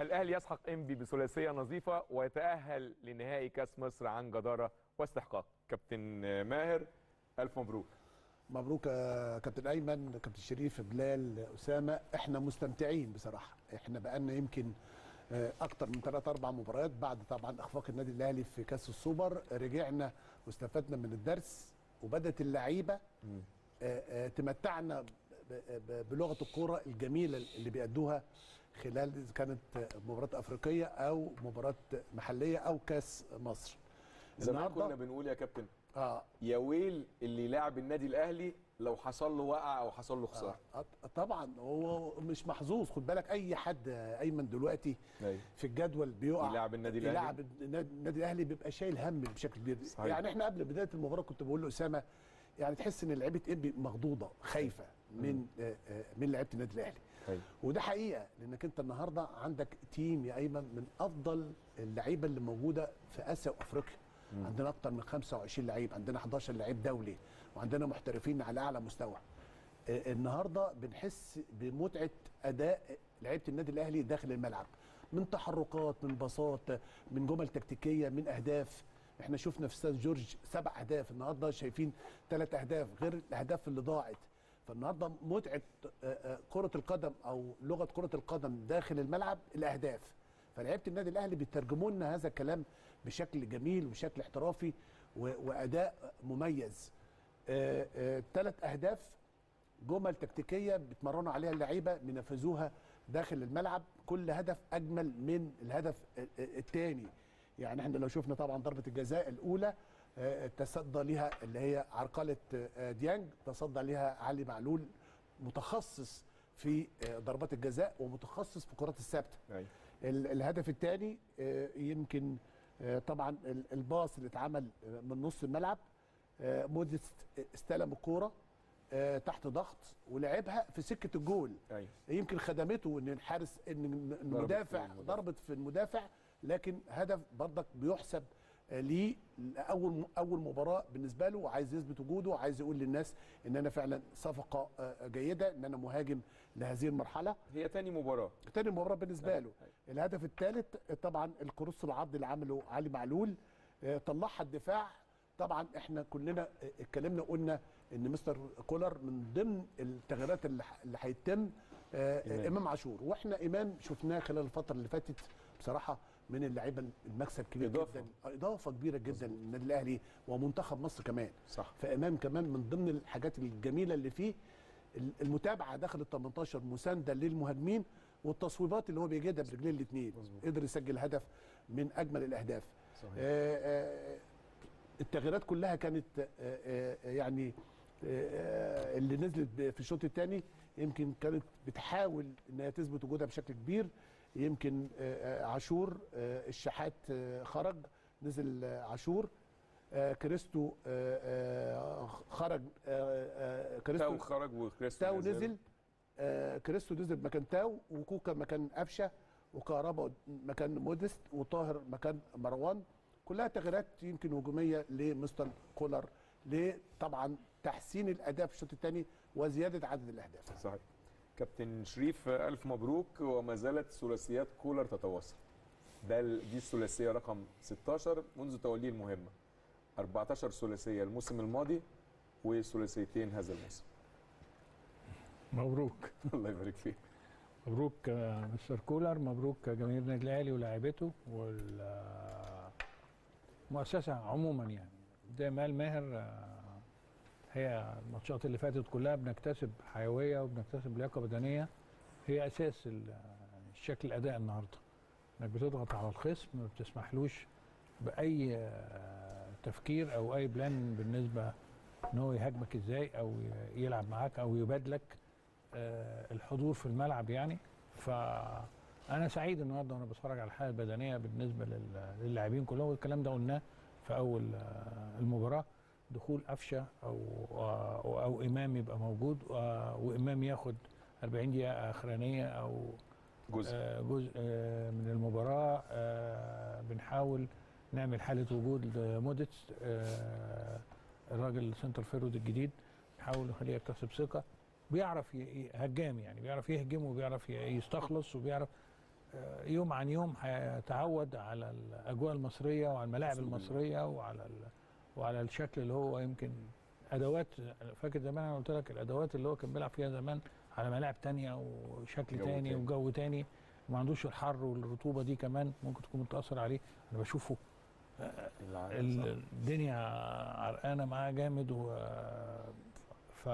الاهلي يسحق انبي بثلاثيه نظيفه ويتاهل لنهائي كاس مصر عن جداره واستحقاق كابتن ماهر الف مبروك مبروك يا كابتن ايمن كابتن شريف بلال اسامه احنا مستمتعين بصراحه احنا بقالنا يمكن آه، اكتر من ثلاث اربع مباريات بعد طبعا اخفاق النادي الاهلي في كاس السوبر رجعنا واستفدنا من الدرس وبدات اللعيبه آه، آه، تمتعنا ب- ب- بلغه الكوره الجميله اللي بيأدوها خلال إذا كانت مباراه افريقيه او مباراه محليه او كاس مصر زمان النهاردة- كنا بنقول يا كابتن اه يا ويل اللي لاعب النادي الاهلي لو حصل له وقع او حصل له خساره آه، طبعا هو مش محظوظ خد بالك اي حد آه، ايمن دلوقتي أيوة. في الجدول بيقع يلعب النادي الأهلي. يلعب النادي النادي الاهلي بيبقى شايل هم بشكل كبير صحيح. يعني احنا قبل بدايه المباراه كنت بقول لاسامه يعني تحس ان لعيبه انبي مخضوضه خايفه من آه، آه، من لعيبه النادي الاهلي أيوة. وده حقيقه لانك انت النهارده عندك تيم يا ايمن من افضل اللعيبه اللي موجوده في اسيا وافريقيا عندنا اكتر من 25 لعيب عندنا 11 لعيب دولي وعندنا محترفين على اعلى مستوى آه، النهارده بنحس بمتعه اداء لعيبه النادي الاهلي داخل الملعب من تحركات من باصات من جمل تكتيكيه من اهداف احنا شفنا في استاد جورج سبع اهداف النهارده شايفين ثلاث اهداف غير الاهداف اللي ضاعت فالنهارده متعه آه، آه، كره القدم او لغه كره القدم داخل الملعب الاهداف فلعيبه النادي الاهلي بيترجموا لنا هذا الكلام بشكل جميل وبشكل احترافي و- واداء مميز ثلاث اهداف جمل تكتيكيه بيتمرنوا عليها اللعيبه بينفذوها داخل الملعب كل هدف اجمل من الهدف الثاني يعني احنا لو شفنا طبعا ضربه الجزاء الاولى آه، تصدى ليها اللي هي عرقله آه، ديانج تصدى ليها علي معلول متخصص في آه، ضربات الجزاء ومتخصص في الكرات الثابته أيوة. ال- الهدف الثاني يمكن آه، طبعا ال- الباص اللي اتعمل آه، من نص الملعب آه، موديست استلم الكوره آه، تحت ضغط ولعبها في سكه الجول أيوة. يمكن خدمته ان الحارس ان المدافع المدافع. ضربت في المدافع لكن هدف برضك بيحسب آه، ليه اول اول مباراه بالنسبه له وعايز يثبت وجوده وعايز يقول للناس ان انا فعلا صفقه آه، جيده ان انا مهاجم لهذه المرحله هي تاني مباراه تاني مباراه بالنسبه أيوة، له أيوة. الهدف الثالث طبعا الكروس العرضي اللي عمله علي معلول آه، طلعها الدفاع طبعا احنا كلنا آه، اتكلمنا قلنا ان مستر كولر من ضمن التغييرات اللي ح- اللي هيتم آه، إمام. امام عاشور واحنا امام شفناه خلال الفتره اللي فاتت بصراحه من اللعيبه المكسب كبير إضافة. جدا اضافه كبيره جدا للنادي الاهلي ومنتخب مصر كمان صح فامام كمان من ضمن الحاجات الجميله اللي فيه المتابعه داخل ال 18 مسانده للمهاجمين والتصويبات اللي هو بيجدها برجلين الاثنين قدر يسجل هدف من اجمل الاهداف صحيح. آه، آه، التغييرات كلها كانت آه، آه، يعني آه، اللي نزلت ب- في الشوط الثاني يمكن كانت بتحاول انها تثبت وجودها بشكل كبير يمكن آه، آه، عاشور آه، الشحات آه، خرج نزل آه، عاشور آه، كريستو آه، آه، خرج آه، آه، كريستو تاو خرج وكريستو تاو نزل آه كريستو نزل مكان تاو وكوكا مكان قفشه وكهربا مكان مودست وطاهر مكان مروان كلها تغييرات يمكن هجوميه لمستر كولر لطبعا تحسين الاداء في الشوط الثاني وزياده عدد الاهداف صحيح كابتن شريف الف مبروك وما زالت ثلاثيات كولر تتواصل ده ال- دي الثلاثيه رقم 16 منذ توليه المهمه 14 ثلاثيه الموسم الماضي وثلاثيتين هذا الموسم مبروك الله يبارك فيك مبروك آه، مستر كولر مبروك جماهير النادي الاهلي ولاعيبته والمؤسسه عموما يعني زي ما قال ماهر آه، هي الماتشات اللي فاتت كلها بنكتسب حيويه وبنكتسب لياقه بدنيه هي اساس ال- الشكل الاداء النهارده انك بتضغط على الخصم ما بتسمحلوش باي آه، تفكير او اي بلان بالنسبه ان هو يهاجمك ازاي او يلعب معاك او يبادلك آه، الحضور في الملعب يعني فانا سعيد النهارده وانا بتفرج على الحاله البدنيه بالنسبه لل- للاعبين كلهم والكلام ده قلناه في اول آه، المباراه دخول قفشه او او, أو امام يبقى موجود آه، وامام ياخد 40 دقيقه اخرانيه او جزء آه، جزء آه، من المباراة آه، بنحاول نعمل حالة وجود لموديتس آه، الراجل سنتر فيرود الجديد نحاول نخليه يكتسب ثقة بيعرف ي- ي- هجام يعني بيعرف يهجم وبيعرف ي- يستخلص وبيعرف آه، يوم عن يوم هيتعود على الاجواء المصريه وعلى الملاعب أسلوب المصريه وعلى ال... وعلى الشكل اللي هو يمكن ادوات فاكر زمان انا قلت لك الادوات اللي هو كان بيلعب فيها زمان على ملاعب تانية وشكل جو تاني تاني. وجو تاني وما عندوش الحر والرطوبه دي كمان ممكن تكون بتاثر عليه انا بشوفه العالم ال- صح. الدنيا عرقانه معاه جامد و ف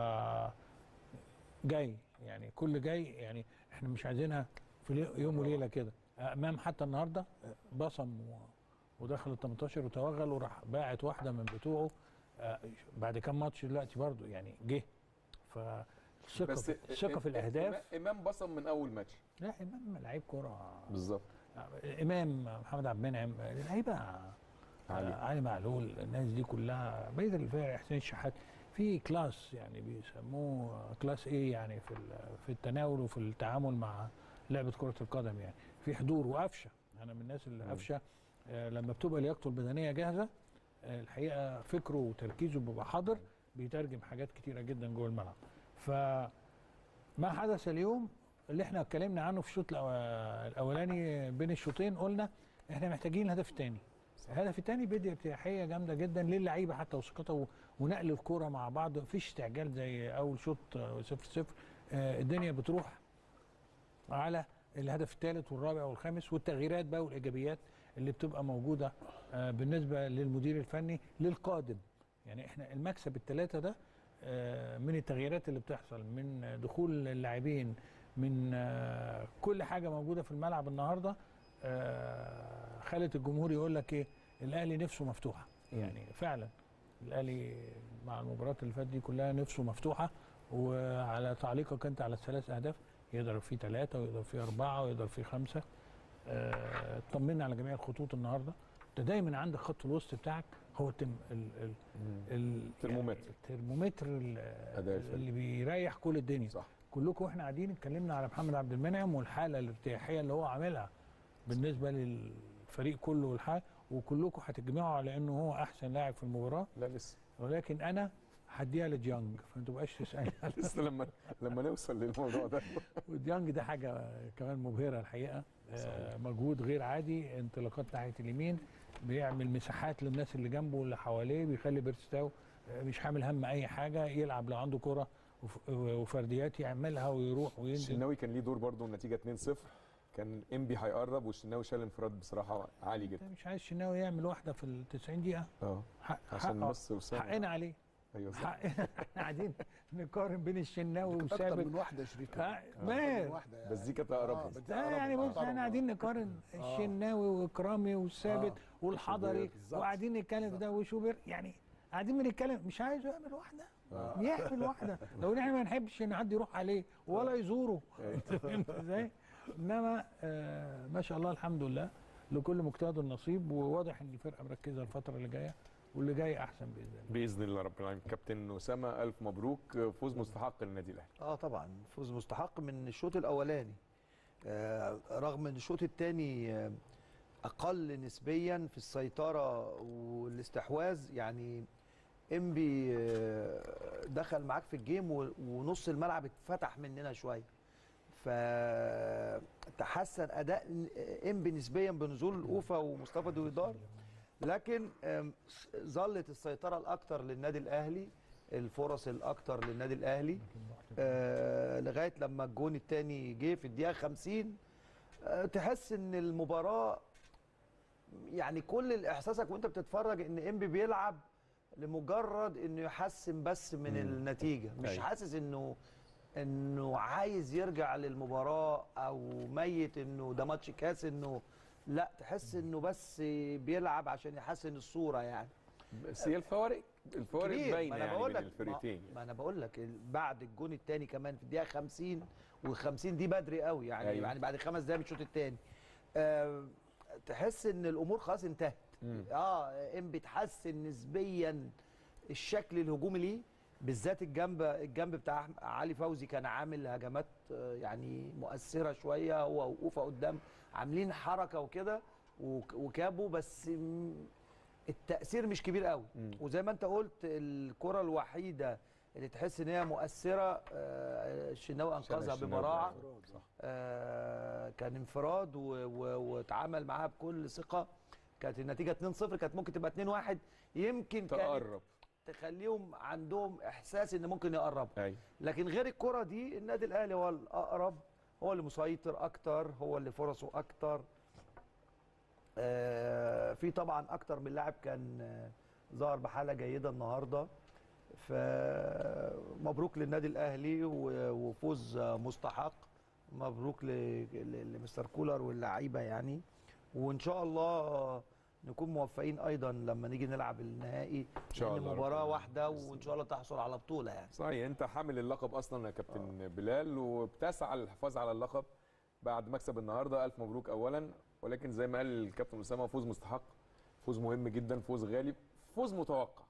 جاي يعني كل جاي يعني احنا مش عايزينها في لي- يوم وليله كده امام حتى النهارده بصم و- ودخل ال 18 وتوغل وراح باعت واحده من بتوعه آه، بعد كام ماتش دلوقتي برضو يعني جه فالثقه بس في- الثقه في الاهداف إمام- امام بصم من اول ماتش لا امام لعيب كوره بالظبط امام محمد عبد المنعم لعيبه علي. علي علي معلول الناس دي كلها بقيه الفرق حسين الشحات في كلاس يعني بيسموه كلاس ايه يعني في ال- في التناول وفي التعامل مع لعبه كره القدم يعني في حضور وقفشه انا من الناس اللي مم. قفشه آه، لما بتبقى لياقته البدنيه جاهزه آه، الحقيقه فكره وتركيزه بيبقى حاضر بيترجم حاجات كتيره جدا جوه الملعب فما حدث اليوم اللي احنا اتكلمنا عنه في الشوط الأو- الاولاني بين الشوطين قلنا احنا محتاجين الهدف الثاني الهدف الثاني بيدي ارتياحيه جامده جدا للعيبه حتى وثقتها و- ونقل الكوره مع بعض مفيش استعجال زي اول شوط آه، صفر صفر آه، الدنيا بتروح على الهدف الثالث والرابع والخامس والتغييرات بقى والايجابيات اللي بتبقى موجوده آه، بالنسبه للمدير الفني للقادم يعني احنا المكسب الثلاثه ده آه، من التغييرات اللي بتحصل من دخول اللاعبين من آه، كل حاجه موجوده في الملعب النهارده آه، خلت الجمهور يقول لك ايه الاهلي نفسه مفتوحه يعني فعلا الاهلي مع المباريات اللي فاتت دي كلها نفسه مفتوحه وعلى تعليقك انت على الثلاث اهداف يقدر فيه ثلاثه ويقدر فيه اربعه ويقدر فيه خمسه آه، اطمنا على جميع الخطوط النهارده انت دايما عندك خط الوسط بتاعك هو التم ال ال ال ترمومتر. يعني الترمومتر ال- أداء الفريق. اللي بيريح كل الدنيا صح كلكم واحنا قاعدين اتكلمنا على محمد عبد المنعم والحاله الارتياحيه اللي هو عاملها بالنسبه للفريق كله والحال وكلكم هتجمعوا على انه هو احسن لاعب في المباراه لا لسه ولكن انا هديها لديانج فما تبقاش تسالني على- لسه لما لما نوصل للموضوع ده وديانج ده حاجه كمان مبهره الحقيقه آه، مجهود غير عادي انطلاقات ناحيه اليمين بيعمل مساحات للناس اللي جنبه واللي حواليه بيخلي بيرستاو آه، مش حامل هم اي حاجه يلعب لو عنده كره وف- وفرديات يعملها ويروح وينزل الشناوي كان ليه دور برضه النتيجه 2-0 كان انبي هيقرب والشناوي شال انفراد بصراحه عالي جدا انت مش عايز الشناوي يعمل واحده في ال 90 دقيقه اه حق عشان حقه- نص وسام حقنا عليه ايوه صح حقنا احنا قاعدين نقارن بين الشناوي اكتر وثابت من واحده يا شريف آه، أكتر من ماهر واحده يعني. بس دي كانت اقرب آه، لي. بس دي لا أقرب. يعني آه، بص طبعاً. احنا قاعدين نقارن الشناوي واكرامي والثابت آه. والحضري بالظبط. وقاعدين نتكلم في ده وشوبر يعني قاعدين بنتكلم مش عايز يعمل واحده آه. يعمل واحده لو احنا ما نحبش ان حد يروح عليه ولا يزوره انت فهمت ازاي؟ انما آه ما شاء الله الحمد لله لكل مجتهد النصيب وواضح ان الفرقه مركزه الفتره اللي جايه واللي جاي احسن باذن الله باذن الله رب العالمين كابتن اسامه الف مبروك فوز مستحق للنادي الاهلي اه طبعا فوز مستحق من الشوط الاولاني آه رغم ان الشوط الثاني آه اقل نسبيا في السيطره والاستحواذ يعني انبي آه دخل معاك في الجيم و- ونص الملعب اتفتح مننا شويه فتحسن اداء انبي نسبيا بنزول الاوفا ومصطفى دويدار لكن آم، س- ظلت السيطره الاكثر للنادي الاهلي الفرص الاكثر للنادي الاهلي آه لغايه لما الجون الثاني جه في الدقيقه 50 آه تحس ان المباراه يعني كل احساسك وانت بتتفرج ان انبي بيلعب لمجرد انه يحسن بس من مم. النتيجه مش أيوة. حاسس انه انه عايز يرجع للمباراه او ميت انه ده ماتش كاس انه لا تحس انه بس بيلعب عشان يحسن الصوره يعني بس هي الفوارق الفوارق كبير. باينه ما أنا يعني بقول بين لك- الفرقتين ما, ما انا بقول لك ال- بعد الجون الثاني كمان في الدقيقه 50 وال50 دي بدري قوي يعني أيوة. أيوة. يعني بعد خمس دقايق من الشوط الثاني آه تحس ان الامور خلاص انتهت مم. اه ام بيتحسن نسبيا الشكل الهجومي ليه بالذات الجنب الجنب بتاع أحم- علي فوزي كان عامل هجمات آه، يعني مؤثره شويه هو وقوفه قدام عاملين حركه وكده وك- وكابو بس م- التاثير مش كبير قوي مم. وزي ما انت قلت الكره الوحيده اللي تحس ان هي مؤثره آه، الشناوي انقذها الشناوي. ببراعه صح. آه، كان انفراد و- و- واتعامل معاها بكل ثقه كانت النتيجه 2-0 كانت ممكن تبقى 2-1 يمكن كانت تقرب تخليهم عندهم احساس ان ممكن يقربوا ايوه لكن غير الكره دي النادي الاهلي هو الاقرب هو اللي مسيطر اكتر هو اللي فرصه اكتر آه، في طبعا اكتر من لاعب كان آه، ظهر بحاله جيده النهارده فمبروك للنادي الاهلي و- وفوز آه، مستحق مبروك ل- ل- لمستر كولر واللعيبه يعني وان شاء الله نكون موفقين ايضا لما نيجي نلعب النهائي إن شاء لأن الله مباراه ربنا واحده وان شاء الله تحصل على بطوله يعني صحيح انت حامل اللقب اصلا يا كابتن بلال وبتسعى للحفاظ على اللقب بعد مكسب النهارده الف مبروك اولا ولكن زي ما قال الكابتن اسامه فوز مستحق فوز مهم جدا فوز غالي فوز متوقع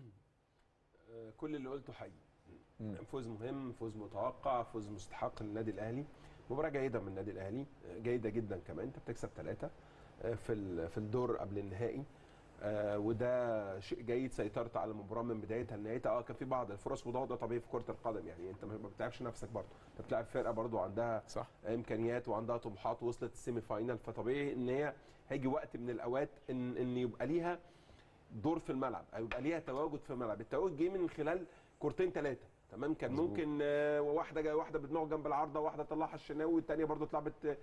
آه، كل اللي قلته حقيقي مم. فوز مهم فوز متوقع فوز مستحق للنادي الاهلي مباراه جيده من النادي الاهلي آه، جيده جدا كمان انت بتكسب ثلاثه في ال- في الدور قبل النهائي آه، وده شيء جيد سيطرت على المباراه من بدايتها لنهايتها اه كان في بعض الفرص وده وضع طبيعي في كره القدم يعني انت ما بتلعبش نفسك برضه انت بتلعب فرقه برضه عندها صح امكانيات وعندها طموحات وصلت السيمي فاينال فطبيعي ان هي هيجي وقت من الاوقات ان ان يبقى ليها دور في الملعب او يبقى ليها تواجد في الملعب التواجد جه من خلال كورتين ثلاثه تمام كان مظبوط. ممكن آه، واحده جايه واحده بدماغه جنب العارضه واحده طلعها الشناوي والثانيه برضو اتلعبت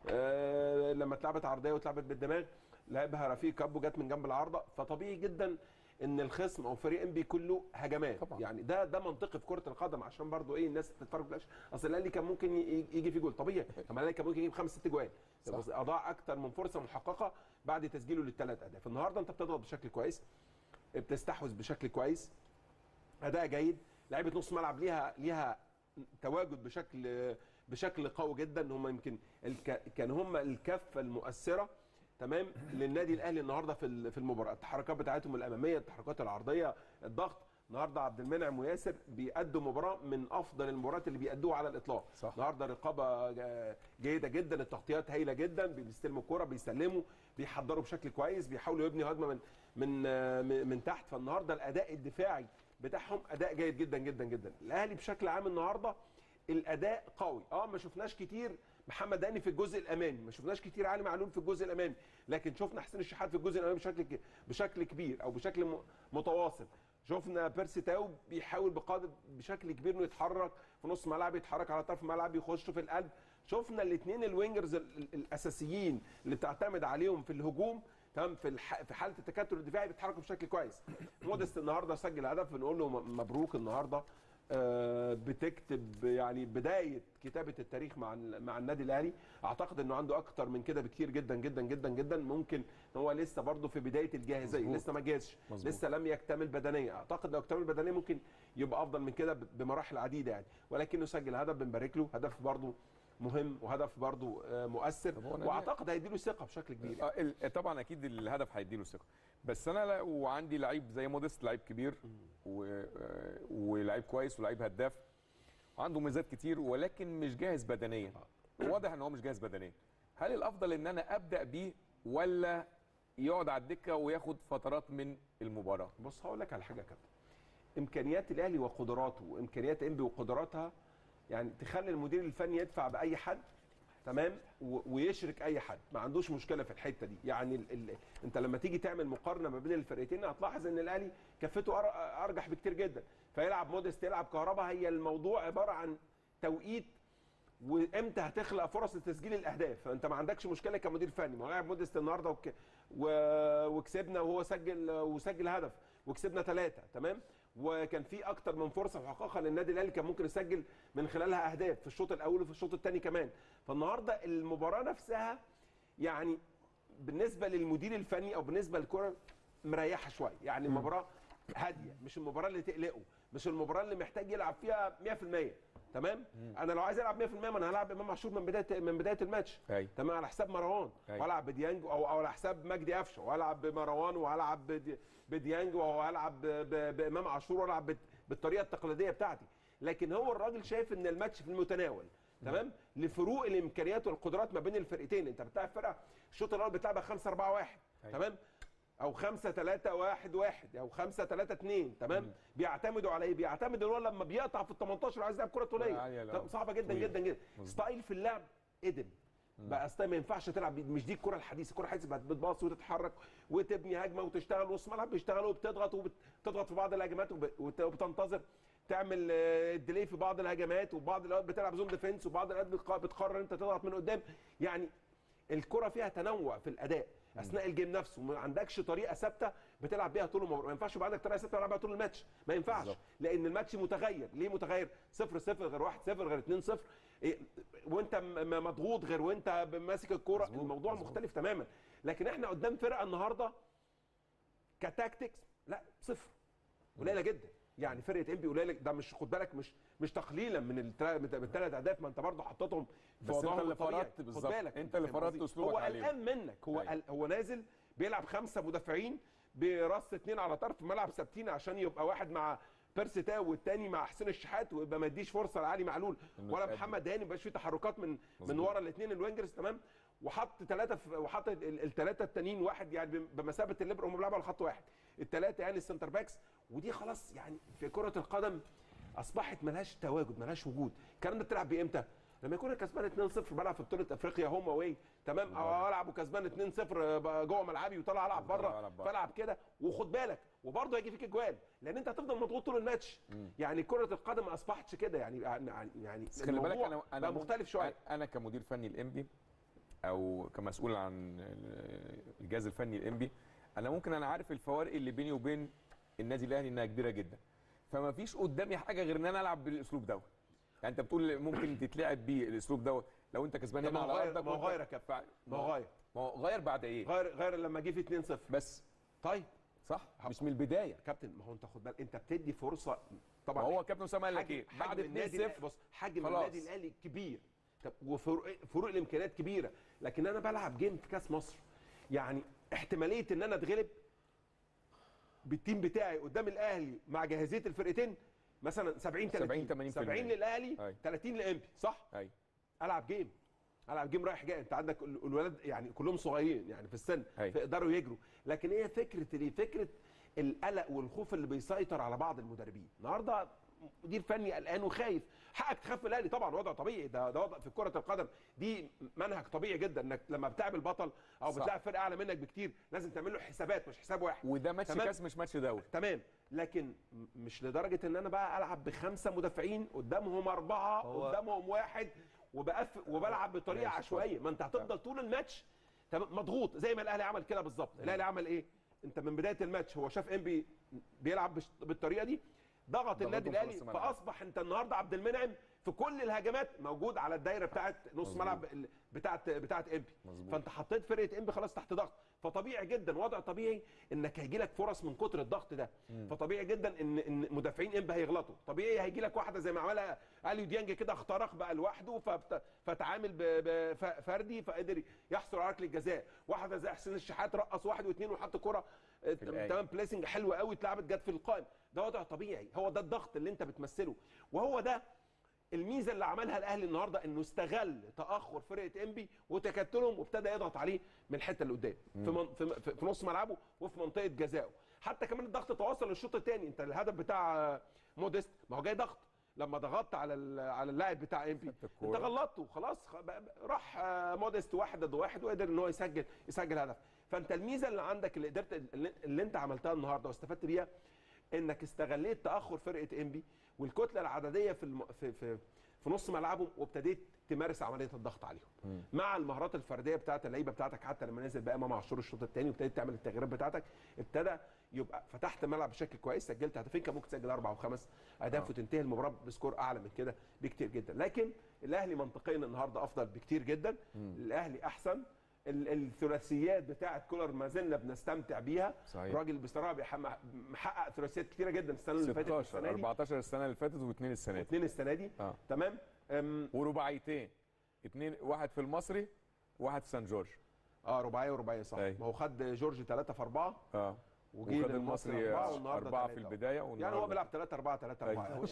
آه، لما اتلعبت عرضيه واتلعبت بالدماغ لعبها رفيق كابو جت من جنب العارضه فطبيعي جدا ان الخصم او فريق ام بي كله هجمات طبعا. يعني ده ده منطقي في كره القدم عشان برضو ايه الناس تتفرج بلاش اصل الاهلي كان ممكن ي- يجي في جول طبيعي كمان الاهلي كان ممكن يجيب خمس ست جوال صح. بس اضاع اكتر من فرصه محققه بعد تسجيله للثلاث اهداف النهارده انت بتضغط بشكل كويس بتستحوذ بشكل كويس اداء جيد لعيبه نص ملعب ليها ليها تواجد بشكل بشكل قوي جدا هم يمكن الك... كان هم الكفه المؤثره تمام للنادي الاهلي النهارده في ال- في المباراه التحركات بتاعتهم الاماميه التحركات العرضيه الضغط النهارده عبد المنعم وياسر بيأدوا مباراه من افضل المباريات اللي بيأدوها على الاطلاق صح. النهارده رقابه جا- جيده جدا التغطيات هايله جدا بيستلموا الكره بيسلموا بيحضروا بشكل كويس بيحاولوا يبنوا هجمه من من آه، من من تحت فالنهارده الاداء الدفاعي بتاعهم اداء جيد جدا جدا جدا الاهلي بشكل عام النهارده الاداء قوي اه ما شفناش كتير محمد هاني في الجزء الامامي ما شفناش كتير علي معلول في الجزء الامامي لكن شفنا حسين الشحات في الجزء الامامي بشكل ك- بشكل كبير او بشكل م- متواصل شفنا بيرسي تاو بيحاول بقدر بشكل كبير انه يتحرك في نص ملعب يتحرك على طرف الملعب يخش في القلب شفنا الاثنين الوينجرز ال- ال- الاساسيين اللي بتعتمد عليهم في الهجوم تمام في الح... في حاله التكتل الدفاعي بيتحركوا بشكل كويس مودست النهارده سجل هدف بنقول له م- مبروك النهارده آه، بتكتب يعني بدايه كتابه التاريخ مع ال- مع النادي الاهلي اعتقد انه عنده اكتر من كده بكتير جدا جدا جدا جدا ممكن إن هو لسه برضه في بدايه الجاهزيه مظبوط. لسه ما جاهزش مظبوط. لسه لم يكتمل بدنيا اعتقد لو اكتمل بدنيا ممكن يبقى افضل من كده ب- بمراحل عديده يعني ولكنه سجل هدف بنبارك له هدف برضه مهم وهدف برضه آه، مؤثر طب هو نادي- واعتقد هيديله ثقه بشكل كبير آه، ال- طبعا اكيد الهدف هيديله ثقه بس انا لا وعندي لعيب زي موديست لعيب كبير و... آه، ولعيب كويس ولعيب هداف وعنده ميزات كتير ولكن مش جاهز بدنيا واضح ان هو مش جاهز بدنيا هل الافضل ان انا ابدا بيه ولا يقعد على الدكه وياخد فترات من المباراه بص هقول لك على حاجه يا كابتن امكانيات الاهلي وقدراته وامكانيات انبي وقدراتها يعني تخلي المدير الفني يدفع باي حد تمام و- ويشرك اي حد ما عندوش مشكله في الحته دي يعني ال ال انت لما تيجي تعمل مقارنه ما بين الفرقتين هتلاحظ ان الاهلي كفته أر- ارجح بكتير جدا فيلعب موديست يلعب كهربا هي الموضوع عباره عن توقيت وامتى هتخلق فرص لتسجيل الاهداف فانت ما عندكش مشكله كمدير فني ما هو لاعب موديست النهارده وك... و... وكسبنا وهو سجل وسجل هدف وكسبنا ثلاثه تمام وكان في اكتر من فرصه محققه للنادي الاهلي كان ممكن يسجل من خلالها اهداف في الشوط الاول وفي الشوط الثاني كمان فالنهارده المباراه نفسها يعني بالنسبه للمدير الفني او بالنسبه للكره مريحه شويه يعني المباراه هاديه مش المباراه اللي تقلقه مش المباراه اللي محتاج يلعب فيها 100% تمام انا لو عايز العب 100% ما انا هلعب امام عاشور من بدايه من بدايه الماتش أيوة. تمام على حساب مروان أيوة. والعب بديانج او او على حساب مجدي قفشه والعب بمروان وهلعب بدي- بديانج وهلعب ب- ب- بامام عاشور والعب بت- بالطريقه التقليديه بتاعتي لكن هو الراجل شايف ان الماتش في المتناول تمام لفروق الامكانيات والقدرات ما بين الفرقتين انت بتلعب فرقه الشوط الاول بتلعبها 5 4 1 أيوة. تمام او 5 3 1 1 او 5 3 2 تمام بيعتمدوا على ايه بيعتمد ان هو لما بيقطع في ال 18 وعايز يلعب كره طوليه عالية لا. طب صعبه جدا طويل. جدا جدا مظبوط. ستايل في اللعب قدم بقى ستايل ما ينفعش تلعب بيه. مش دي الكره الحديثه الكره الحديثه بقت بتباص وتتحرك وتبني هجمه وتشتغل نص ملعب بيشتغل وبتضغط وبتضغط في بعض الهجمات وب- وت- وبتنتظر تعمل آه، ديلي في بعض الهجمات وبعض الاوقات بتلعب زون ديفنس وبعض الاوقات بتق- بتقرر انت تضغط من قدام يعني الكره فيها تنوع في الاداء اثناء الجيم نفسه ما عندكش طريقه ثابته بتلعب بيها طول المباراه ما ينفعش يبقى عندك طريقه ثابته تلعب بيها طول الماتش ما ينفعش بالظبط. لان الماتش متغير ليه متغير 0 0 غير 1 0 غير 2 0 إيه، وانت م- م- مضغوط غير وانت ماسك الكوره مظبوط، الموضوع مظبوط. مختلف تماما لكن احنا قدام فرقه النهارده كتاكتكس لا صفر قليله جدا يعني فرقه انبي قليله ده مش خد بالك مش مش تقليلا من الثلاث اهداف ما انت برضه حطيتهم في بس انت وضعهم اللي الطبيعي. فرضت خد بالظبط. بالك انت اللي فاهم فرضت قصدي؟ اسلوبك هو عليهم. قلقان منك هو أيوة. قل- هو نازل بيلعب خمسه مدافعين براس اثنين على طرف ملعب ثابتين عشان يبقى واحد مع بيرسي تاو والتاني مع حسين الشحات ويبقى ما يديش فرصه لعلي معلول إنه ولا يتقدم. محمد هاني ما يبقاش فيه تحركات من من مظبوط. ورا الاثنين الوينجرز تمام وحط ثلاثه وحط الثلاثه التانيين واحد يعني بمثابه الليبر هم بيلعبوا على خط واحد الثلاثه يعني السنتر باكس ودي خلاص يعني في كره القدم اصبحت ملهاش تواجد ملهاش وجود الكلام ده بتلعب بيه امتى لما يكون كسبان 2-0 بلعب في بطوله افريقيا هوم اواي تمام او العب وكسبان 2-0 بقى جوه ملعبي وطالع العب وطالع بره ألعب بره. فالعب كده وخد بالك وبرضه هيجي فيك اجوال لان انت هتفضل مضغوط طول الماتش يعني كره القدم ما اصبحتش كده يعني يعني يعني بس خلي بالك الموضوع انا انا بقى ممكن- مختلف شويه انا كمدير فني الانبي او كمسؤول عن الجهاز الفني الانبي انا ممكن انا عارف الفوارق اللي بيني وبين النادي الاهلي انها كبيره جدا فما فيش قدامي حاجه غير ان انا العب بالاسلوب دوت يعني انت بتقول ممكن تتلعب بيه الاسلوب دوت لو انت كسبان طب هنا ما هو على غير- ارضك ما هو وأنت- غير يا كابتن. ما هو غير ما هو غير بعد ايه غير غير لما جه في 2-0 بس طيب صح مش من البدايه كابتن ما هو انت خد بالك انت بتدي فرصه طبعا ما هو كابتن اسامه قال لك حجم- ايه حجم بعد النادي 2 الأهلي- 0 بص حجم خلاص. النادي الاهلي كبير طب وفروق فروق الامكانيات كبيره لكن انا بلعب جيم في كاس مصر يعني احتماليه ان انا اتغلب بالتيم بتاعي قدام الاهلي مع جاهزيه الفرقتين مثلا 70 30 70 80%. 70 للاهلي أيوة. 30 لامبي صح ايوه العب جيم العب جيم رايح جاي انت عندك ال- الولاد يعني كلهم صغيرين يعني في السن أيوة. فيقدروا يجروا لكن هي فكره ايه فكره القلق والخوف اللي بيسيطر على بعض المدربين النهارده مدير فني قلقان وخايف حقك تخاف من الاهلي طبعا وضع طبيعي ده ده وضع في كره القدم دي منهج طبيعي جدا انك لما بتقابل بطل او صح. بتلاعب فرقه اعلى منك بكتير لازم تعمل له حسابات مش حساب واحد وده ماتش تمام. كاس مش ماتش دوري تمام لكن م- مش لدرجه ان انا بقى العب بخمسه مدافعين قدامهم اربعه هو- قدامهم واحد وبقف وبلعب بطريقه ماشي، عشوائيه ما انت هتفضل طول الماتش تمام مضغوط زي ما الاهلي عمل كده بالظبط الاهلي عمل ايه انت من بدايه الماتش هو شاف انبي بيلعب بش- بالطريقه دي ضغط النادي ضغطهم في الاهلي نص ملعب. فاصبح انت النهارده عبد المنعم في كل الهجمات موجود على الدايره بتاعت نص مظبوط. ملعب ال- بتاعت بتاعت انبي مظبوط. فانت حطيت فرقه انبي خلاص تحت ضغط فطبيعي جدا وضع طبيعي انك هيجي لك فرص من كتر الضغط ده فطبيعي جدا ان ان مدافعين انبي هيغلطوا طبيعي هيجي لك واحده زي ما عملها اليو ديانج كده اخترق بقى لوحده فبت- فتعامل ب- ب- فردي فقدر يحصل على ركله الجزاء واحده زي حسين الشحات رقص واحد واثنين وحط كره آه، الآية. تمام بليسنج حلوه قوي اتلعبت جت في القائم ده وضع طبيعي هو ده الضغط اللي انت بتمثله وهو ده الميزه اللي عملها الاهلي النهارده انه استغل تاخر فرقه انبي وتكتلهم وابتدى يضغط عليه من الحته اللي قدام في, من في, في, في نص ملعبه وفي منطقه جزائه حتى كمان الضغط تواصل للشوط الثاني انت الهدف بتاع موديست ما هو جاي ضغط لما ضغطت على ال- على اللاعب بتاع انبي خدت الكورة. انت غلطته خلاص خ- بقى- راح آه، موديست واحد ضد واحد وقدر ان هو يسجل يسجل هدف فانت الميزه اللي عندك اللي قدرت اللي, اللي انت عملتها النهارده واستفدت بيها انك استغليت تاخر فرقه انبي والكتله العدديه في الم... في في في نص ملعبهم وابتديت تمارس عمليه الضغط عليهم مع المهارات الفرديه بتاعت اللعيبه بتاعتك حتى لما نزل بقى امام عاشور الشوط الثاني وابتديت تعمل التغييرات بتاعتك ابتدى يبقى فتحت الملعب بشكل كويس سجلت هدفين كان ممكن تسجل اربع وخمس اهداف وتنتهي المباراه بسكور اعلى من كده بكتير جدا لكن الاهلي منطقيا النهارده افضل بكتير جدا الاهلي احسن ال- الثلاثيات بتاعت كولر ما زلنا بنستمتع بيها صحيح. راجل بصراحه بيح- محقق ثلاثيات كتيره جدا السنه اللي فاتت 16 والسنه دي 14 السنه اللي فاتت واثنين السنه دي واثنين السنه دي اه تمام أم، ورباعيتين اثنين واحد في المصري واحد في سان جورج اه رباعيه ورباعيه صح أيوة. ما هو خد جورج 3 في 4 اه وجيل وخد المصري المصري أربعة والنهاردة أربعة في تلاتة. البداية يعني هو والنهاردة. بيلعب 3 4 3 4 أيوة.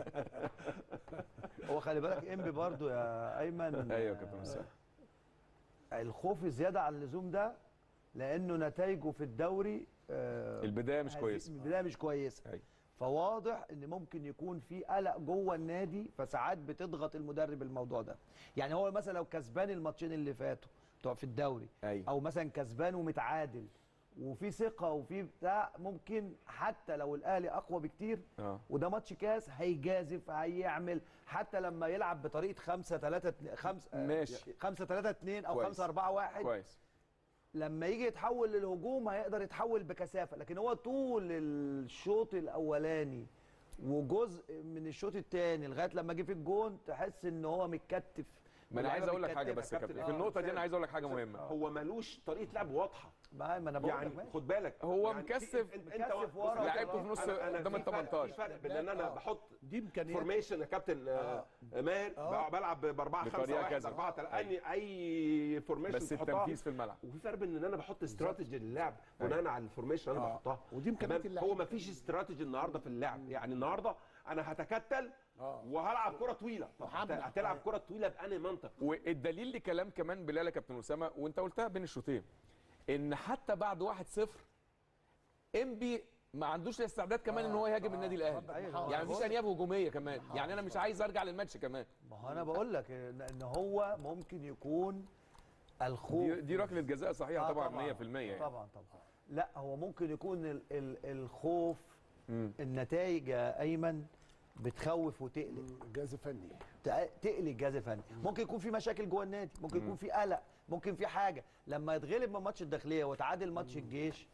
هو خلي بالك انبي برضو يا ايمن ايوه يا كابتن مساء الخوف الزياده عن اللزوم ده لانه نتائجه في الدوري آه، البدايه مش هذه- كويسه البدايه مش كويسه أيوة. فواضح ان ممكن يكون في قلق جوه النادي فساعات بتضغط المدرب الموضوع ده يعني هو مثلا لو كسبان الماتشين اللي فاتوا بتوع في الدوري ايوه او مثلا كسبان ومتعادل وفي ثقه وفي بتاع ممكن حتى لو الاهلي اقوى بكتير اه وده ماتش كاس هيجازف هيعمل حتى لما يلعب بطريقه 5 3 5 ماشي. 5 3 2 او كويس. 5 4 1 كويس لما يجي يتحول للهجوم هيقدر يتحول بكثافه لكن هو طول الشوط الاولاني وجزء من الشوط الثاني لغايه لما جه في الجون تحس ان هو متكتف ما انا عايز اللعيبة اقول لك حاجه متكتفة. بس يا كابتن كابتن. في آه، النقطه دي سامي. انا عايز اقول لك حاجه مهمه هو ملوش طريقه لعب واضحه ما ما انا بقول يعني لك ماشي. خد بالك هو يعني مكثف- في- انت انت مكثف ورا. لعبته في نص أنا- أنا قدام في ال فرق- 18. في فرق بين ان انا آه. بحط دي امكانيات فورميشن يا كابتن آه، ماهر آه. بلعب ب 4 5 بطريقة 1 كذا. 4 3 اي اي فورميشن بس التنفيذ في الملعب وفي فرق بين ان انا بحط استراتيجي للعب بناء على الفورميشن اللي انا آه. بحطها ودي إمكانيات تمام؟ اللعيبة. هو ما فيش استراتيجي النهارده في اللعب يعني النهارده انا هتكتل آه. وهلعب كره طويله طب محمد. هت- هتلعب كره طويله بأنهي منطق والدليل لكلام كمان بلال يا كابتن اسامه وانت قلتها بين الشوطين ان حتى بعد 1-0 انبي ما عندوش الاستعداد كمان ان هو يهاجم النادي الاهلي أيوة. يعني مفيش انياب هجوميه كمان يعني انا مش عايز ارجع للماتش كمان ما هو انا بقول لك ان إن هو ممكن يكون الخوف دي, دي ركله جزاء صحيحه آه طبعا 100% طبعا يعني طبعا طبعا لا هو ممكن يكون ال ال الخوف مم. النتائج يا ايمن بتخوف وتقلق جهاز فني تق- تقلق الجهاز الفني ممكن يكون في مشاكل جوه النادي ممكن يكون في قلق ممكن في حاجه لما يتغلب من ماتش الداخليه وتعادل ماتش الجيش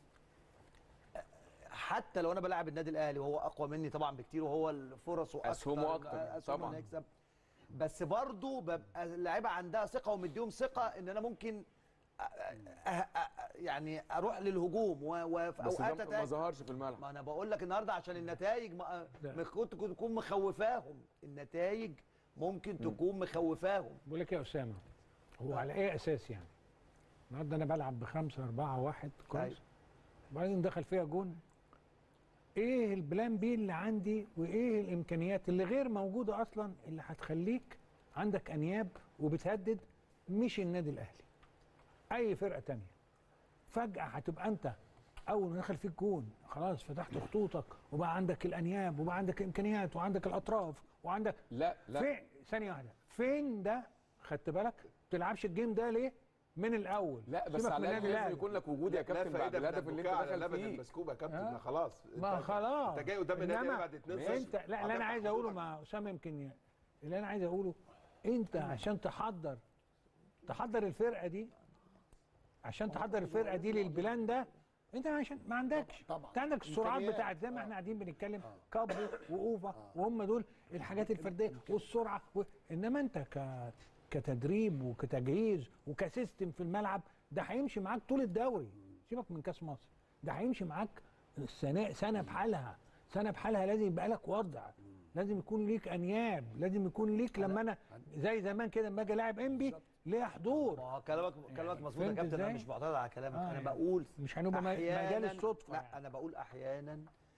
حتى لو انا بلاعب النادي الاهلي وهو اقوى مني طبعا بكتير وهو الفرص اكتر أسهمه أكتر، أسهمه طبعاً. إنه يكسب بس برضه ببقى اللعيبه عندها ثقه ومديهم ثقه ان انا ممكن أ- أ- أ- يعني اروح للهجوم و- وفي بس اوقات ده ما أتاك. ظهرش في الملعب ما انا بقول لك النهارده عشان النتائج ما لا. ما كنت كنت تكون مخوفاهم النتائج ممكن تكون مخوفاهم بقول لك يا اسامه هو على ايه اساس يعني؟ النهارده انا بلعب بخمسه اربعه واحد كويس أيوة. وبعدين دخل فيها جون ايه البلان بي اللي عندي وايه الامكانيات اللي غير موجوده اصلا اللي هتخليك عندك انياب وبتهدد مش النادي الاهلي اي فرقه تانية فجاه هتبقى انت اول ما دخل فيك جون خلاص فتحت خطوطك وبقى عندك الانياب وبقى عندك الامكانيات وعندك الاطراف وعندك لا لا فين ثانيه واحده فين ده خدت بالك ما تلعبش الجيم ده ليه من الاول لا بس سيبك على من الاقل النادي لازم الأهلي. يكون لك وجود يا كابتن بعد الهدف اللي انت دخل فيه المسكوبه يا كابتن آه. ما خلاص ما أنت- خلاص انت جاي قدام النادي إنما بعد 2 انت لا اللي انا عايز اقوله مع اسامه يمكن ي- اللي انا عايز اقوله انت عشان تحضر تحضر الفرقه دي عشان تحضر الفرقه دي للبلان ده انت عشان ما عندكش طبعا. انت عندك السرعات إمكانيات. بتاعت زي ما احنا قاعدين بنتكلم كابو واوفا وهم دول الحاجات الفرديه والسرعه و... انما انت ك كتدريب وكتجهيز وكسيستم في الملعب ده هيمشي معاك طول الدوري سيبك من كاس مصر ده هيمشي معاك سنه سنه بحالها سنه بحالها لازم يبقى لك وضع لازم يكون ليك انياب لازم يكون ليك لما انا زي زمان كده لما اجي لاعب انبي ليا حضور ما هو كلامك كلامك مظبوط يا فهمت كابتن انا إزاي؟ مش معترض على كلامك آه انا يعني بقول مش هنبقى م- مجال أحياناً- الصدفه لا يعني. انا بقول احيانا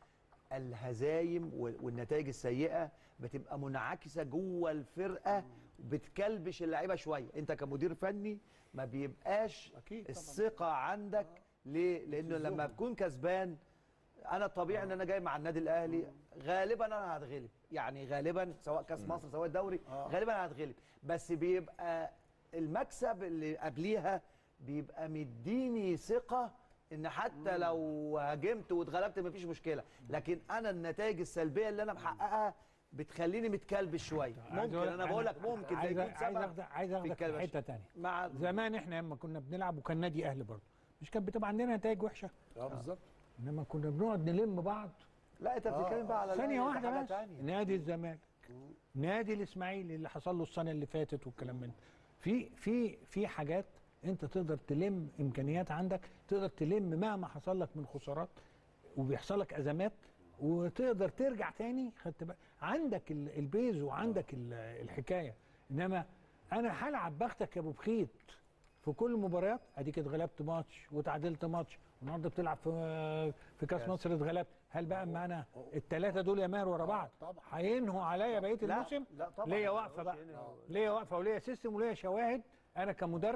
الهزايم وال- والنتائج السيئه بتبقى منعكسه جوه الفرقه بتكلبش اللعيبه شويه انت كمدير فني ما بيبقاش أكيد طبعاً. الثقه عندك ليه لانه لما تكون كسبان انا الطبيعي ان انا جاي مع النادي الاهلي غالبا انا هتغلب يعني غالبا سواء كاس مصر سواء الدوري غالبا انا هتغلب بس بيبقى المكسب اللي قبليها بيبقى مديني ثقه ان حتى لو هاجمت واتغلبت مفيش مشكله لكن انا النتائج السلبيه اللي انا محققها بتخليني متكلبش شويه عايز ممكن أقول- انا بقول لك ممكن ده عايز يكون عايز سبب اخدك عايز في اخدك في الكلبش. حته ثانيه مع زمان احنا لما كنا بنلعب وكان نادي اهلي برضه مش كانت بتبقى عندنا نتائج وحشه اه بالظبط انما كنا بنقعد نلم بعض لا انت بتتكلم بقى على ثانيه الأهلي، ده واحده حاجة بس تانية. نادي الزمالك نادي الاسماعيلي اللي حصل له السنه اللي فاتت والكلام من ده. في في في حاجات انت تقدر تلم امكانيات عندك تقدر تلم مهما حصل لك من خسارات وبيحصل لك ازمات وتقدر ترجع تاني خدت بالك عندك ال- البيز وعندك ال- الحكايه انما انا هلعب بختك يا ابو بخيت في كل المباريات اديك اتغلبت ماتش وتعادلت ماتش والنهارده بتلعب في في كاس مصر اتغلبت هل بقى اما انا الثلاثه دول يا ماهر ورا بعض طبعا. هينهوا عليا بقيه لا، الموسم لا طبعا ليا واقفه بقى ليا واقفه وليا سيستم وليا شواهد انا كمدرب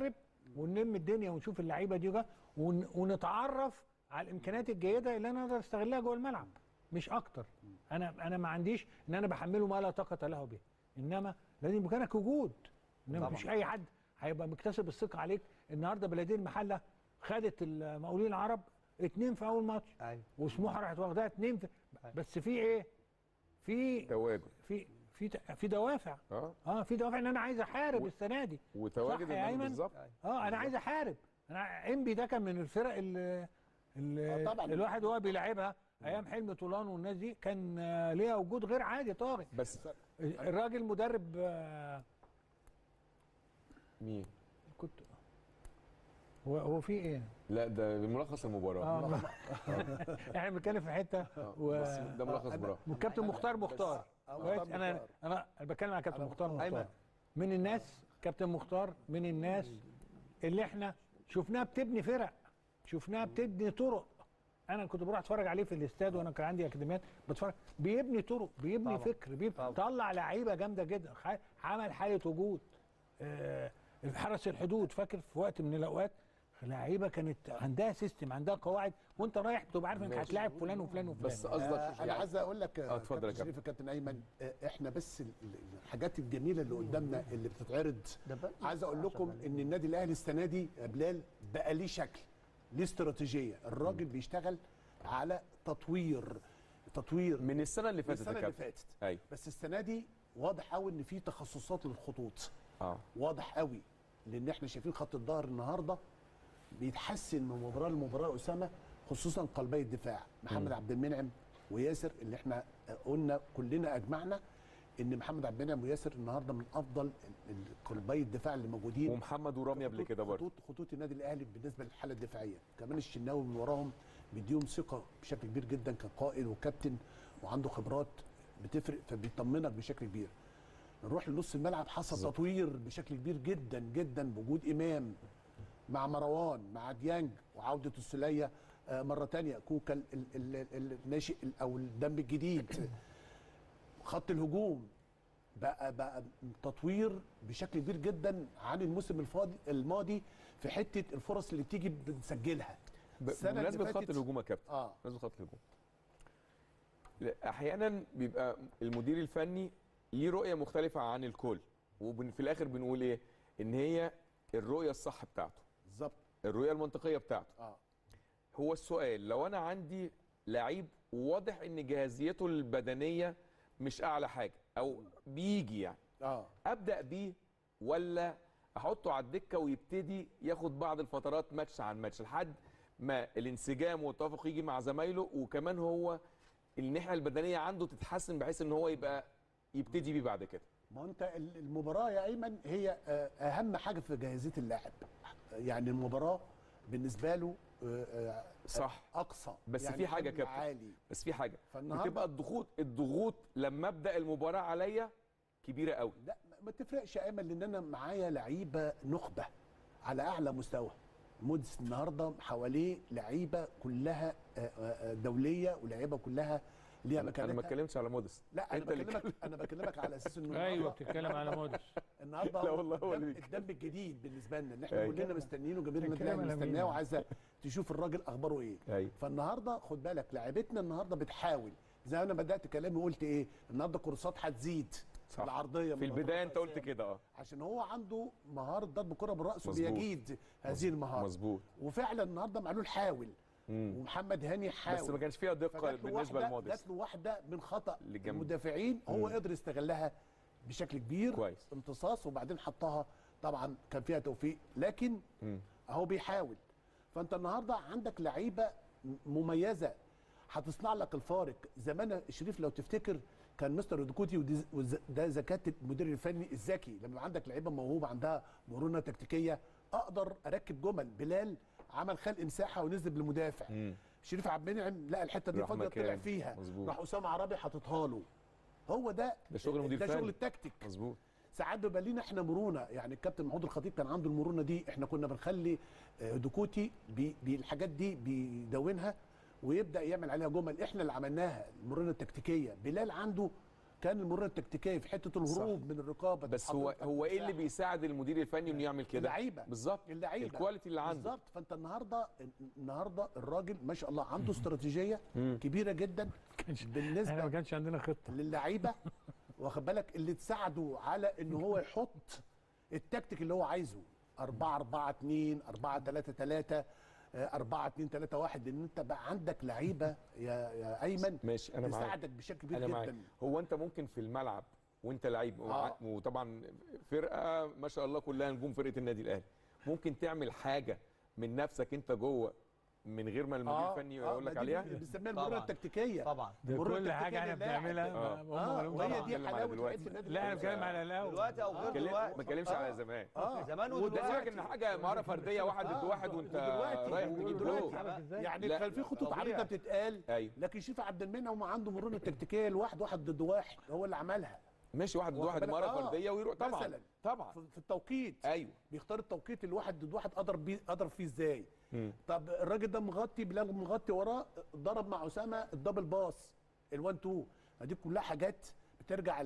ونلم الدنيا ونشوف اللعيبه دي وجا- ون... ونتعرف على الامكانيات الجيده اللي انا اقدر استغلها جوه الملعب مش اكتر انا انا ما عنديش ان انا بحمله ما لا طاقه له به انما لازم يبقى لك وجود انما طبعاً. مش اي حد هيبقى مكتسب الثقه عليك النهارده بلديه المحله خدت المقاولين العرب اتنين في اول ماتش ايوه وسموحه راحت واخداها اتنين في بس في ايه؟ في تواجد في في في دوافع اه اه في دوافع ان انا عايز احارب السنه دي وتواجد صح يا النادي أيمن؟ بالظبط اه انا عايز احارب انا انبي ده كان من الفرق اللي, اللي آه طبعاً. الواحد وهو بيلعبها ايام حلمي طولان والناس دي كان آه، ليها وجود غير عادي طارق بس الراجل مدرب آه، مين؟ كنت هو هو في ايه؟ لا ده ملخص المباراه اه احنا بنتكلم في حته و... بس ده ملخص المباراه والكابتن مختار مختار آه، كويس مختار انا مختار. انا انا بتكلم على كابتن أنا مختار مختار. مختار أيمن. من الناس كابتن مختار من الناس اللي احنا شفناها بتبني فرق شفناها بتبني طرق انا كنت بروح اتفرج عليه في الاستاد وانا كان عندي اكاديميات بتفرج بيبني طرق بيبني طبعا. فكر بيبني طبعا. طلع لعيبه جامده جدا خ- عمل حاله وجود آه، حرس الحدود فاكر في وقت من الاوقات لعيبه كانت عندها سيستم عندها قواعد وانت رايح بتبقى عارف انك ماشي. هتلاعب فلان وفلان وفلان بس آه قصدك انا يعني عايز اقول لك آه، اتفضل يا كابتن كابتن. شريف كابتن ايمن آه، احنا بس ال- ال- الحاجات الجميله اللي قدامنا اللي بتتعرض ده بقى عايز اقول لكم ان النادي الاهلي السنه دي يا بلال بقى ليه شكل ليه استراتيجيه الراجل بيشتغل على تطوير تطوير من السنه اللي من فاتت السنه يا اللي كابتن فاتت ايوه بس السنه دي واضح قوي ان في تخصصات للخطوط اه واضح قوي لان احنا شايفين خط الظهر النهارده بيتحسن من مباراه لمباراه اسامه خصوصا قلبي الدفاع محمد عبد المنعم وياسر اللي احنا قلنا كلنا اجمعنا ان محمد عبد المنعم وياسر النهارده من افضل ال- ال- قلبي الدفاع اللي موجودين ومحمد ورامي قبل خطوط- كده برضه خطوط خطوط النادي الاهلي بالنسبه للحاله الدفاعيه كمان الشناوي من وراهم بيديهم ثقه بشكل كبير جدا كقائد وكابتن وعنده خبرات بتفرق فبيطمنك بشكل كبير نروح لنص الملعب حصل بالظبط. تطوير بشكل كبير جدا جدا بوجود امام مع مروان مع ديانج وعوده السليه آه، مره تانية كوكا ال- ال- ال- الناشئ ال- او الدم الجديد خط الهجوم بقى بقى تطوير بشكل كبير جدا عن الموسم الفاضي الماضي في حته الفرص اللي بتيجي بنسجلها ب- السنة اللي بمناسبه خط فاتت- الهجوم يا كابتن اه بمناسبه خط الهجوم لا، احيانا بيبقى المدير الفني ليه رؤيه مختلفه عن الكل وفي الاخر بنقول ايه ان هي الرؤيه الصح بتاعته بالظبط الرؤيه المنطقيه بتاعته اه هو السؤال لو انا عندي لعيب واضح ان جاهزيته البدنيه مش اعلى حاجه او بيجي يعني اه ابدا بيه ولا احطه على الدكه ويبتدي ياخد بعض الفترات ماتش عن ماتش لحد ما الانسجام والتوافق يجي مع زمايله وكمان هو الناحيه البدنيه عنده تتحسن بحيث ان هو يبقى يبتدي بيه بعد كده ما انت ال- المباراه يا ايمن هي آه، اهم حاجه في جاهزيه اللاعب يعني المباراه بالنسبه له آه، آه، صح اقصى بس يعني في حاجه حمل كابتن عالي بس في حاجه فالنهاردة- بتبقى الضغوط الضغوط لما ابدا المباراه عليا كبيره قوي لا ما- ما تفرقش يا ايمن لان انا معايا لعيبه نخبه على اعلى مستوى مودس النهارده حواليه لعيبه كلها آه، آه، آه، دوليه ولعيبه كلها ليها انا أنا ما مكانتها اتكلمتش على مودست لا انا أنت اللي بكلمك انا بكلمك على اساس انه ايوه النهاردة- بتتكلم على مودس النهارده لا هو والله هو اللي الدم, الدم الجديد بالنسبه لنا ان احنا أيوة. كلنا مستنيينه جماهير النادي الكلام الاهلي على مين؟ مستنياه وعايزه تشوف الراجل اخباره ايه ايوه فالنهارده خد بالك لعيبتنا النهارده بتحاول زي ما انا بدات كلامي وقلت ايه النهارده كورسات هتزيد صح. العرضيه في البدايه انت قلت كده اه عشان هو عنده مهاره ضرب كره بالراس مظبوط. وبيجيد هذه المهاره مظبوط وفعلا النهارده معلول حاول مم. ومحمد هاني حاول بس ما كانش فيها دقه فجات له بالنسبه واحدة- لمودست جات له واحده من خطا للجنب. المدافعين هو مم. قدر يستغلها بشكل كبير كويس. امتصاص وبعدين حطها طبعا كان فيها توفيق لكن مم. اهو بيحاول فانت النهارده عندك لعيبه م- مميزه هتصنع لك الفارق زمان شريف لو تفتكر كان مستر دكوتي ودي- وز- ده ذكاء المدير الفني الذكي لما يبقى عندك لعيبه موهوبه عندها مرونه تكتيكيه اقدر اركب جمل بلال عمل خلق مساحه ونزل بالمدافع مم. شريف عبد المنعم لقى الحته دي راح فاضيه طلع مكان. فيها مظبوط. راح اسامه عربي حاططها له هو ده ده شغل مدير ده فني. شغل التكتيك مظبوط ساعات بيبقى لينا احنا مرونه يعني الكابتن محمود الخطيب كان عنده المرونه دي احنا كنا بنخلي آه، دكوتي بي بي الحاجات دي بيدونها ويبدا يعمل عليها جمل احنا اللي عملناها المرونه التكتيكيه بلال عنده كان المرونه التكتيكيه في حته الهروب من الرقابه بس هو تتحط هو ايه اللي الدفاع. بيساعد المدير الفني انه يعمل كده اللعيبه بالظبط اللعيبه الكواليتي اللي عنده بالظبط فانت النهارده النهارده الراجل ما شاء الله عنده استراتيجيه كبيره جدا احنا ما بالنسبه كانش عندنا خطه للعيبه واخد بالك اللي تساعده على ان هو يحط التكتيك اللي هو عايزه 4 4 2 4 3 3 4 2 3 1 لان انت بقى عندك لعيبه يا يا ايمن ماشي انا معاك تساعدك بشكل كبير انا معاك جدا هو انت ممكن في الملعب وانت لعيب وع- آه. وطبعا فرقه ما شاء الله كلها نجوم فرقه النادي الاهلي ممكن تعمل حاجه من نفسك انت جوه من غير ما المدير الفني يقول ما لك دي عليها بنسميها المرونه طبعا. التكتيكيه طبعا ده المرونة كل حاجه احنا التكتيكية للاعب. بنعملها آه. هم اه مالهمش وهي دعوة. دي بنتكلم على حلاوه دلوقتي. لعيبه النادي لا انا الأهلي. بتكلم على الاول دلوقتي او غير بتكلم- دلوقتي ما اتكلمش على زمان اه زمان وده ودلوقتي سيبك ان حاجه مهاره فرديه واحد ضد واحد وانت ودلوقتي- رايح تجيب ودلوقتي جول عارف ازاي؟ يعني لا، كان في خطوط طبيعي. عريضه بتتقال ايوه لكن شوف عبد المنعم عنده مرونه تكتيكيه لوحده واحد ضد واحد هو اللي عملها ماشي واحد ضد واخد واحد بالك؟ مهاره آه. فرديه ويروح طبعا مثلاً. طبعا في في التوقيت ايوه بيختار التوقيت الواحد ضد واحد قدر بيه قدر فيه ازاي مم. طب الراجل ده مغطي بلال مغطي وراه ضرب مع اسامه الدبل باص ال1 2 دي كلها حاجات بترجع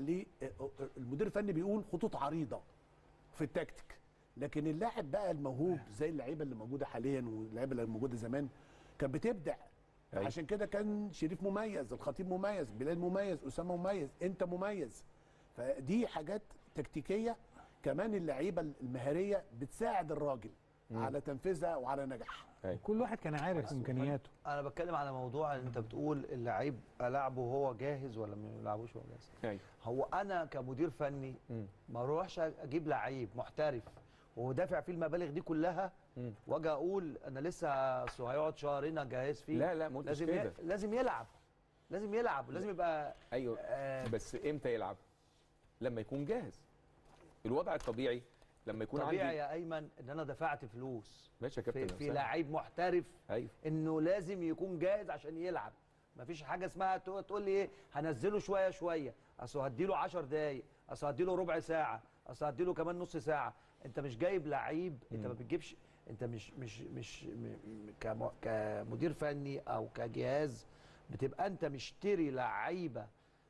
للمدير الفني بيقول خطوط عريضه في التكتيك لكن اللاعب بقى الموهوب زي اللعيبه اللي موجوده حاليا واللعيبه اللي موجوده زمان كانت بتبدع أيوة. عشان كده كان شريف مميز الخطيب مميز بلال مميز اسامه مميز انت مميز فدي حاجات تكتيكيه كمان اللعيبه المهاريه بتساعد الراجل على تنفيذها وعلى نجاحها كل واحد كان عارف امكانياته انا بتكلم على موضوع ان انت بتقول اللعيب العبه وهو جاهز ولا ما يلعبوش وهو جاهز ايوه هو انا كمدير فني مم. ما اروحش اجيب لعيب محترف ودافع فيه المبالغ دي كلها مم. واجي اقول انا لسه أصل هيقعد شهرين اجهز فيه لا لا ما قلتش لازم ي... كده لازم يلعب لازم يلعب لازم يبقى ايوه آه، بس امتى يلعب لما يكون جاهز الوضع الطبيعي لما يكون طبيعي عندي يا ايمن ان انا دفعت فلوس ماشي يا في, كابتن في حسام. لعيب محترف ايوه انه لازم يكون جاهز عشان يلعب مفيش حاجه اسمها تو- تقول لي ايه هنزله شويه شويه اصل هديله 10 دقايق اصل هديله ربع ساعه اصل هديله كمان نص ساعه انت مش جايب لعيب انت ما بتجيبش انت مش مش مش م- م- كم- كمدير فني او كجهاز بتبقى انت مشتري لعيبه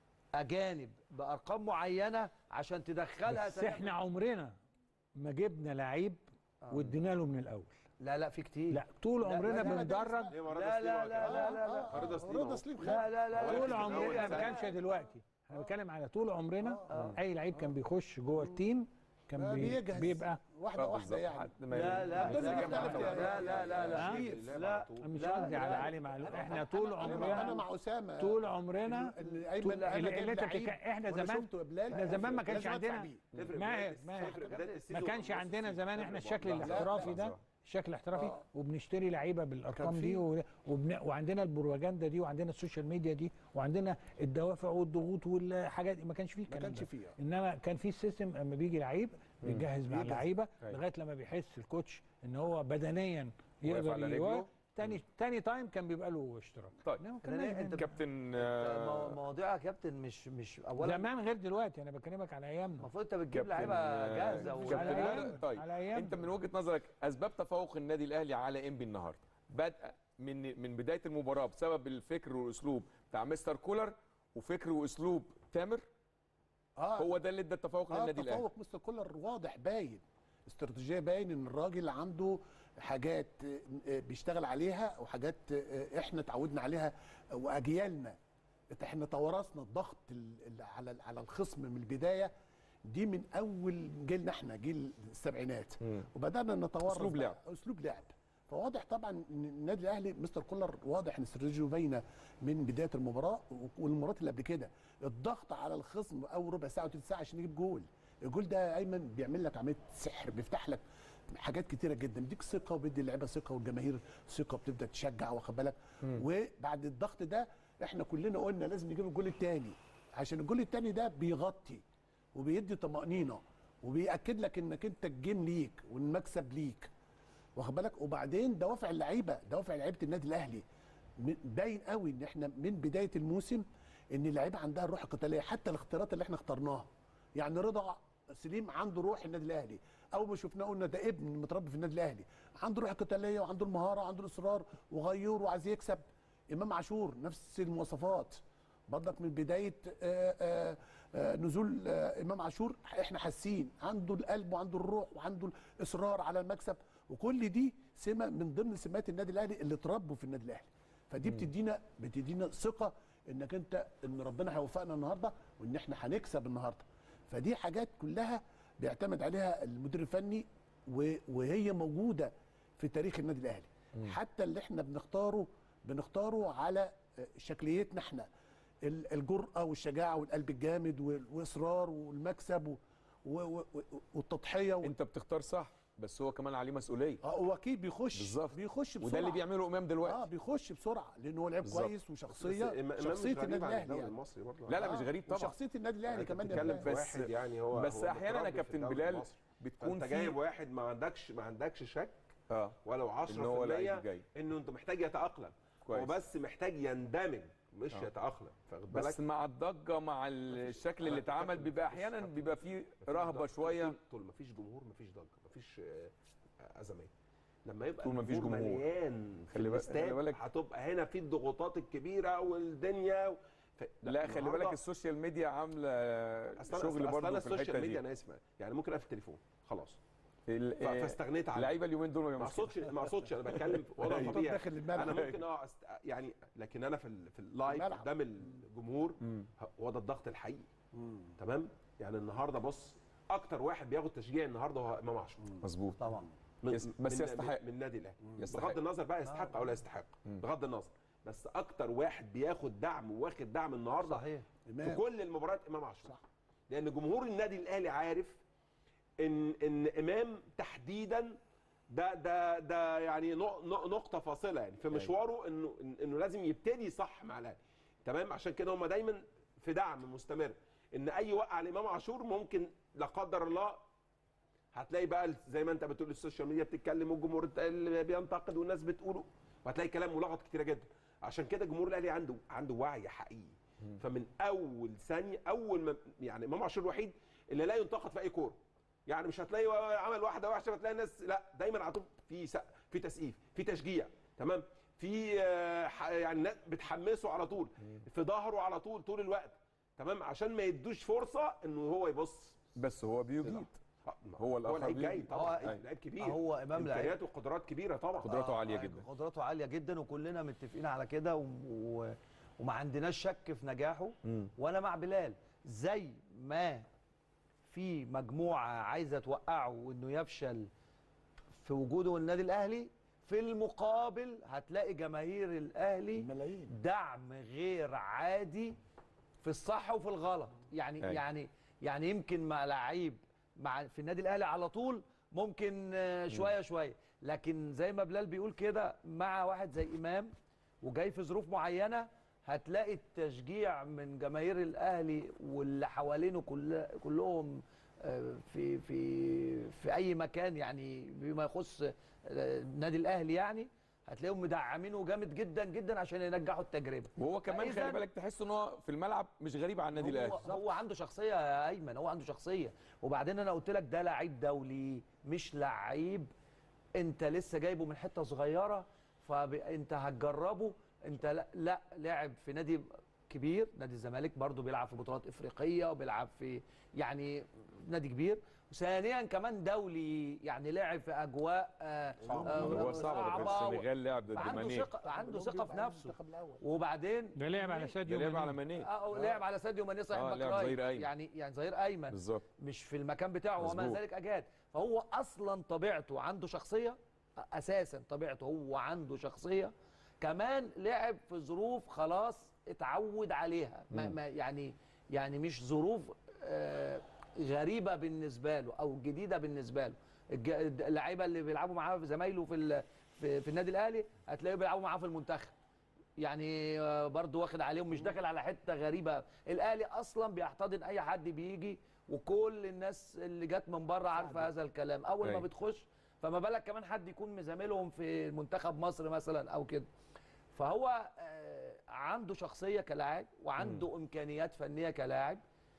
اجانب بارقام معينه عشان تدخلها بس سريع. احنا عمرنا ما جبنا لعيب وادينا له من الاول لا لا في كتير لا طول لا، عمرنا لا، لا، بندرب ليه ما رضا لا سليم لا هو لا كمان؟ لا لا لا رضا سليم رضا أهو. سليم خد. لا لا لا طول لا عمرنا ما سنة. كانش دلوقتي انا بتكلم على طول عمرنا اي لعيب كان بيخش جوه التيم كان ما بي بيجهز بيبقى واحده آه، واحده بالظبط. يعني حد ما لا لا يجيب- لا، يجيب لا، واحدة لا، واحدة. لا لا لا لا شريف. لا مش لا، قصدي على لا. علي معلول احنا طول انا عمرنا مع اسامه طول عمرنا اللي ايمن طول- أنا اللي- جايب اللي انت لعيب بتك- احنا وأنا زمان شفته يا بلال احنا زمان ما كانش لازم أدفع عندنا بيه. تفرق ماهر بداية- ماهر تفرق بداية ما السيزون كانش ونص عندنا السيزون. زمان احنا تفرق الشكل والله. الاحترافي ده لحظة. الشكل الاحترافي آه. وبنشتري لعيبه بالارقام كان دي في- و- وبن... وعندنا البروباجندا دي وعندنا السوشيال ميديا دي وعندنا الدوافع والضغوط والحاجات دي ما كانش فيه الكلام كانش ده. فيه. انما كان في سيستم اما بيجي لعيب بيجهز مع بيجهز. اللعيبه أيوة. لغايه لما بيحس الكوتش ان هو بدنيا واقف يقدر على يواجه. رجله. تاني تاني تايم كان بيبقى له اشتراك طيب. إنما لأن كان أنت كابتن مو- آه، مواضيع يا كابتن مش مش اولا زمان غير دلوقتي انا بكلمك على ايامنا المفروض انت بتجيب كابتن، لعيبه آه، جاهزه كابتن على ولا- أيام. لا، طيب على أيام. انت من وجهه نظرك اسباب تفوق النادي الاهلي على انبي النهارده بدء من من بدايه المباراه بسبب الفكر والاسلوب بتاع مستر كولر وفكر واسلوب تامر اه هو ده اللي ادى التفوق اه للنادي الاهلي تفوق مستر كولر واضح باين استراتيجيه باين ان الراجل عنده حاجات آه، آه، بيشتغل عليها وحاجات آه، احنا اتعودنا عليها واجيالنا احنا توارثنا الضغط ال- ال- على على الخصم من البدايه دي من اول جيلنا احنا جيل السبعينات مم. وبدانا نتوارث أسلوب بقى- لعب. اسلوب لعب فواضح طبعا ان النادي الاهلي مستر كولر واضح ان استراتيجيه باينه من بدايه المباراه والمباريات اللي قبل كده الضغط على الخصم او ربع ساعه وثلث ساعه عشان يجيب جول الجول ده ايمن بيعمل لك عمليه سحر بيفتح لك حاجات كتيره جدا بيديك ثقه وبيدي اللعيبه ثقه والجماهير ثقه بتبدا تشجع واخد بالك وبعد الضغط ده احنا كلنا قلنا لازم نجيب الجول الثاني عشان الجول الثاني ده بيغطي وبيدي طمانينه وبياكد لك انك انت الجيم ليك والمكسب ليك واخد بالك وبعدين دوافع اللعيبه دوافع لعيبه النادي الاهلي م- باين قوي ان احنا من بدايه الموسم ان اللعيبه عندها الروح القتاليه حتى الاختيارات اللي احنا اخترناها يعني رضا سليم عنده روح النادي الاهلي اول ما شفناه قلنا ده ابن متربي في النادي الاهلي عنده روح قتاليه وعنده المهاره وعنده الاصرار وغيور وعايز يكسب امام عاشور نفس المواصفات برضك من بدايه آه، آه، آه، نزول آه، امام عاشور احنا حاسين عنده القلب وعنده الروح وعنده الاصرار على المكسب وكل دي سمه من ضمن سمات النادي الاهلي اللي اتربوا في النادي الاهلي فدي بتدينا بتدينا ثقه انك انت ان ربنا هيوفقنا النهارده وان احنا هنكسب النهارده فدي حاجات كلها بيعتمد عليها المدير الفني و- وهي موجوده في تاريخ النادي الاهلي حتى اللي احنا بنختاره بنختاره على آه، شكليتنا احنا ال- الجرأة والشجاعة والقلب الجامد وال- والإصرار والمكسب و- و- و- والتضحية وال- انت بتختار صح بس هو كمان عليه مسؤوليه اه هو اكيد بيخش بالظبط. بيخش بسرعه وده اللي بيعمله امام دلوقتي اه بيخش بسرعه لان هو لعيب بالظبط. كويس وشخصيه بس إمام- إمام شخصيه مش غريب النادي عن الاهلي الدوري يعني المصري برضه لا لا آه، مش غريب طبعا وشخصيه النادي الاهلي يعني كمان بتتكلم يا في بلال. بس- واحد يعني هو بس هو احيانا يا متربي في كابتن الدوري بلال المصري. بتكون فانت في جايب واحد ما عندكش ما عندكش شك اه ولو 10% إن هو لعيب جاي. انه انت محتاج يتاقلم كويس. هو بس محتاج يندمج مش آه. يتاقلم فاخد بالك بس مع الضجه مع الشكل اللي اتعمل بيبقى احيانا بيبقى فيه رهبه شويه طول ما فيش جمهور ما فيش ضجه ما فيش آه، ازمات لما يبقى طول ما فيش الجمهور جمهور. مليان في خلي بالك- الاستاد خلي بالك- هتبقى هنا في الضغوطات الكبيره والدنيا و... ف... لا خلي بالك النهاردة- السوشيال ميديا عامله أصل أنا- شغل أصل برضه انا في الحته السوشيال ميديا دي انا اسف يعني ممكن اقفل التليفون خلاص ال- ف- فاستغنيت عنه اللعيبه اليومين دول ما ما بيعملوش اقصدش ما اقصدش انا بتكلم في وضع أيوة. طبيعي داخل الملعب. انا ممكن اه أست... يعني لكن انا في ال... في اللايف الملعب. قدام الجمهور مم. ه- هو ده الضغط الحقيقي تمام يعني النهارده بص اكتر واحد بياخد تشجيع النهارده هو امام عاشور مظبوط طبعا من يس- بس من يستحق. من النادي الاهلي يستحق. بغض النظر بقى يستحق او لا يستحق بغض النظر بس اكتر واحد بياخد دعم واخد دعم النهارده صحيح في إمام. كل المباريات امام عاشور صح. لان جمهور النادي الاهلي عارف ان ان امام تحديدا ده ده ده يعني نق- نق- نقطه فاصله يعني في مشواره انه إن- انه لازم يبتدي صح مع الاهلي تمام عشان كده هم دايما في دعم مستمر ان اي وقع لامام عاشور ممكن لا قدر الله هتلاقي بقى زي ما انت بتقول السوشيال ميديا بتتكلم والجمهور اللي بينتقد والناس بتقوله وهتلاقي كلام ملغط كتيره جدا عشان كده جمهور الاهلي عنده عنده وعي حقيقي فمن اول ثانيه اول ما يعني امام عاشور الوحيد اللي لا ينتقد في اي كوره يعني مش هتلاقي عمل واحده وحشه فتلاقي الناس لا دايما على طول في سق- في تسقيف في تشجيع تمام في آه، ح- يعني ناس بتحمسه على طول في ظهره على طول طول الوقت تمام عشان ما يدوش فرصه انه هو يبص بس هو بيجيد آه، هو هو الآخر لعيب ليه. جاي طبعا هو- لعيب كبير هو إمام لعيب. امكانياته وقدرات كبيره طبعا قدراته عاليه آه، جدا قدراته عاليه جدا وكلنا متفقين على كده و... و... وما عندناش شك في نجاحه مم. وانا مع بلال زي ما في مجموعه عايزه توقعه وانه يفشل في وجوده النادي الاهلي في المقابل هتلاقي جماهير الاهلي ملايين دعم غير عادي في الصح وفي الغلط يعني أيوة. يعني يعني يمكن مع لعيب مع في النادي الاهلي على طول ممكن آه، شويه شويه لكن زي ما بلال بيقول كده مع واحد زي امام وجاي في ظروف معينه هتلاقي التشجيع من جماهير الاهلي واللي حوالينه كل كلهم آه، في في في اي مكان يعني بما يخص آه، النادي الاهلي يعني هتلاقيهم مدعمينه جامد جدا جدا عشان ينجحوا التجربه وهو كمان فإذا- خلي بالك تحس ان هو في الملعب مش غريب عن النادي هو, الاهلي هو عنده شخصيه يا ايمن هو عنده شخصيه وبعدين انا قلت لك ده لعيب دولي مش لعيب انت لسه جايبه من حته صغيره فانت هتجربه انت لا, لا لاعب في نادي كبير نادي الزمالك برضو بيلعب في بطولات افريقيه وبيلعب في يعني نادي كبير ثانيا كمان دولي يعني لعب في اجواء آه آه هو صعب ده في صعبة. السنغال لعب ضد فعنده ماني ثقه عنده ثقه في نفسه المنتخب الاول وبعدين ده لعب على ده ساديو لعب ماني. على ماني اه لعب على ساديو ماني صاحب آه، باك لعب رايت. ظهير أيمن. يعني يعني ظهير ايمن بالظبط مش في المكان بتاعه وما مظبوط. ذلك اجاد فهو اصلا طبيعته عنده شخصيه اساسا طبيعته هو عنده شخصيه كمان لعب في ظروف خلاص اتعود عليها ما ما يعني يعني مش ظروف آه، غريبه بالنسبه له او جديده بالنسبه له الج- اللعيبه اللي بيلعبوا معاه زمايله في ال- في, في النادي الاهلي هتلاقيه بيلعبوا معاه في المنتخب يعني آه، برضو واخد عليهم مش داخل على حته غريبه الاهلي اصلا بيحتضن اي حد بيجي وكل الناس اللي جت من بره عارفه هذا الكلام اول ما أيوة. بتخش فما بالك كمان حد يكون مزاملهم في منتخب مصر مثلا او كده فهو آه، عنده شخصيه كلاعب وعنده امكانيات فنيه كلاعب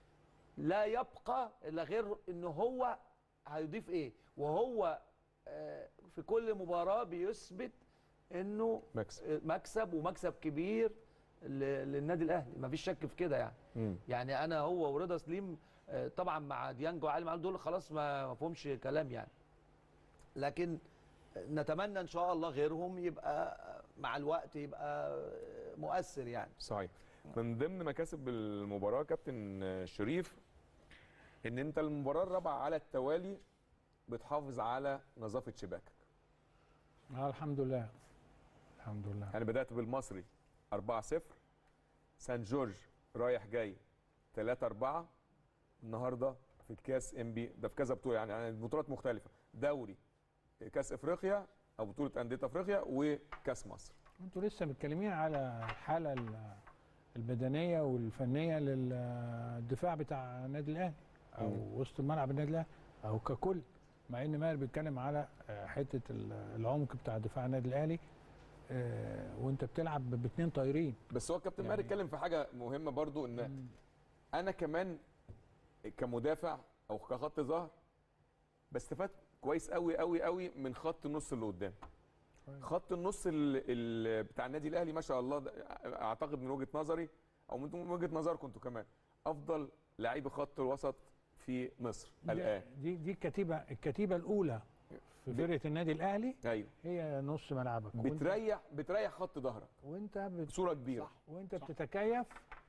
لا يبقى الا غير ان هو هيضيف ايه وهو آه، في كل مباراه بيثبت انه مكسب مكسب ومكسب كبير ل- للنادي الاهلي مفيش شك في كده يعني مم. يعني انا هو ورضا سليم آه، طبعا مع ديانج وعلي معلول دول خلاص ما ما فيهمش كلام يعني لكن نتمنى ان شاء الله غيرهم يبقى مع الوقت يبقى مؤثر يعني صحيح من ضمن مكاسب المباراه كابتن شريف ان انت المباراه الرابعه على التوالي بتحافظ على نظافه شباكك آه الحمد لله الحمد لله يعني بدات بالمصري 4 0 سان جورج رايح جاي 3 4 النهارده في الكاس ام بي ده في كذا بطوله يعني يعني بطولات مختلفه دوري كاس افريقيا او بطوله انديه افريقيا وكاس مصر انتوا لسه متكلمين على الحاله ال- البدنيه والفنيه للدفاع بتاع النادي الاهلي او مم. وسط الملعب النادي الاهلي او ككل مع ان ماهر بيتكلم على آه، حته ال- العمق بتاع دفاع النادي الاهلي آه، وانت بتلعب باثنين طايرين بس هو كابتن ماهر يعني- اتكلم في حاجه مهمه برضو ان انا كمان كمدافع او كخط ظهر بستفاد كويس قوي قوي قوي من خط النص اللي قدام كويس. خط النص ال ال بتاع النادي الاهلي ما شاء الله ده اعتقد من وجهه نظري او من وجهه نظركم انتوا كمان افضل لعيب خط الوسط في مصر ده- الان دي دي الكتيبه الكتيبه الاولى في ب- فرقه النادي الاهلي ايوه هي نص ملعبك وانت, بتريح بتريح خط ظهرك وانت بت... بصوره كبيره وانت بتتكيف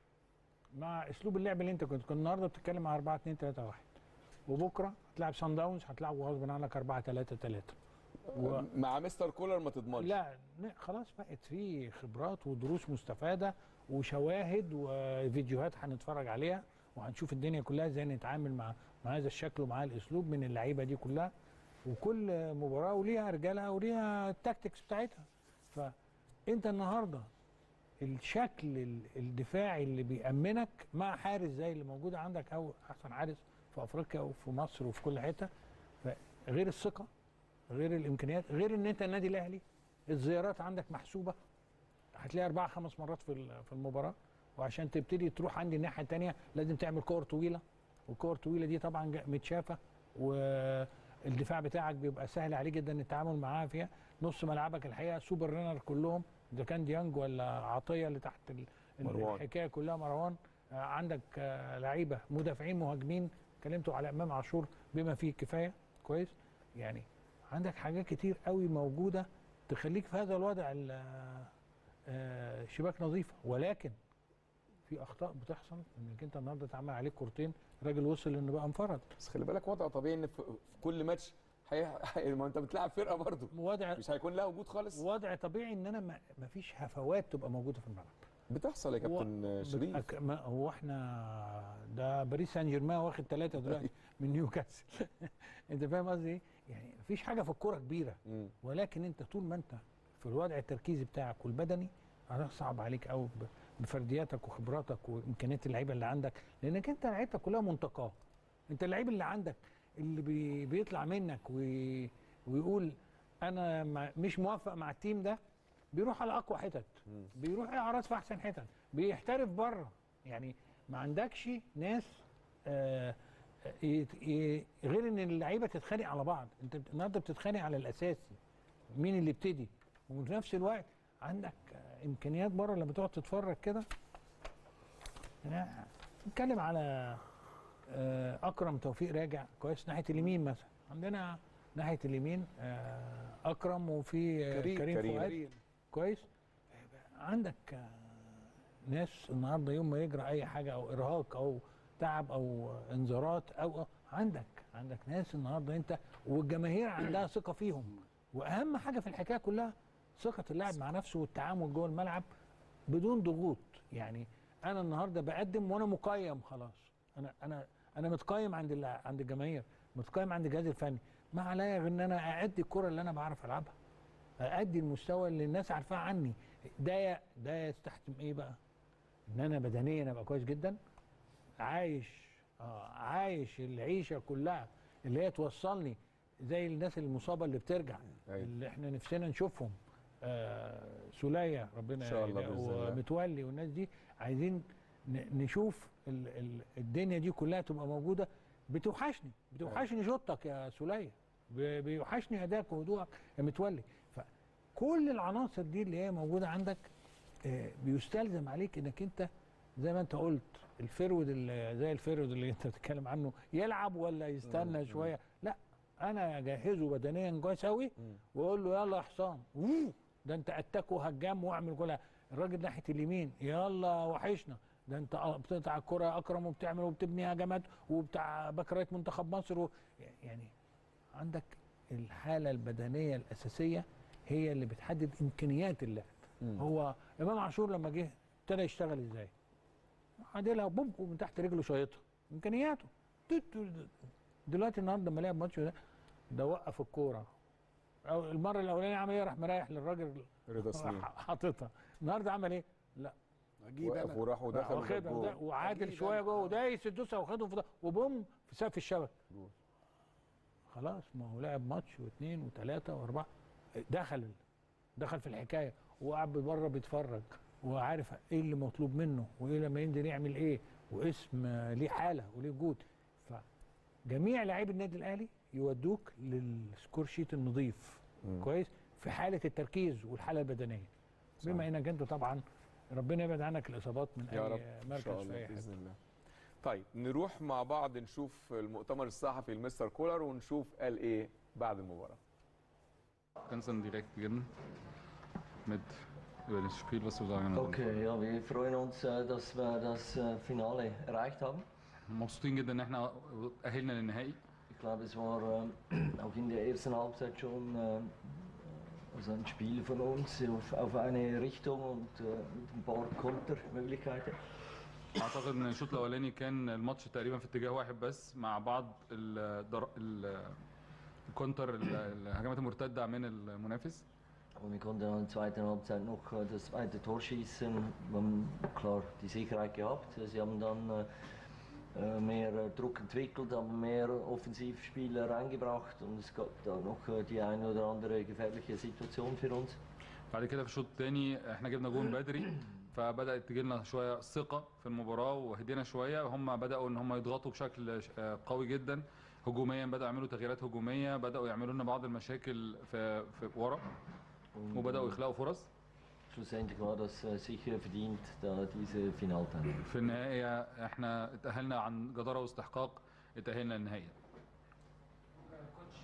مع اسلوب اللعب اللي انت كنت كنت النهارده بتتكلم على 4 2 3 1 وبكره هتلعب سان داونز هتلعب غصب عنك 4 3 3 و... مع مستر كولر ما تضمنش لا لا، خلاص بقت في خبرات ودروس مستفاده وشواهد وفيديوهات هنتفرج عليها وهنشوف الدنيا كلها ازاي نتعامل مع مع هذا الشكل ومع الاسلوب من اللعيبه دي كلها وكل مباراه وليها رجالها وليها التاكتكس بتاعتها فانت النهارده الشكل ال- الدفاعي اللي بيأمنك مع حارس زي اللي موجود عندك او احسن حارس في افريقيا وفي مصر وفي كل حته غير الثقه غير الامكانيات غير ان انت النادي الاهلي الزيارات عندك محسوبه هتلاقي اربع خمس مرات في ال- في المباراه وعشان تبتدي تروح عندي الناحيه الثانيه لازم تعمل كور طويله والكور الطويله دي طبعا جا- متشافه والدفاع بتاعك بيبقى سهل عليه جدا التعامل معاها فيها نص ملعبك الحقيقه سوبر رينر كلهم اذا كان ديانج ولا عطيه اللي تحت ال- ال- مروان. الحكايه كلها مروان آه، عندك آه، لعيبه مدافعين مهاجمين اتكلمتوا على امام عاشور بما فيه الكفايه كويس يعني عندك حاجات كتير قوي موجوده تخليك في هذا الوضع ال- آه، شباك نظيفه ولكن في اخطاء بتحصل انك انت النهارده اتعمل عليك كورتين راجل وصل انه بقى انفرد بس خلي بالك وضع طبيعي ان في في كل ماتش هي... هي... ما انت بتلعب فرقه برضه وضع مش هيكون لها وجود خالص وضع طبيعي ان انا ما ما فيش هفوات تبقى موجوده في الملعب بتحصل يا كابتن شريف أك- ما هو احنا ده باريس سان جيرمان واخد ثلاثه دلوقتي من نيوكاسل انت فاهم قصدي ايه؟ يعني مفيش حاجه في الكوره كبيره مم. ولكن انت طول ما انت في الوضع التركيزي بتاعك والبدني هتصعب عليك قوي بفردياتك وخبراتك وامكانيات اللعيبه اللي عندك لانك انت لعيبتك كلها منتقاه انت اللعيب اللي عندك اللي بي بيطلع منك وي ويقول انا ما- مش موافق مع التيم ده بيروح على اقوى حتت مم. بيروح اعراض في احسن حتت بيحترف بره يعني ما عندكش ناس آه يت- ي- غير ان اللعيبه تتخانق على بعض انت بت- النهارده بتتخانق على الاساسي مين اللي ابتدي وفي نفس الوقت عندك آه، امكانيات بره لما تقعد تتفرج كده يعني نتكلم على آه، اكرم توفيق راجع كويس ناحيه اليمين مثلا عندنا ناحيه اليمين آه، اكرم وفي آه، كريم- كريم, كريم. فؤاد كويس عندك آه، ناس النهارده يوم ما يجرى اي حاجه او ارهاق او تعب او انذارات او أو- عندك عندك ناس النهارده انت والجماهير عندها ثقه فيهم واهم حاجه في الحكايه كلها ثقه اللاعب مع نفسه والتعامل جوه الملعب بدون ضغوط يعني انا النهارده بقدم وانا مقيم خلاص انا انا انا متقيم عند الل- عند الجماهير متقيم عند الجهاز الفني ما عليا غير ان انا اادي الكره اللي انا بعرف العبها اادي المستوى اللي الناس عارفاه عني ده ده يستحتم ايه بقى ان انا بدنيا ابقى كويس جدا عايش اه عايش العيشه كلها اللي هي توصلني زي الناس المصابه اللي بترجع أيوة. اللي احنا نفسنا نشوفهم آه سولية ربنا إن شاء الله يهديه، بإذن الله. ومتولي والناس دي عايزين ن- نشوف ال ال الدنيا دي كلها تبقى موجوده بتوحشني بتوحشني شوطك يا سولية ب- بيوحشني ادائك وهدوءك يا متولي فكل العناصر دي اللي هي موجوده عندك آه، بيستلزم عليك انك انت زي ما انت قلت الفرود اللي زي الفرود اللي انت بتتكلم عنه يلعب ولا يستنى شويه لا انا اجهزه بدنيا كويس قوي واقول له يلا يا حسام أوه، ده انت اتاك وهجام واعمل كلها الراجل ناحيه اليمين يلا وحشنا ده انت بتقطع الكره يا اكرم وبتعمل وبتبني هجمات وبتاع باكرات منتخب مصر و... يعني عندك الحاله البدنيه الاساسيه هي اللي بتحدد امكانيات اللاعب هو امام عاشور لما جه ابتدى يشتغل ازاي عادلها بوم ومن تحت رجله شايطها امكانياته توت توت توت. دلوقتي النهارده لما لعب ماتش ده ده وقف الكوره أو المره الاولانيه عمل ايه راح مريح للراجل رضا سليم حاططها النهارده عمل ايه لا اجيب وقف انا وراح ودخل واخدها وجاب وده- جول. وعادل أكيد شويه أنا- جوه ودايس الدوسه واخدهم في ده وبوم في سقف الشبكه جول. خلاص ما هو لعب ماتش واثنين وثلاثه واربعه دخل دخل في الحكايه وقعد بره بيتفرج وعارف ايه اللي مطلوب منه وايه لما ينزل يعمل ايه واسم آه، ليه حاله وليه وجود فجميع لاعبي النادي الاهلي يودوك للسكور شيت النظيف كويس في حاله التركيز والحاله البدنيه بما انك انت طبعا ربنا يبعد عنك الاصابات من يا اي رب ان مركز شاء في الله اي حته باذن الله طيب نروح مع بعض نشوف المؤتمر الصحفي لمستر كولر ونشوف قال ايه بعد المباراه Kannst dann direkt beginnen mit über das Spiel, was du sagen hast. Okay, ja, wir freuen uns, äh, dass wir das äh, Finale erreicht haben. مبسوطين جدا ان احنا اهلنا للنهائي Ich glaube, es war äh, auch in der ersten Halbzeit schon äh, also ein Spiel von uns auf, auf eine Richtung und äh, mit ein paar Kontermöglichkeiten. اعتقد ان الشوط الاولاني كان الماتش تقريبا في اتجاه واحد بس مع بعض الدر... ال... الكونتر ال- الهجمات المرتده من المنافس Und wir konnten dann in der zweiten Halbzeit noch äh, das zweite Tor schießen. Wir haben klar die Sicherheit gehabt. Sie haben dann äh, äh, mehr äh, Druck entwickelt, haben mehr Offensivspieler reingebracht und es gab da noch äh, die eine oder andere gefährliche Situation für uns. بعد كده في الشوط الثاني احنا جبنا جون بدري فبدات تجي لنا شويه ثقه في المباراه وهدينا شويه هم بداوا ان هم يضغطوا بشكل ش- آه، قوي جدا هجوميا بداوا يعملوا تغييرات هجوميه بداوا يعملوا لنا بعض المشاكل في في ورا Und, وبداوا äh, يخلقوا فرص Schlussendlich war das äh, sicher verdient, da diese Finalteilnahme. في النهايه احنا اتاهلنا عن جداره واستحقاق اتاهلنا للنهائي كوتش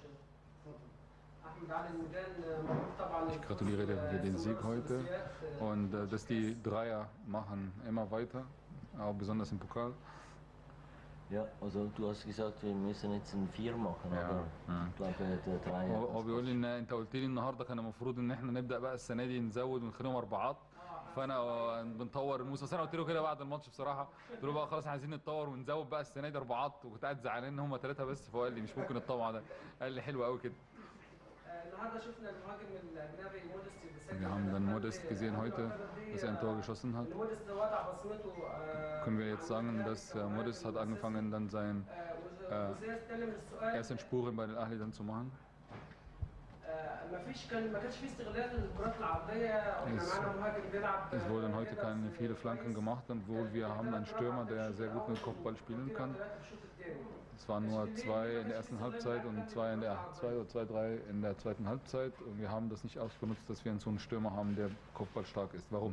احمد علي الميدان مبروك طبعا Ich gratuliere dir für den Sieg heute und äh, dass die Dreier machen immer weiter, auch besonders im Pokal. Ja, also du hast gesagt, wir müssen jetzt ein Vier machen, Ja, aber ja. ich glaube, der Dreier. هو هو بيقول لي ان انت قلت لي النهارده كان المفروض ان احنا نبدا بقى السنه دي نزود ونخليهم اربعات فانا بنطور الموسم بس انا قلت له كده بعد الماتش بصراحه قلت له بقى خلاص احنا عايزين نتطور ونزود بقى السنه دي اربعات وكنت قاعد زعلان ان هم ثلاثه بس فهو قال لي مش ممكن الطمع ده قال لي حلو قوي كده النهارده شفنا المهاجم الاجنبي مودست بيسجل Wir haben dann هدف Modest فردي. gesehen heute, الهدف dass er ein Tor geschossen hat. إن مودست وضع بصمته آه، Können wir jetzt عن sagen, ذلك dass äh, وهو Modest hat هدف angefangen, dann seinen آه، وز- آه، وزي استلم السؤال ersten Spuren bei den Ahli dann zu machen. آه، ما فيش كان ما كانش في استغلال للكرات العرضيه واحنا Es- معانا مهاجم بيلعب Es wurden آه، heute كده keine بس viele Flanken كويس. gemacht, obwohl wir haben einen Stürmer, der sehr gut mit Kopfball spielen kann. Es waren nur zwei in der ersten Halbzeit und zwei in der zwei oder zwei, drei in der zweiten Halbzeit. Und wir haben das nicht ausgenutzt, dass wir so einen Stürmer haben, der kopfballstark ist. Warum?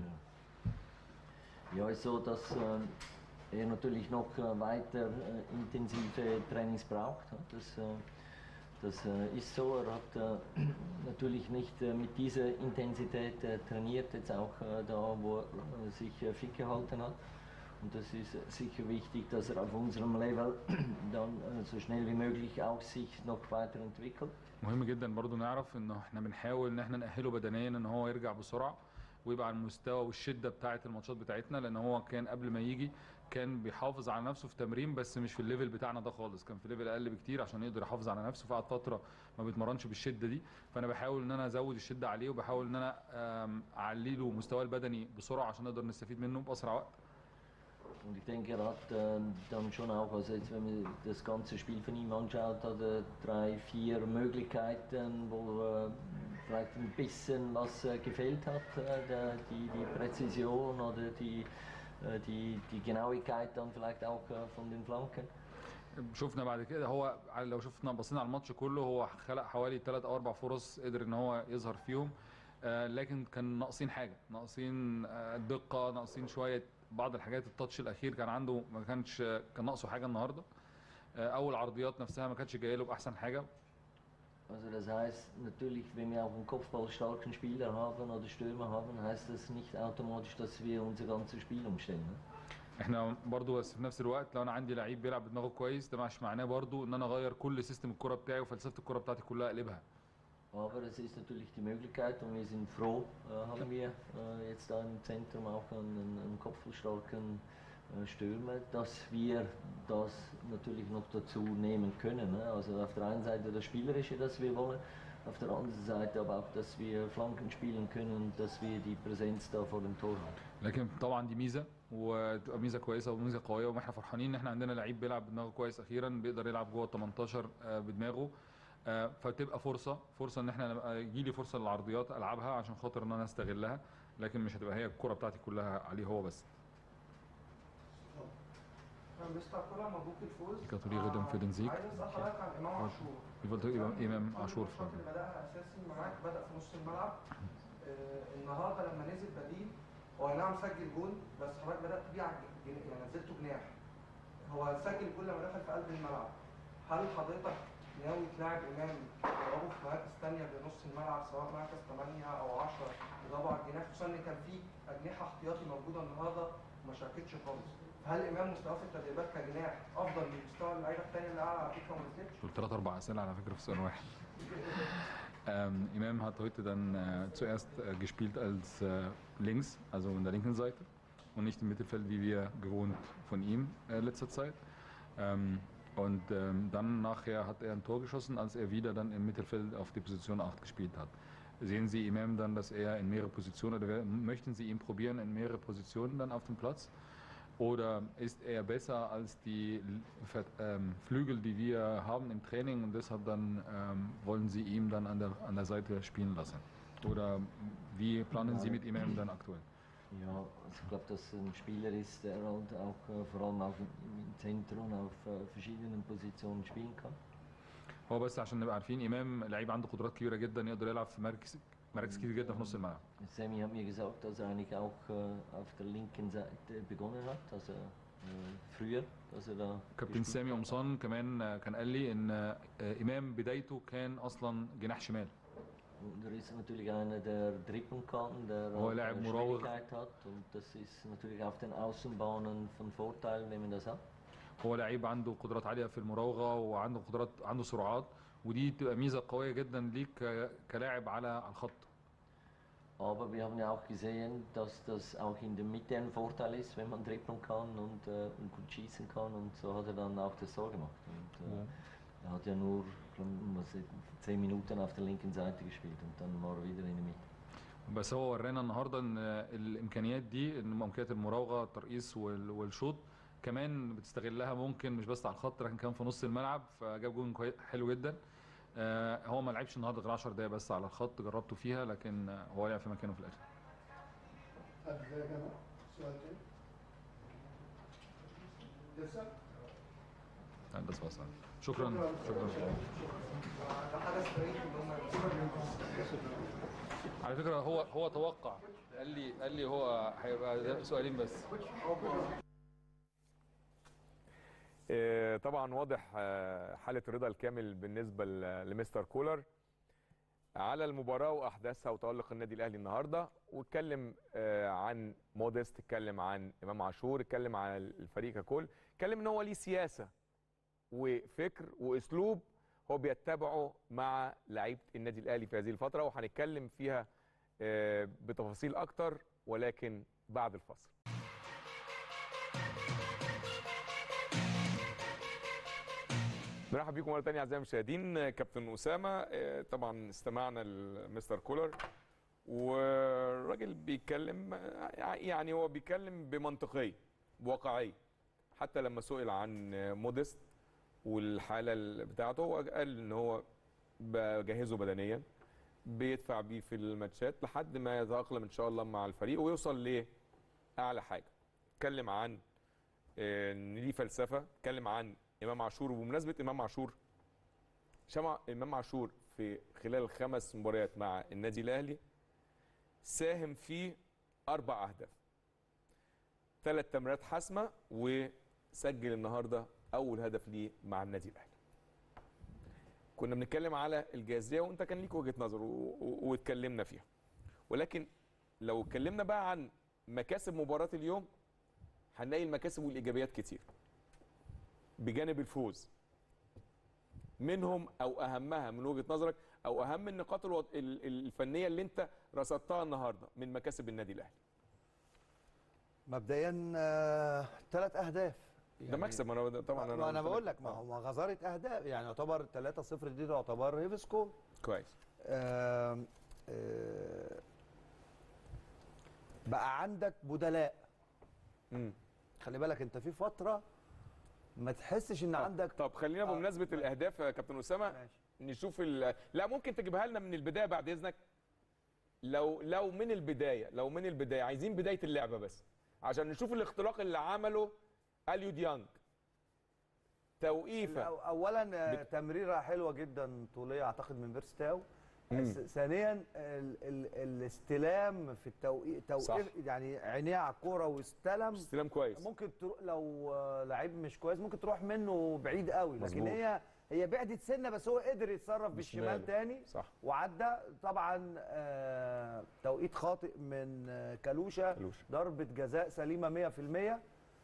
Ja, ist so, dass äh, er natürlich noch äh, weiter äh, intensive Trainings braucht. ja. Das, äh, das äh, ist so. Er hat äh, natürlich nicht äh, mit dieser Intensität äh, trainiert, jetzt auch äh, da, wo er äh, sich äh, fit gehalten hat. Und das ist äh, sicher wichtig, dass er auf unserem Level dann äh, so schnell wie möglich auch sich noch weiterentwickelt. مهم جدا برضو نعرف ان احنا بنحاول ان احنا نأهله بدنيا ان هو يرجع بسرعه ويبقى على المستوى والشده بتاعه الماتشات بتاعتنا لان هو كان قبل ما يجي كان بيحافظ على نفسه في تمرين بس مش في الليفل بتاعنا ده خالص كان في ليفل اقل بكتير عشان يقدر يحافظ على نفسه فقعد فتره ما بيتمرنش بالشده دي فانا بحاول ان انا ازود الشده عليه وبحاول ان انا آم، اعلي له مستواه البدني بسرعه عشان نقدر نستفيد منه باسرع وقت Und ich denke, er hat äh, dann schon auch, also jetzt, wenn man das ganze Spiel von ihm anschaut, hat er drei, vier Möglichkeiten, wo äh, vielleicht ein bisschen was äh, gefehlt hat, äh, der, die, die Präzision oder die, äh, die, die Genauigkeit dann vielleicht auch äh, von den Flanken. شفنا بعد كده هو على- لو شفنا بصينا على الماتش كله هو خلق حوالي ثلاث او اربع فرص قدر ان هو يظهر فيهم آه، لكن كان ناقصين حاجه ناقصين آه، دقه ناقصين شويه بعض الحاجات التاتش الاخير كان عنده ما كانش كان ناقصه حاجه النهارده آه، اول عرضيات نفسها ما كانتش جايه له باحسن حاجه Also das heißt natürlich, wenn wir auch einen kopfballstarken Spieler haben oder Stürmer haben, heißt das nicht automatisch, dass wir unser ganzes Spiel umstellen. Ne? احنا برضو بس في نفس الوقت لو انا عندي لعيب بيلعب بدماغه كويس ده مش معناه برضو ان انا اغير كل سيستم الكره بتاعي وفلسفه الكره بتاعتي كلها اقلبها Aber es ist natürlich die Möglichkeit und wir sind froh, äh, haben wir äh, jetzt da im Zentrum auch einen, einen kopfballstarken äh, Stürmer, dass wir das natürlich noch dazu nehmen können. Ne? Also auf der einen Seite das Spielerische, das wir wollen, auf der anderen Seite aber auch, dass wir Flanken spielen können, dass wir die Präsenz da vor dem Tor haben. لكن طبعا دي ميزه وتبقى ميزه كويسه وميزه قويه واحنا فرحانين ان احنا عندنا لعيب بيلعب بدماغه كويس اخيرا بيقدر يلعب جوه ال 18 آه، بدماغه آه، فتبقى فرصه فرصه ان احنا نبقى يجي لي فرصه للعرضيات العبها عشان خاطر ان انا استغلها لكن مش هتبقى هي الكره بتاعتي كلها عليه هو بس مستر كولر مبروك الفوز Die gratuliere dem für den Sieg. عايز اسال حضرتك عن امام عاشور Ich wollte über امام كل عاشور الماتشات fragen اللي بداها اساسي معاك بدا في نص الملعب آه، النهارده لما نزل بديل هو أي نعم سجل جول بس حضرتك بدات بيه على الجن- يعني نزلته جناح هو سجل جول لما دخل في قلب الملعب هل حضرتك ناوي تلاعب امام تضربه في مراكز ثانيه بنص الملعب سواء مركز 8 او 10 تضربه على الجناح خصوصا ان كان في اجنحه احتياطي موجوده النهارده وما شاركتش خالص هل امام مستواه في التدريبات كجناح افضل من مستوى اللعيبه الثانيه اللي قاعده على فكره وما نزلتش؟ دول ثلاث اربع اسئله على فكره في سؤال واحد Ähm, Imam hat heute dann äh, zuerst äh, gespielt als äh, links, also in der linken Seite und nicht im Mittelfeld, wie wir gewohnt von ihm äh, letzter Zeit. Ähm, und ähm, dann nachher hat er ein Tor geschossen, als er wieder dann im Mittelfeld auf die Position 8 gespielt hat. Sehen Sie Imam dann, dass er in mehrere Positionen oder wer- möchten Sie ihn probieren in mehrere Positionen dann auf dem Platz? Oder ist er besser als die L- Ver- ähm, Flügel, die wir haben im Training und deshalb dann ähm, wollen Sie ihn dann an der, an der Seite spielen lassen? Oder wie planen Sie mit ihm dann aktuell? Ja, also ich glaube, dass ein Spieler ist, der halt auch äh, vor allem auch im im Zentrum auf äh, verschiedenen Positionen spielen kann. هو بس عشان نبقى عارفين امام لعيب عنده قدرات كبيره جدا يقدر يلعب في مراكز مراكز كتير جدا في نص الملعب Sammy hat mir gesagt, dass er eigentlich auch äh, auf der linken Seite begonnen hat, also äh, früher, dass er da كابتن gespielt سامي hat. قمصان كمان آه، كان قال لي ان آه، امام بدايته كان اصلا جناح شمال Und er ist natürlich einer, der dribbeln kann, der هو auch, لاعب äh, مراوغ. Schnelligkeit hat und das ist natürlich auf den Außenbahnen von Vorteil, wenn man das hat. هو لعيب عنده قدرات عاليه في المراوغه وعنده قدرات عنده سرعات ودي تبقى ميزه قويه جدا ليك ك- كلاعب على على الخط Aber wir haben ja auch gesehen, dass das auch in der Mitte ein Vorteil ist, wenn man dribbeln kann und, äh, und gut schießen kann. Und so hat er dann auch das Tor gemacht. Und, äh, Er hat ja nur glaub, was, zehn Minuten auf der linken Seite gespielt und dann war er wieder in der Mitte. بس هو ورانا النهارده ان الامكانيات دي ان امكانيات المراوغه الترقيص وال- والشوط كمان بتستغلها ممكن مش بس على الخط لكن كمان في نص الملعب فجاب جون كوي- حلو جدا آه، هو ما لعبش النهارده غير 10 دقايق بس على الخط جربته فيها لكن آه، هو لعب في مكانه في الاخر طب ازاي يا جماعه؟ سؤال تاني؟ لسه؟ آه، بس بس شكرا شكرا ده حدث تاريخي ان هم على فكره هو هو توقع قال لي قال لي هو هيبقى ده سؤالين بس آه، طبعا واضح آه، حاله الرضا الكامل بالنسبه ل- لمستر كولر على المباراه واحداثها وتالق النادي الاهلي النهارده واتكلم آه، عن موديست اتكلم عن امام عاشور اتكلم عن الفريق ككل اتكلم ان هو ليه سياسه وفكر واسلوب هو بيتبعه مع لعيبه النادي الاهلي في هذه الفتره وهنتكلم فيها آه، بتفاصيل اكتر ولكن بعد الفاصل مرحبا بيكم مره ثانيه اعزائي المشاهدين كابتن اسامه آه، طبعا استمعنا لمستر كولر والراجل بيتكلم آه، يعني هو بيتكلم بمنطقيه بواقعيه حتى لما سئل عن آه، موديست والحاله ال- بتاعته هو قال ان هو بجهزه بدنيا بيدفع بيه في الماتشات لحد ما يتاقلم ان شاء الله مع الفريق ويوصل لاعلى حاجه اتكلم عن آه، ان ليه فلسفه اتكلم عن امام عاشور وبمناسبه امام عاشور شمع امام عاشور في خلال الخمس مباريات مع النادي الاهلي ساهم في اربع اهداف ثلاث تمريرات حاسمه وسجل النهارده اول هدف ليه مع النادي الاهلي كنا بنتكلم على الجاهزيه وانت كان ليك وجهه نظر و- و- واتكلمنا فيها ولكن لو اتكلمنا بقى عن مكاسب مباراه اليوم هنلاقي المكاسب والايجابيات كتير بجانب الفوز منهم او اهمها من وجهه نظرك او اهم النقاط الوط- ال- ال- الفنيه اللي انت رصدتها النهارده من مكاسب النادي الاهلي مبدئيا ثلاث اهداف ده مكسب ما انا طبعا ما انا انا قلت بقول لك ما هو ما غزاره اهداف يعني يعتبر 3-0 دي تعتبر هيف سكور كويس آم، آه، بقى عندك بدلاء امم خلي بالك انت في فتره ما تحسش ان عندك طب خلينا آه، بمناسبه الاهداف يا كابتن اسامه ماشي نشوف ال... لا ممكن تجيبها لنا من البدايه بعد اذنك لو لو من البدايه لو من البدايه عايزين بدايه اللعبه بس عشان نشوف الاختراق اللي عمله اليو ديانج توقيفه أو- اولا آه، بت- تمريره حلوه جدا طوليه اعتقد من بيرستاو مم. س- ثانيا ال ال الاستلام في التوقيت صح. توقيف يعني عينيه على الكوره واستلم استلام كويس ممكن تروح لو آه، لعيب مش كويس ممكن تروح منه بعيد قوي لكن مظبوط. هي هي بعدت سنه بس هو قدر يتصرف بالشمال بشماله. تاني صح وعدى طبعا آه توقيت خاطئ من آه كالوشا كالوشا. ضربه جزاء سليمه 100%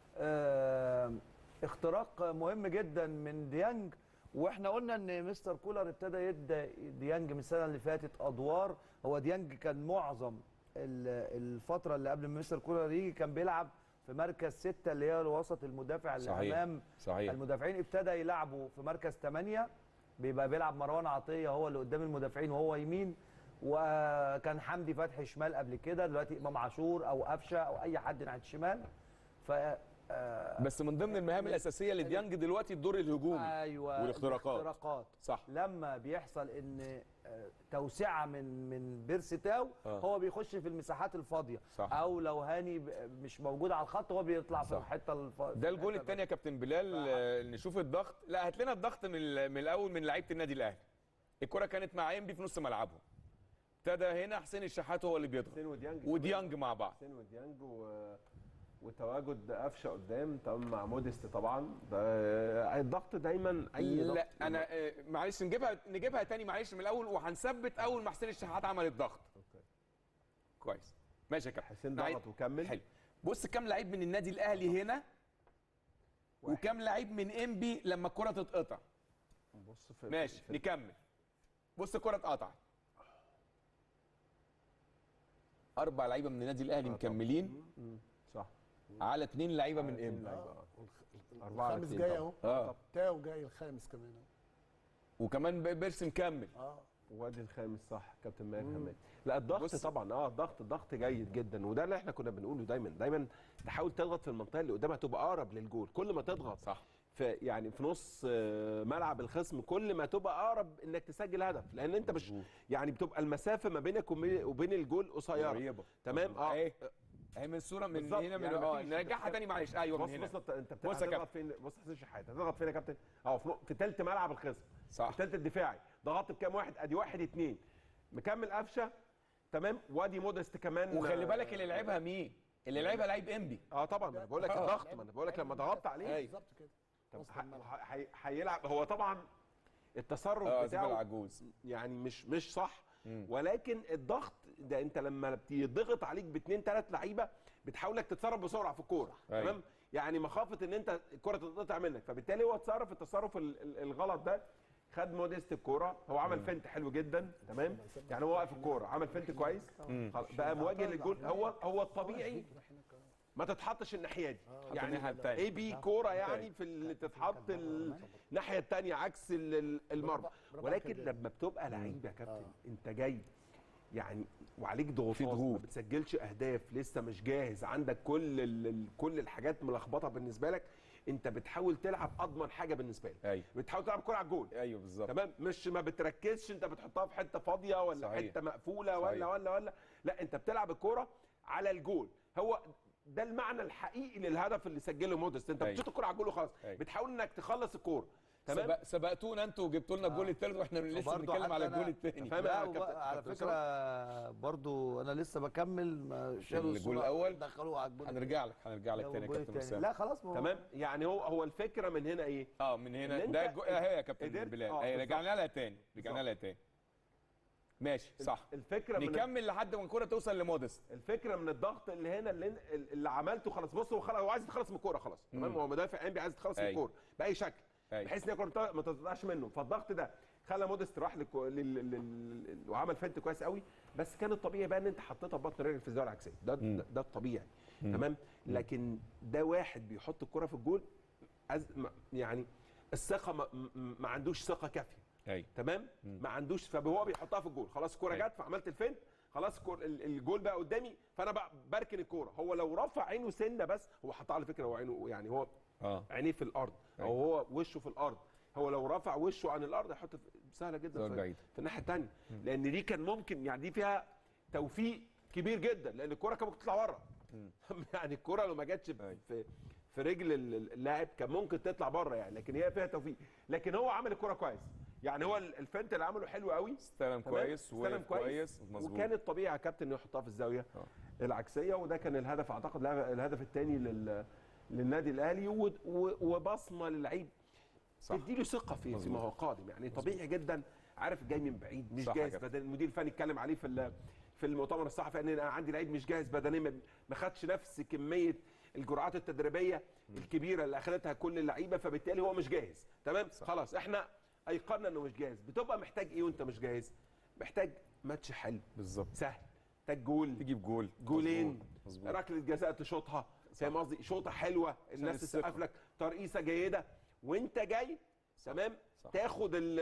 آه اختراق مهم جدا من ديانج واحنا قلنا ان مستر كولر ابتدى يدي ديانج من السنه اللي فاتت ادوار هو ديانج كان معظم ال- الفتره اللي قبل ما مستر كولر يجي كان بيلعب في مركز ستة اللي هي الوسط المدافع اللي صحيح. امام صحيح المدافعين ابتدى يلعبوا في مركز 8 بيبقى بيلعب مروان عطيه هو اللي قدام المدافعين وهو يمين وكان حمدي فتحي شمال قبل كده دلوقتي امام عاشور او قفشه او اي حد ناحيه الشمال ف آه، بس من ضمن المهام الاساسيه لديانج دلوقتي الدور الهجومي ايوه والاختراقات. الاختراقات صح لما بيحصل ان آه، توسعه من من بيرستاو آه. هو بيخش في المساحات الفاضيه صح. او لو هاني ب- مش موجود على الخط هو بيطلع في صح. الحته الفاضيه ده الجول الثاني يا كابتن بلال آه، نشوف الضغط لا هات لنا الضغط من ال- من الاول من لعيبه النادي الاهلي الكره كانت مع انبي في نص ملعبهم ابتدى هنا حسين الشحات هو اللي بيضغط حسين وديانج وديانج مع بعض حسين وديانج و... وتواجد قفشه قدام طبعا مع موديست طبعا ده الضغط دايما اي ضغط لا انا آه، معلش نجيبها نجيبها تاني معلش من الاول وهنثبت اول ما حسين الشحات عمل الضغط أوكي. كويس ماشي يا كابتن حسين نعيد. ضغط وكمل حلو بص كام لعيب من النادي الاهلي هنا واحد. وكام لعيب من انبي لما الكره تتقطع بص في ماشي في- نكمل بص الكره اتقطعت اربع لعيبه من النادي الاهلي آه، طبعا. مكملين مم، صح على اثنين لعيبه من اتنين انبي لعيبة، آه. آه. والخ- أربعة على الخامس اتنين جاي طبعا. اهو اه تاو جاي الخامس كمان اهو وكمان ب- بيرسي مكمل اه وادي الخامس صح كابتن ماهر حماد لا الضغط بص- طبعا اه الضغط الضغط جيد جدا وده اللي احنا كنا بنقوله دايما دايما تحاول تضغط في المنطقه اللي قدامها تبقى اقرب للجول كل ما تضغط صح في يعني في نص آه، ملعب الخصم كل ما تبقى اقرب انك تسجل هدف لان انت مش مظبوط. يعني بتبقى المسافه ما بينك وبين وبين الجول قصيره قريبه تمام اه اهي اهي من الصوره من بالظبط، هنا من يعني اه مفيش- نرجعها تاني معلش ايوه من بص هنا بص انت انت بص يا هتضغط فين بص حسين شحاته هتضغط فين يا كابتن اه في, نق- في ثلث ملعب الخصم صح الثلث الدفاعي ضغطت بكام واحد ادي واحد اتنين مكمل قفشه تمام وادي مودست كمان وخلي آه، بالك اللي لعبها مين اللي لعبها لعيب انبي اه طبعا ما انا بقول لك آه. الضغط ما انا بقول لك لما ضغطت عليه أيوة. بالظبط كده طب وسط ح- الملعب. ح- هي- هيلعب هو طبعا التصرف اه زي بتاعه العجوز يعني مش مش صح مم. ولكن الضغط ده انت لما بيضغط عليك باثنين ثلاث لعيبه بتحاول انك تتصرف بسرعه في الكوره أيوة. تمام يعني مخافه ان انت الكوره تتقطع منك فبالتالي هو اتصرف التصرف ال- ال- الغلط ده خد موديست الكوره هو عمل فنت حلو جدا تمام يعني هو واقف الكوره عمل فنت كويس خلاص، بقى مواجه للجول هو هو الطبيعي ما تتحطش الناحيه دي الناحية يعني التانية. اي بي كوره يعني في اللي تتحط الناحيه الثانيه عكس ال- ال- المرمى برافو ولكن عليك يا لما بتبقى لعيب يا كابتن آه. انت جاي يعني وعليك ضغوطات في ضغوط. ما بتسجلش اهداف لسه مش جاهز عندك كل ال- ال- كل الحاجات ملخبطه بالنسبه لك انت بتحاول تلعب اضمن حاجه بالنسبه لك ايوه بتحاول تلعب كوره على الجول ايوه بالظبط تمام مش ما بتركزش انت بتحطها في حته فاضيه ولا صحيح. حته مقفوله صحيح. ولا ولا ولا لا انت بتلعب الكوره على الجول هو ده المعنى الحقيقي للهدف اللي سجله مودست انت أيوة. بتشوط الكوره على الجول وخلاص أيوة. بتحاول انك تخلص الكوره تمام سبق سبقتونا انتوا وجبتوا لنا الجول الثالث واحنا لسه وبرضه بنتكلم حتى على أنا- الجول الثاني فاهم لا يا وبقى- كابتن- على كابتن فكره برضو انا لسه بكمل ما شالوا الجول الصورة، الأول. دخلوه على الجول هنرجع لك هنرجع لك التاني. تاني يا الجول كابتن التاني. اسامه لا خلاص ما هو- تمام يعني هو هو الفكره من هنا ايه اه من هنا إن ده أنت الجو... اهي يا كابتن قدرت- بلال آه، اهي بالظبط. رجعنا لها تاني رجعنا لها تاني ماشي صح الفكره من نكمل لحد ما الكره توصل لمودست الفكره من الضغط اللي هنا اللي, اللي عملته خلاص بص هو خلاص هو عايز يتخلص من الكوره خلاص تمام هو مدافع انبي عايز يتخلص من أيوة. الكوره باي شكل أيوة. بحيث ان الكوره ما تطلعش منه فالضغط ده خلى مودست راح لكو... لل... لل... لل... وعمل فنت كويس قوي بس كان الطبيعي بقى ان انت حطيتها ببطن رجلك في الزاويه العكسيه ده ده, ده الطبيعي تمام لكن ده واحد بيحط الكوره في الجول أز... ما- يعني الثقه ما... ما- ما عندوش ثقه كافيه ايوه تمام ما عندوش فهو بيحطها في الجول خلاص الكوره أيوة. جت فعملت الفنت خلاص الكور- ال- الجول بقى قدامي فانا بقى بركن الكوره هو لو رفع عينه سنه بس هو حطها على فكره هو عينه يعني هو اه عينيه في الارض او أيوة. هو وشه في الارض هو لو رفع وشه عن الارض هيحط في- سهله جدا زاوية في, بعيدة. في الناحيه الثانيه لان دي كان ممكن يعني دي فيها توفيق كبير جدا لان الكوره كان ممكن تطلع بره يعني الكوره لو ما جاتش أيوة. في في رجل ال- اللاعب كان ممكن تطلع بره يعني لكن هي فيها توفيق لكن هو عمل الكوره كويس يعني هو ال- الفنت اللي عمله حلو قوي استلم تمام؟ كويس استلم وقف كويس مظبوط وكان الطبيعي يا كابتن انه يحطها في الزاويه آه. العكسيه وده كان الهدف اعتقد الهدف- الهدف الثاني لل للنادي الاهلي و- و- وبصمه للعيب صح. تديله ثقه في فيما هو قادم يعني طبيعي جدا عارف جاي من بعيد مش صح يا جاهز كابتن. بدل المدير الفني اتكلم عليه في ال- في المؤتمر الصحفي ان انا عندي لعيب مش جاهز بدنيا ما- ما خدش نفس كميه الجرعات التدريبيه الكبيره اللي اخذتها كل اللعيبه فبالتالي هو مش جاهز تمام صح. خلاص احنا ايقنا انه مش جاهز بتبقى محتاج ايه وانت مش جاهز محتاج ماتش حلو بالظبط سهل محتاج جول تجيب جول جولين مظبوط. مظبوط ركله جزاء تشوطها فاهم قصدي شوطه حلوه الناس الثقة. تسقف لك ترقيصه جيده وانت جاي تمام صح. تاخد ال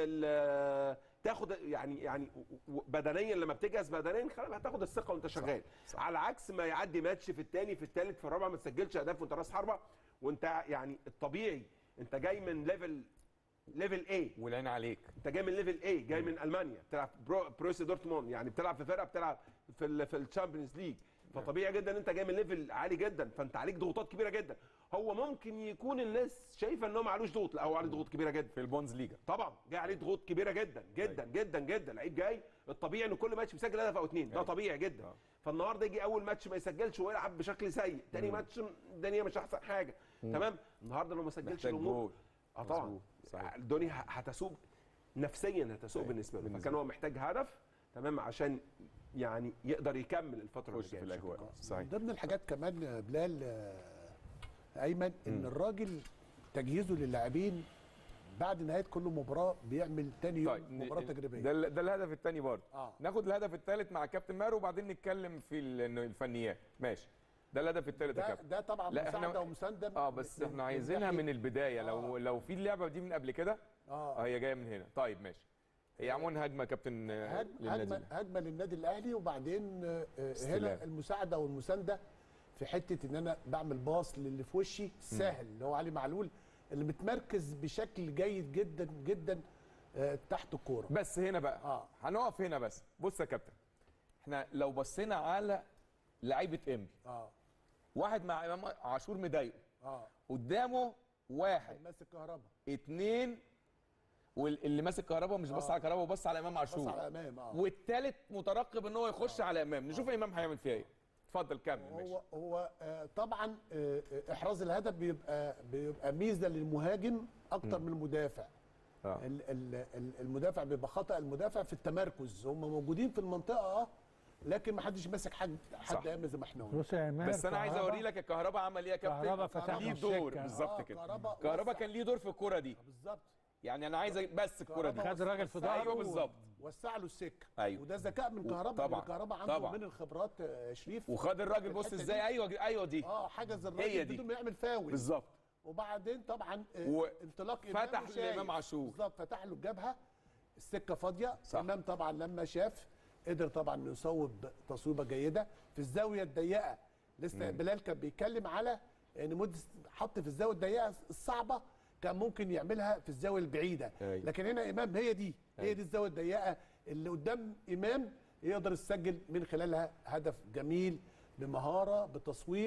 ال تاخد يعني يعني و- و- بدنيا لما بتجهز بدنيا خلاص هتاخد الثقه وانت شغال صح. على عكس ما يعدي ماتش في الثاني في الثالث في الرابع ما تسجلش اهداف وانت راس حربه وانت يعني الطبيعي انت جاي من ليفل ليفل ايه والعين عليك انت جاي من ليفل ايه جاي من المانيا بتلعب برو بروسيا دورتموند يعني بتلعب في فرقه بتلعب في ال في الشامبيونز ليج فطبيعي جدا ان انت جاي من ليفل عالي جدا فانت عليك ضغوطات كبيره جدا هو ممكن يكون الناس شايفه ان هو معلوش ضغوط لا هو عليه ضغوط كبيره جدا في البونز ليجا طبعا جاي عليه ضغوط كبيره جدا جدا جدا جدا لعيب جاي الطبيعي ان كل ماتش بيسجل هدف او اتنين ده أيوة. طبيعي جدا آه. فالنهارده يجي اول ماتش ما يسجلش ويلعب بشكل سيء تاني ماتش الدنيا مش احسن حاجه تمام النهارده لو ما سجلش محتاج الامور جول اه طبعا مظبوط. صحيح. الدنيا ه- هتسوق نفسيا هتسوق أيوة. بالنسبه له بالنسبة فكان هو محتاج هدف تمام عشان يعني يقدر يكمل الفتره اللي خش في جايه بشكل الاجواء كويس. صحيح من ضمن الحاجات كمان آه، بلال آه، ايمن ان الراجل تجهيزه للاعبين بعد نهايه كل مباراه بيعمل تاني يوم طيب مباراه ن- تجريبيه ده ال- ده الهدف الثاني برضه اه ناخد الهدف الثالث مع كابتن ماهر وبعدين نتكلم في ال- إنه الفنيات ماشي ده الهدف الثالث يا ده, كابتن ده طبعا لا، إحنا- مساعده ومسانده اه بس من- احنا من عايزينها ناحية- من البدايه لو آه. لو في اللعبه دي من قبل كده اه اه هي جايه من هنا طيب ماشي هي عموما هجمه كابتن آه، هج- للنادي هجمه الأهلي. هجمه للنادي الاهلي وبعدين آه، آه، استلام. هنا المساعده والمسانده في حته ان انا بعمل باص للي في وشي سهل اللي هو علي معلول اللي متمركز بشكل جيد جدا جدا آه، تحت الكوره بس هنا بقى اه هنقف هنا بس بص يا كابتن احنا لو بصينا على لعيبه انبي اه واحد مع امام عاشور مضايقه اه قدامه واحد ماسك كهربا اتنين واللي ماسك كهربا مش بص آه. على كهربا وبص على امام بص عاشور على امام اه والتالت مترقب ان هو يخش على امام نشوف امام هيعمل فيها ايه اتفضل كمل ماشي هو هو آه، طبعا آه، آه، احراز الهدف بيبقى بيبقى ميزه للمهاجم اكتر من المدافع آه. ال- ال- ال- المدافع بيبقى خطا المدافع في التمركز هم موجودين في المنطقه اه لكن ما حدش ماسك حد حد صح. ياما زي ما احنا قلنا بص يا ماهر بس انا عايز كهربا- اوري لك الكهربا عمل ايه يا كابتن كهربا فتح ليه له دور السكة. بالظبط آه، كده كهربا كهربا وسع. كان ليه دور في الكوره دي بالظبط يعني انا عايز بس الكوره دي كهربا خد الراجل في وسع- ظهره ايوه بالظبط وسع له السكه أيوه. وده ذكاء من و- كهربا طبعا، لأن كهربا عنده طبعا. من الخبرات آه، شريف وخد الراجل بص الحتة ازاي دي. ايوه ايوه دي اه حجز هي الراجل دي. بدون ما يعمل فاول بالظبط وبعدين طبعا آه، و- انطلاق فتح إمام وشايف. لإمام عاشور. بالظبط فتح له الجبهه السكه فاضيه صح. امام طبعا لما شاف قدر طبعا انه يصوب تصويبه جيده في الزاويه الضيقه لسه بلال كان بيتكلم على ان موديس حط في الزاويه الضيقه الصعبه كان ممكن يعملها في الزاويه البعيده أيوة. لكن هنا امام هي دي هي دي الزاويه الضيقه اللي قدام امام يقدر يسجل من خلالها هدف جميل بمهاره بتصويب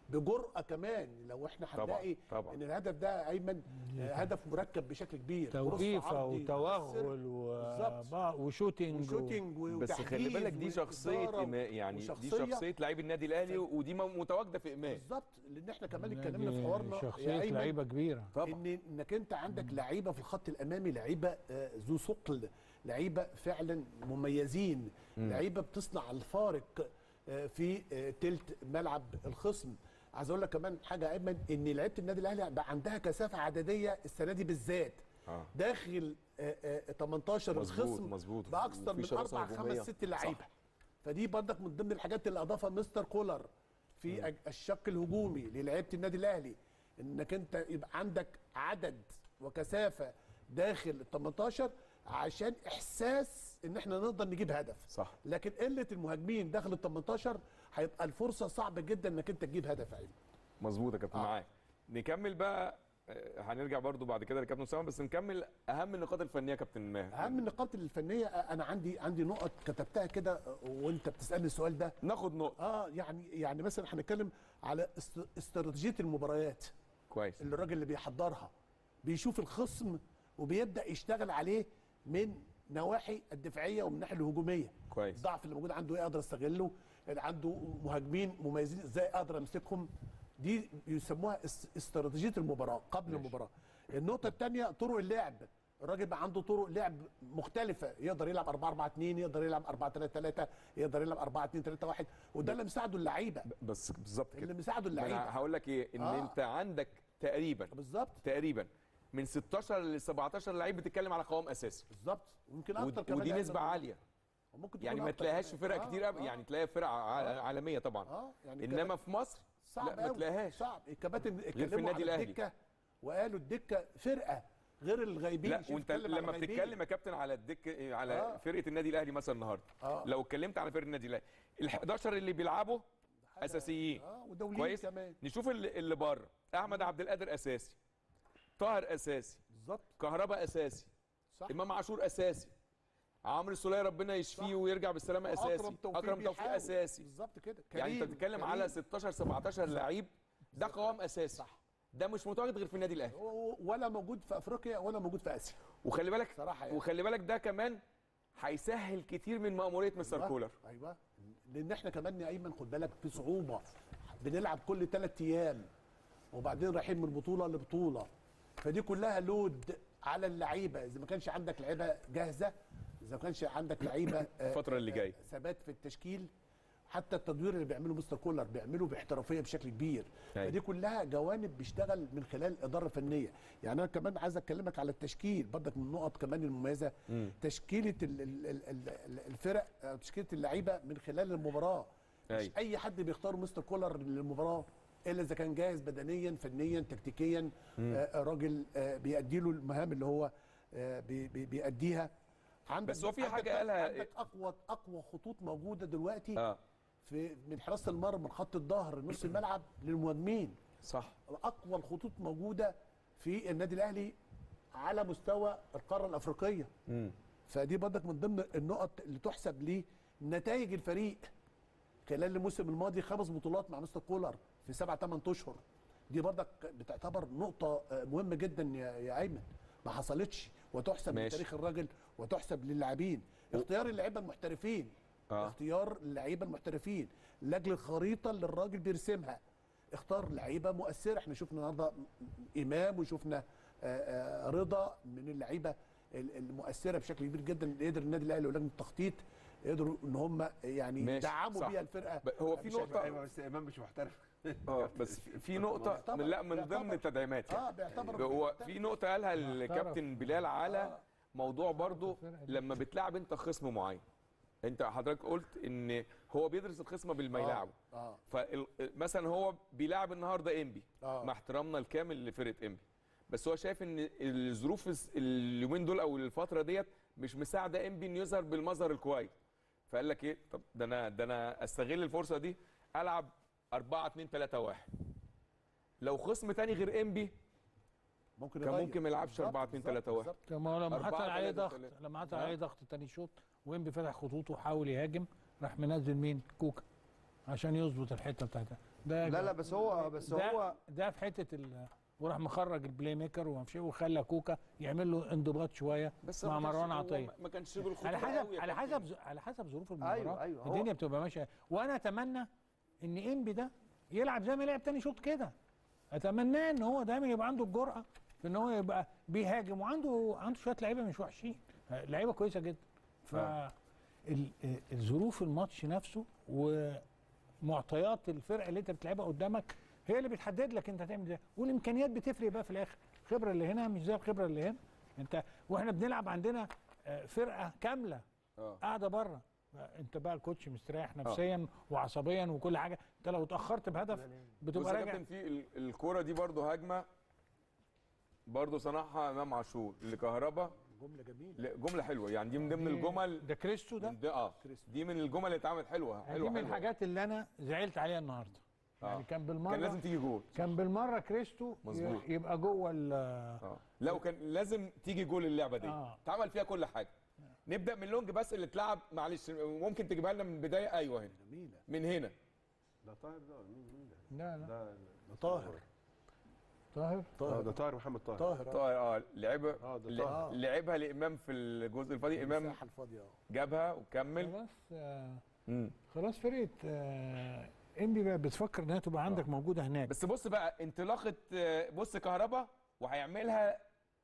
بجرأه كمان لو احنا طبعاً، هنلاقي طبعاً. ان الهدف ده ايمن آه، هدف مركب بشكل كبير توقيفه كروس عرضي وتوغل بالظبط. وبع- وشوتينج وشوتينج و- بس خلي وتحديد بالك دي شخصيه وإثارة إماء يعني دي وشخصية. شخصيه لعيب النادي الاهلي ودي م- متواجده في امام بالظبط لان احنا كمان دي اتكلمنا في حوارنا يا شخصيه أيمن لعيبه كبيره طبعا ان انك انت عندك لعيبه في الخط الامامي لعيبه آه، ذو ثقل لعيبه فعلا مميزين لعيبه بتصنع الفارق آه، في آه، تلت ملعب الخصم عايز اقول لك كمان حاجه يا ايمن ان لعيبه النادي الاهلي بقى عندها كثافه عدديه السنه دي بالذات اه داخل آه، آه، 18 مظبوط الخصم مظبوط باكثر وفي من شراسة اربع هجومية. خمس ست لعيبه صح. فدي برضك من ضمن الحاجات اللي اضافها مستر كولر في أج- الشق الهجومي للعيبه النادي الاهلي انك انت يبقى عندك عدد وكثافه داخل ال 18 عشان احساس ان احنا نقدر نجيب هدف صح لكن قله المهاجمين داخل ال 18 هيبقى الفرصه صعبه جدا انك انت تجيب هدف عين مظبوط يا كابتن آه. معاك نكمل بقى آه، هنرجع برضو بعد كده لكابتن اسامه بس نكمل اهم النقاط الفنيه يا كابتن ماهر اهم النقاط الفنيه انا عندي عندي نقط كتبتها كده وانت بتسالني السؤال ده ناخد نقطه اه يعني يعني مثلا هنتكلم على است- استراتيجيه المباريات كويس اللي الراجل اللي بيحضرها بيشوف الخصم وبيبدا يشتغل عليه من نواحي الدفاعيه ومن الناحيه الهجوميه كويس الضعف اللي موجود عنده ايه اقدر استغله اللي عنده مهاجمين مميزين ازاي اقدر امسكهم دي بيسموها اس- استراتيجيه المباراه قبل ماشي. المباراه النقطه الثانيه طرق اللعب الراجل بقى عنده طرق لعب مختلفه يقدر يلعب 4 4 2 يقدر يلعب 4 3 3 يقدر يلعب 4 2 3 1 وده اللي مساعده اللعيبه بس بالظبط اللي كده مساعده ما اللعيبه انا هقول لك ايه ان آه. انت عندك تقريبا بالظبط تقريبا من 16 ل 17 لعيب بتتكلم على قوام اساسي بالظبط ويمكن ود- اكتر كمان ودي يا نسبه أيمن. عاليه وممكن يعني تكون ما أكتر تلاقيهاش في كمان. فرق آه، كتير أب... آه. يعني تلاقيها فرق ع- عالميه طبعا اه يعني انما في مصر صعب لا ما أوي. تلاقيهاش صعب الكباتن في اتكلموا النادي على الأهلي. الدكه وقالوا الدكه فرقه غير الغايبين لا شوف وانت اتكلم على لما الغايبين. بتتكلم يا كابتن على الدك على آه. فرقه النادي الاهلي مثلا النهارده آه. لو اتكلمت على فرقه النادي الاهلي ال 11 اللي بيلعبوا اساسيين اه ودوليين كويس كمان نشوف اللي, اللي بره احمد عبد القادر اساسي طاهر اساسي بالظبط كهربا اساسي صح امام عاشور اساسي عمرو السوليه ربنا يشفيه صح. ويرجع بالسلامه اساسي اكرم توفيق, اكرم توفيق بيحاول. اساسي بالظبط كده يعني انت كريم- بتتكلم كريم. على 16 17 لعيب ده قوام اساسي صح. ده مش متواجد غير في النادي الاهلي و- ولا موجود في افريقيا ولا موجود في اسيا وخلي بالك صراحه يعني وخلي بالك ده كمان هيسهل كتير من مأمورية مستر أيوة. كولر ايوه لان احنا كمان يا ايمن خد بالك في صعوبه بنلعب كل ثلاث ايام وبعدين رايحين من بطوله لبطوله فدي كلها لود على اللعيبه اذا ما كانش عندك لعيبه جاهزه اذا ما كانش عندك لعيبه آه، الفترة اللي آه، جايه. ثبات في التشكيل حتى التدوير اللي بيعمله مستر كولر بيعمله باحترافيه بشكل كبير أيوة. فدي كلها جوانب بيشتغل من خلال الاداره الفنيه يعني انا كمان عايز اكلمك على التشكيل برضك من النقط كمان المميزه مم. تشكيله ال- ال- ال- ال- الفرق أو تشكيله اللعيبه من خلال المباراه مش أيوة. اي حد بيختار مستر كولر للمباراه الا اذا كان جاهز بدنيا فنيا تكتيكيا آه راجل آه بيأدي له المهام اللي هو آه بي بي بيأديها عندك بس هو في عندك- حاجة قالها- عندك اقوى اقوى خطوط موجوده دلوقتي اه في من حراسه المرمى من خط الظهر نص الملعب للمهاجمين صح اقوى الخطوط موجوده في النادي الاهلي على مستوى القاره الافريقيه مم. فدي برضك من ضمن النقط اللي تحسب لنتائج الفريق خلال الموسم الماضي خمس بطولات مع مستر كولر في سبع ثمان اشهر دي برضك بتعتبر نقطه آه، مهمه جدا يا يا ايمن ما حصلتش وتحسب من ماشي. تاريخ الراجل وتحسب للاعبين اختيار اللعيبه المحترفين اه اختيار اللعيبه المحترفين لاجل الخريطه اللي الراجل بيرسمها اختار لعيبه مؤثره احنا شفنا النهارده امام وشفنا آه، آه، رضا من اللعيبه ال- المؤثره بشكل كبير جدا اللي قدر النادي الاهلي ولجنه التخطيط قدروا ان هم يعني ماشي، يدعموا صح. بيها الفرقه ب- هو في بشكل- نقطة ايوه بس امام مش محترف اه بس في نقطة بيعتبر- من لا من بيعتبر. ضمن التدعيمات اه يعني بيعتبر هو في نقطة قالها الكابتن بلال على آه. موضوع برضو الفرقة دي. لما بتلعب انت خصم معين انت حضرتك قلت ان هو بيدرس الخصم قبل ما آه، يلعبه اه فمثلا هو بيلعب النهارده انبي آه. مع احترامنا الكامل لفرقه انبي بس هو شايف ان الظروف الس- اليومين دول او الفتره ديت مش مساعده انبي انه يظهر بالمظهر الكويس فقال لك ايه طب ده انا ده انا استغل الفرصه دي العب 4 2 3 1 لو خصم تاني غير انبي ممكن كان يغير. ممكن ما يلعبش بالظبط، 4 2 بالظبط، 3 1 بالظبط. طب ما هو لما أربعة حصل عليه تلاتة ضغط تلاتة. لما حصل آه. عليه ضغط تاني شوط وينبي فتح خطوطه وحاول يهاجم راح منزل مين كوكا عشان يظبط الحته بتاعتها ده لا لا بس هو بس ده هو ده في حته ال وراح مخرج البلاي ميكر ومشي وخلى كوكا يعمل له انضباط شويه بس مع ما كانش- مروان هو عطيه ما كانش بالخطوره على حسب قوي يا على كابتن. حسب على حسب ظروف المباراه أيوة، أيوة، هو- الدنيا بتبقى ماشيه وانا اتمنى ان انبي ده يلعب زي ما لعب تاني شوط كده اتمناه ان هو دايما يبقى عنده الجرأه في ان هو يبقى بيهاجم وعنده عنده شويه لعيبه مش وحشين لعيبه كويسه جدا ف ال- الظروف الماتش نفسه ومعطيات الفرقه اللي انت بتلعبها قدامك هي اللي بتحدد لك انت هتعمل ازاي والامكانيات بتفرق بقى في الاخر الخبره اللي هنا مش زي الخبره اللي هنا انت واحنا بنلعب عندنا آه، فرقه كامله اه قاعده بره انت بقى الكوتش مستريح نفسيا وعصبيا وكل حاجه انت لو اتاخرت بهدف بص بتبقى يا راجع كابتن في ال- الكوره دي برضو هجمه برضو صنعها امام عاشور لكهربا جمله جميله لا، جمله حلوه يعني دي من ضمن الجمل ده كريستو ده من ده اه دي من الجمل اللي اتعملت حلوه دي حلوه من حلوه الحاجات اللي انا زعلت عليها النهارده يعني آه. كان بالمره كان لازم تيجي جول كان بالمره كريستو ي- مظبوط. يبقى جوه ال- اه لا وكان لازم تيجي جول اللعبه دي آه. اتعمل فيها كل حاجه نبدا من لونج بس اللي اتلعب معلش ممكن تجيبها لنا من البدايه ايوه هنا جميله من هنا ده طاهر ده ولا مين مين ده؟ لا لا ده طاهر طاهر آه، طاهر ده طاهر محمد طاهر طاهر طاهر اه لعبها اه ده ل- طاهر لعبها لامام في الجزء الفاضي امام المساحه الفاضيه اه جابها وكمل خلاص آه مم. خلاص فرقه آه انبي بقى بتفكر انها تبقى عندك موجوده هناك بس بص بقى انطلاقه آه، بص كهربا وهيعملها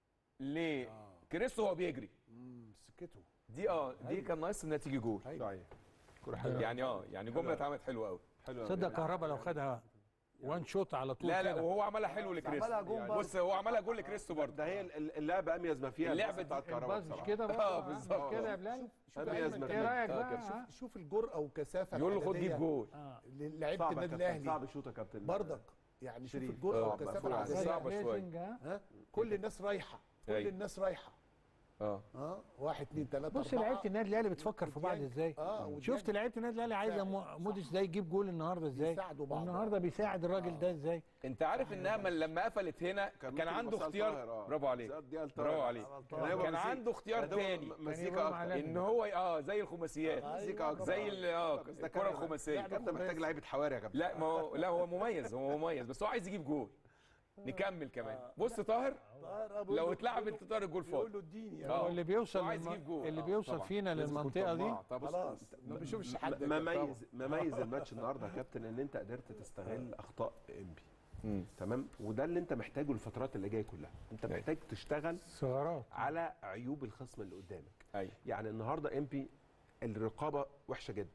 ليه كريستو وهو بيجري امم سكته دي اه دي كان ناقص انها تيجي جول صحيح كوره حلوه يعني اه يعني جمله اتعملت حلوه قوي حلوه صدق كهربا لو خدها وان شوت على طول لا لا كده. وهو عملها حلو لكريستو عملها جون برضه. بص هو عملها جول لكريستو برضه ده هي ال- اللعبه اميز ما فيها اللعبة الباص بتاع دي- الكهرباء الباص مش بصراحه كده آه، بقى بالظبط. مش كده يا بلال اميز ما ايه فيها رايك آه، بقى كابتن. ها؟ شوف شوف الجرأه والكثافه يقول له خد العددية جيب جول اه لعيبه صعب يا النادي كابتن الاهلي صعب يشوط يا كابتن برضك يعني شوف شريف. الجرأه آه، والكثافه مقفول على العدديه صعبة شوية. بليزنج، ها؟ ها كل الناس رايحه كل أيوة. الناس رايحه اه اه واحد اثنين ثلاثه بص اربعه لعيبه النادي الاهلي بتفكر في بعض وديانج. ازاي اه وديانج. شفت لعيبه النادي الاهلي عايزه مو- موديس ده يجيب جول النهارده ازاي بيساعدوا بعض. النهارده بيساعد الراجل ده ازاي انت عارف انها من لما قفلت هنا كان, ممكن عنده يبص على اختيار طاهر، آه. برافو عليك زاد دي على طاهر. برافو عليك كان هيبقى كان مزيكا. عنده اختيار ده هو تاني م- كان مزيكا يبقى اكتر معلم. ان هو اه زي الخماسيات مزيكا اكتر زي ال- اه بس ده الكره كان- الخماسيه كابتن محتاج لعيبه حواري يا كابتن لا ما هو لا هو مميز هو مميز بس هو عايز يجيب جول نكمل كمان بص طاهر لو اتلعبت طاهر الجول يقول فاضي له اديني آه. هو اللي بيوصل هو عايز للم- يجيب جول. اللي آه، بيوصل طبعاً. فينا لازم يكون للمنطقه دي طماع. طب بص- خلاص ما بيشوفش حد ما مميز مميز الماتش النهارده يا كابتن ان انت قدرت تستغل اخطاء انبي مم. تمام وده اللي انت محتاجه الفترات اللي جايه كلها انت أيوة. محتاج تشتغل ثغرات على عيوب الخصم اللي قدامك ايوه يعني النهارده امبي الرقابه وحشه جدا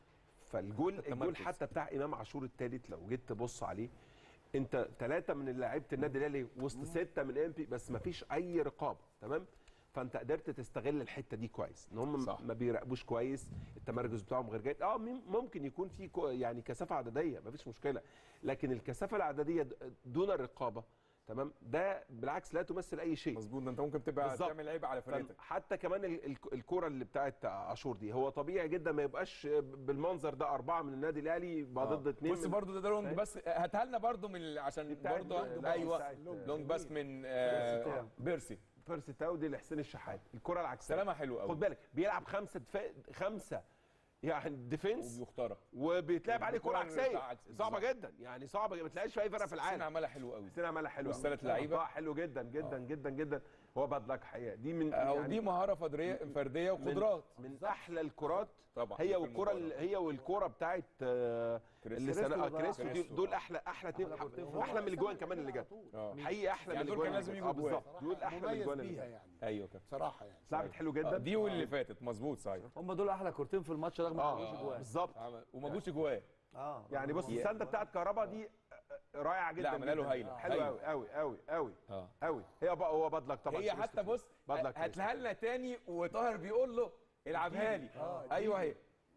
فالجول التمركز. الجول حتى بتاع امام عاشور الثالث لو جيت تبص عليه انت ثلاثه من لعيبه النادي الاهلي وسط سته من امبي بس ما فيش اي رقابه تمام فانت قدرت تستغل الحته دي كويس ان هم صح. ما بيراقبوش كويس التمركز بتاعهم غير جيد اه مم- ممكن يكون في كو- يعني كثافه عدديه ما فيش مشكله لكن الكثافه العدديه د- دون الرقابه تمام ده بالعكس لا تمثل اي شيء مظبوط ده انت ممكن تبقى بالظبط. تعمل عيب على فرقتك حتى كمان ال- ال- الكره اللي بتاعت عاشور دي هو طبيعي جدا ما يبقاش بالمنظر ده اربعه من النادي الاهلي يبقى ضد اثنين بص برضو ده, ده لونج بس هاتها لنا برضو من ال- عشان بتاعت برضو لونج ايوه بتاعت لونج باس من بيرسي آه تاو. بيرسي بيرسي تاو دي لحسين الشحات الكره العكسيه سلامه حلو قوي خد بالك بيلعب خمسه دفاع خمسه يعني ديفنس وبيخترق وبيتلعب عليه كره الكرة عكسيه عكس- صعبه بالظبط. جدا يعني صعبه ما تلاقيش في اي فرقه في حسين العالم عملها حلو قوي حسين عملها حلو والثلاث أوي. لعيبة. آه، حلو جدا جدا جدا جدا هو بدلك حقيقه دي من او يعني دي مهاره فرديه فرديه من- وقدرات من احلى الكرات طبعا هي في والكره المباراة. ال- هي والكره بتاعت آه، كريستو. اللي سنة آه، ده. كريستو دي كريستو. دول احلى احلى اتنين احلى من الاجوان كمان اللي جت اه حقيقي احلى يعني من دول الاجوان كان لازم اللي جت. يجوا آه، جوان. بالظبط دول احلى من مميز الاجوان اللي بيها جت. يعني ايوه كابتن صراحه يعني اتلعبت حلو آه، جدا دي واللي فاتت مظبوط صحيح هم دول احلى كورتين في الماتش رغم ما اه جابوش جوان بالظبط عمل- وما جوش جواه اه يعني بص السنده بتاعت كهربا دي رائعه جدا لا، عملها له جداً. هايلة. حلوه هايلة. قوي قوي قوي قوي اه قوي هي بقى هو بدلك طبعا هي كريستو حتى بص بدلك هاتها لنا تاني وطاهر بيقول له العبها لي ايوه هي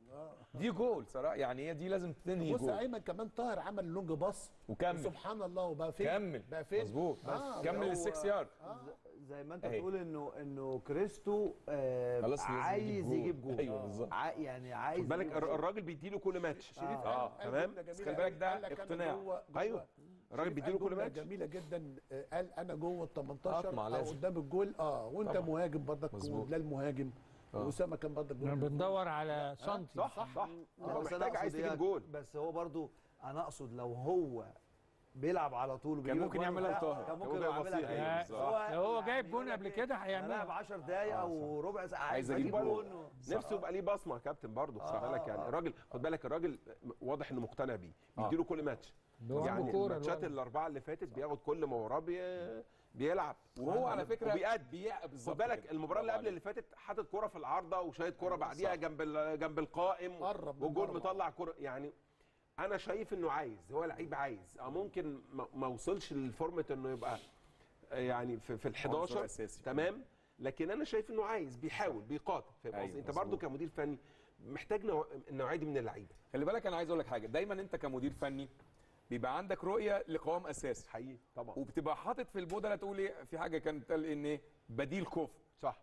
دي جول صراحه يعني هي دي لازم تنهي بص يا جول ايمن كمان طاهر عمل لونج باص وكمل سبحان الله وبقى فين كمل بقى فين مظبوط آه، كمل هو- السكس يارد زي ما انت أهي. بتقول انه انه كريستو آه خلاص لازم عايز يجيب يجيب جول. جول أيوة بالظبط. ع- يعني عايز خد بالك يجيب الر- جول. الراجل بيديله كل ماتش اه قال تمام. جملة بس جميلة خلي بالك أوي. ده قال لك أنا اقتناع. جوه- ايوه جوه. الراجل شريف بيديله قال كل جملة ماتش جميله جدا آه، قال انا جوه ال 18 أطمع او لازم. قدام الجول اه وانت طبعا. مهاجم برضك مظبوط. وده المهاجم آه. واسامه كان برضه احنا بندور على سنتي صح صح, صح. لا، هو بس أنا محتاج عايز أقصد تجيب إيه؟ جول بس هو برضو انا اقصد لو هو بيلعب على طول كان ممكن يعملها لطاهر. كان هو ممكن جايب يعملها بسيط. كده. أيوة، بس بالظبط. لو هو يعني جايب يقول جون لك قبل إيه؟ كده انا هيعملها. لاعب 10 دقايق او ربع ساعه عايز عايز أجيب اجيب جول. جون نفسه يبقى ليه بصمه يا كابتن برضه خد آه، بالك يعني آه. الراجل خد بالك الراجل واضح انه مقتنع بيه آه. بيديله كل ماتش بيوعده يعني كورة الماتشات الولد. الاربعه اللي فاتت بياخد كل مباراه بي... بيلعب وهو على فكره وبيأدي بيع خد بالظبط بالك كده. المباراه اللي برافو قبل اللي عليك. فاتت حاطط كوره في العارضه وشايط كوره بعديها صح. جنب ال- جنب القائم قرب من والجول بره. مطلع كوره يعني انا شايف انه عايز هو لعيب عايز اه ممكن ما- ما وصلش للفورمه انه يبقى يعني في, في ال 11 عنصر أساسي. تمام لكن انا شايف انه عايز بيحاول بيقاتل فاهم أيوة، قصدي انت مظبوط. برضو كمدير فني محتاج نوع- النوعيه دي من اللعيبه خلي بالك انا عايز اقول لك حاجه دايما انت كمدير فني بيبقى عندك رؤيه لقوام اساسي حقيقي طبعا وبتبقى حاطط في البودله تقول ايه في حاجه كانت قال ان ايه بديل كفر صح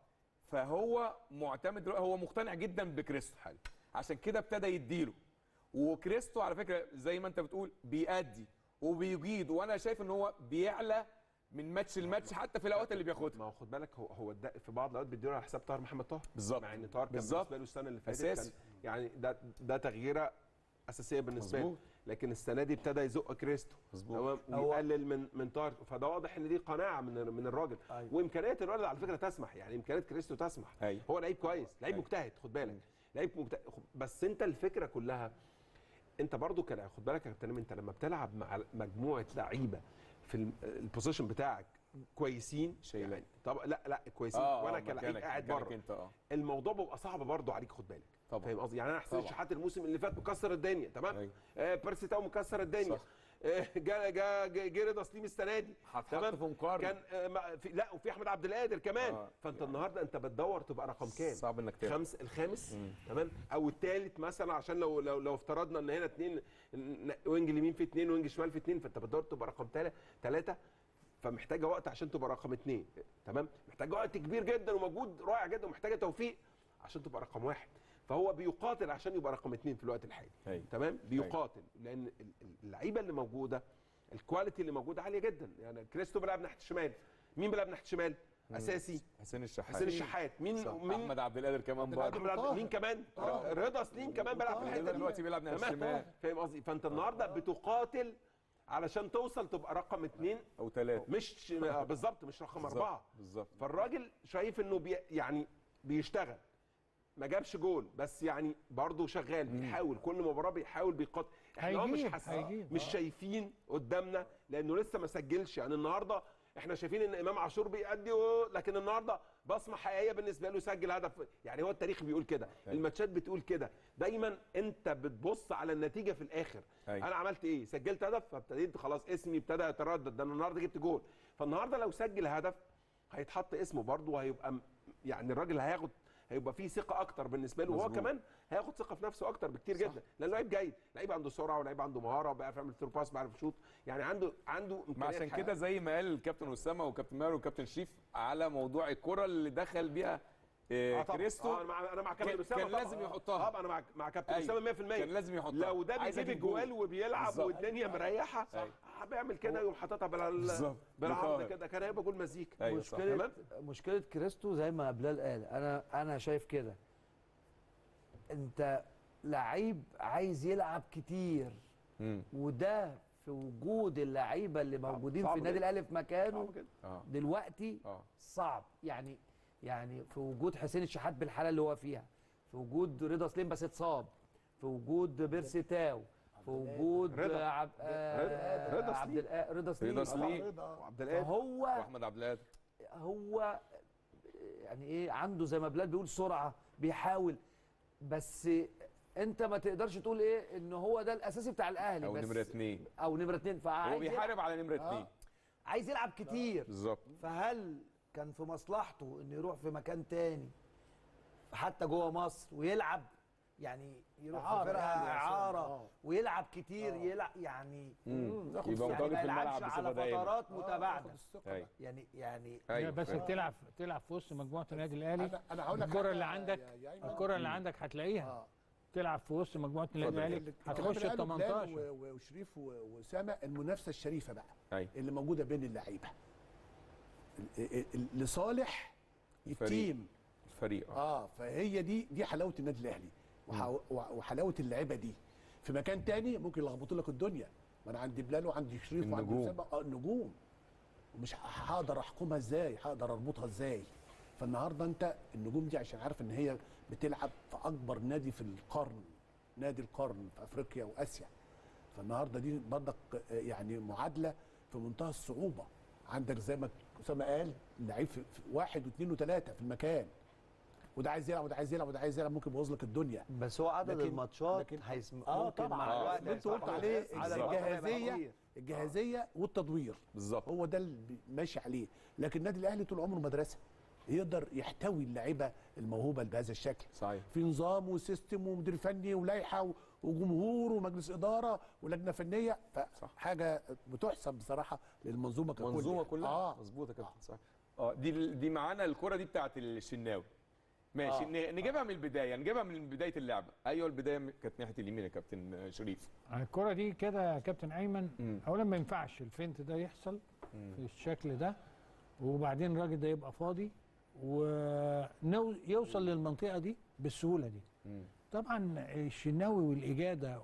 فهو معتمد هو مقتنع جدا بكريستو حاجه عشان كده ابتدى يديله وكريستو على فكره زي ما انت بتقول بيأدي وبيجيد وانا شايف ان هو بيعلى من ماتش لماتش حتى في الاوقات اللي بياخدها ما هو خد بالك هو هو ده في بعض الاوقات بيديله على حساب طاهر محمد طاهر بالظبط. مع ان طاهر كان بالظبط. بالنسبه له السنه اللي فاتت أساسي. كان يعني ده ده تغييره اساسيه بالنسبه له مظبوط. لكن السنه دي ابتدى يزق كريستو مظبوط. تمام هو- ويقلل من من طاهر فده واضح ان دي قناعه من من الراجل أيوة. وامكانيات الولد على فكره تسمح يعني امكانيات كريستو تسمح أيوة. هو لعيب كويس لعيب أيوة. مجتهد خد بالك لعيب مجتهد بس انت الفكره كلها انت برضو كان خد بالك يا كابتن إمام، انت لما بتلعب مع مجموعه لعيبه في الم- البوزيشن بتاعك كويسين شايلين. يعني طب لا لا كويسين اه وانا آه، كلاعب مكانك- قاعد مكانك بره انت اه الموضوع بيبقى صعب برضه عليك خد بالك طبعا. فاهم قصدي يعني انا حسين طبعا. شحات الموسم اللي فات مكسر الدنيا تمام أيوة. آه بيرسي تاو مكسر الدنيا صح. آه، جا جا جا- جه رضا سليم السنه دي هتحط في مقارنه كان آه ما- في لا وفي احمد عبد القادر كمان آه. فانت النهارده انت بتدور تبقى رقم كام صعب انك تلعب خمس الخامس تمام او الثالث مثلا عشان لو لو لو افترضنا ان هنا اثنين وينج اليمين في اثنين وينج شمال في اثنين فانت بتدور تبقى رقم ثلاثه فمحتاجه وقت عشان تبقى رقم اثنين تمام محتاجه وقت كبير جدا ومجهود رائع جدا ومحتاجه توفيق عشان تبقى رقم واحد فهو بيقاتل عشان يبقى رقم اثنين في الوقت الحالي أيوة. تمام بيقاتل لان ال- ال- اللعيبه اللي موجوده الكواليتي اللي موجوده عاليه جدا يعني كريستو بيلعب ناحيه الشمال مين بيلعب ناحيه الشمال اساسي حسين الشحات حسين الشحات مين صح. مين احمد عبد القادر كمان عبد برضه القادر أحمد عبد- وطاهر. مين كمان طاهر. رضا سليم كمان بيلعب في وطاهر. الحته رضا دي دلوقتي بيلعب ناحيه تمام؟ الشمال فاهم قصدي فانت النهارده بتقاتل علشان توصل تبقى رقم اثنين او ثلاثه مش آه، بالظبط مش رقم اربعه بالظبط فالراجل شايف انه بي يعني بيشتغل ما جابش جول بس يعني برضه شغال بيحاول كل مباراه بيحاول بيقاتل احنا اه مش هيجيب- حاسين هيجيب. مش شايفين قدامنا لانه لسه ما سجلش يعني النهارده احنا شايفين ان امام عاشور بيأدي و- لكن النهارده بصمه حقيقيه بالنسبه له سجل هدف يعني هو التاريخ بيقول كده أيوة. الماتشات بتقول كده دايما انت بتبص على النتيجه في الاخر أيوة. انا عملت ايه سجلت هدف فابتديت خلاص اسمي ابتدى يتردد ده انا النهارده جبت جول فالنهارده لو سجل هدف هيتحط اسمه برضه وهيبقى م- يعني الراجل هياخد هيبقى فيه ثقه اكتر بالنسبه له وهو مظبوط. كمان هياخد ثقه في نفسه اكتر بكتير صح. جدا لانه لعيب جيد لعيب عنده سرعه ولعيب عنده مهاره وبيعرف يعمل ثرو باس بيعرف يشوط يعني عنده عنده ما إمكانيات عشان حقيقية. كده زي ما قال الكابتن اسامه وكابتن ماهر وكابتن شريف على موضوع الكره اللي دخل بيها آه، آه طبعاً. كريستو آه انا مع انا مع كابتن كان- اسامه كان طبعاً. لازم آه، يحطها. طبعا انا مع مع كابتن أيوة. اسامه 100% كان لازم يحطها لو ده عايز بيجيب أجيب جول. الجوال وبيلعب بالظبط. والدنيا مريحه أيوة. آه، بيعمل كده يقوم حاططها بالعرض بالظبط. بالعرض بيطار. كده كان هيبقى جول مزيكا ايوه صح مشكله تمام؟ مشكله كريستو زي ما بلال قال انا انا شايف كده انت لعيب عايز يلعب كتير مم. وده في وجود اللعيبه اللي موجودين صعب في النادي جدا. الاهلي في مكانه صعب جدا. اه دلوقتي اه صعب يعني يعني في وجود حسين الشحات بالحاله اللي هو فيها في وجود رضا سليم بس اتصاب في وجود بيرسي تاو في وجود رضا. عب... آه رضا عبد سليم. الآ- رضا سليم رضا سليم. رضا. وعبد القادر فهو واحمد عبد القادر هو يعني ايه عنده زي ما بلال بيقول سرعه بيحاول بس انت ما تقدرش تقول ايه ان هو ده الاساسي بتاع الاهلي او بس نمره اثنين او نمره اتنين هو فعايز يلعب, بيحارب على نمره اثنين عايز يلعب كتير بالظبط فهل كان في مصلحته انه يروح في مكان تاني حتى جوه مصر ويلعب يعني يروح إعارة في فرقه يعني يا اعاره سيدي. آه. ويلعب كتير يلعب يعني مم. ياخد يبقى يعني متواجد ما في الملعب يلعبش على بصفه دايمه فترات آه، متباعده ياخد الثقة ايوه يعني يعني ايوه بس فاهم. تلعب تلعب في وسط مجموعه النادي الاهلي انا انا هقول لك الكره حاجة اللي يا- عندك يا- يا أيمن. الكره اللي عندك هتلاقيها اه تلعب في وسط مجموعه النادي اتفضل. الاهلي اللي- هتخش اللي ال قاله بلال 18 و- و- وشريف و- واسامه المنافسه الشريفه بقى ايوه اللي موجوده بين اللعيبه ال- ال- ال- لصالح الفريق. التيم فريق اه اه فهي دي دي حلاوه النادي الاهلي وح- وحلاوه اللعيبه دي في مكان تاني ممكن يلخبطوا لك الدنيا ما انا عندي بلال وعندي شريف وعندي النجوم. اسامه اه النجوم مش ه- هقدر احكمها ازاي هقدر اربطها ازاي فالنهارده انت النجوم دي عشان عارف ان هي بتلعب في اكبر نادي في القرن نادي القرن في افريقيا واسيا فالنهارده دي برضك آه، يعني معادله في منتهى الصعوبه عندك زي ما اسامه قال لعيب في في واحد واثنين وثلاثه في المكان وده عايز يلعب وده عايز يلعب وده عايز يلعب ممكن يبوظ لك الدنيا بس هو عدد لكن- الماتشات لكن- هيسم... اه ممكن طبعا مع آه، الوقت اللي انت قلت هيسمح عليه عدد الماتشات هيبقى الجاهزيه كتير. الجاهزيه والتدوير بالظبط هو ده اللي بي- ماشي عليه لكن النادي الاهلي طول عمره مدرسه يقدر يحتوي اللعيبه الموهوبه بهذا الشكل صحيح في نظام وسيستم ومدير فني ولائحه و- وجمهور ومجلس اداره ولجنه فنيه فحاجه بتحسب بصراحه للمنظومه ككل منظومه يعني. كلها اه مظبوط يا كابتن صح اه دي دي معانا الكره دي بتاعت الشناوي ماشي آه. ن- نجيبها من البدايه نجيبها من بدايه اللعبه ايوه البدايه م- كانت ناحيه اليمين يا كابتن شريف الكرة دي كده يا كابتن ايمن مم. اولا ما ينفعش الفنت ده يحصل مم. في الشكل ده وبعدين الراجل ده يبقى فاضي ويوصل للمنطقه دي بالسهوله دي مم. طبعا الشناوي والاجاده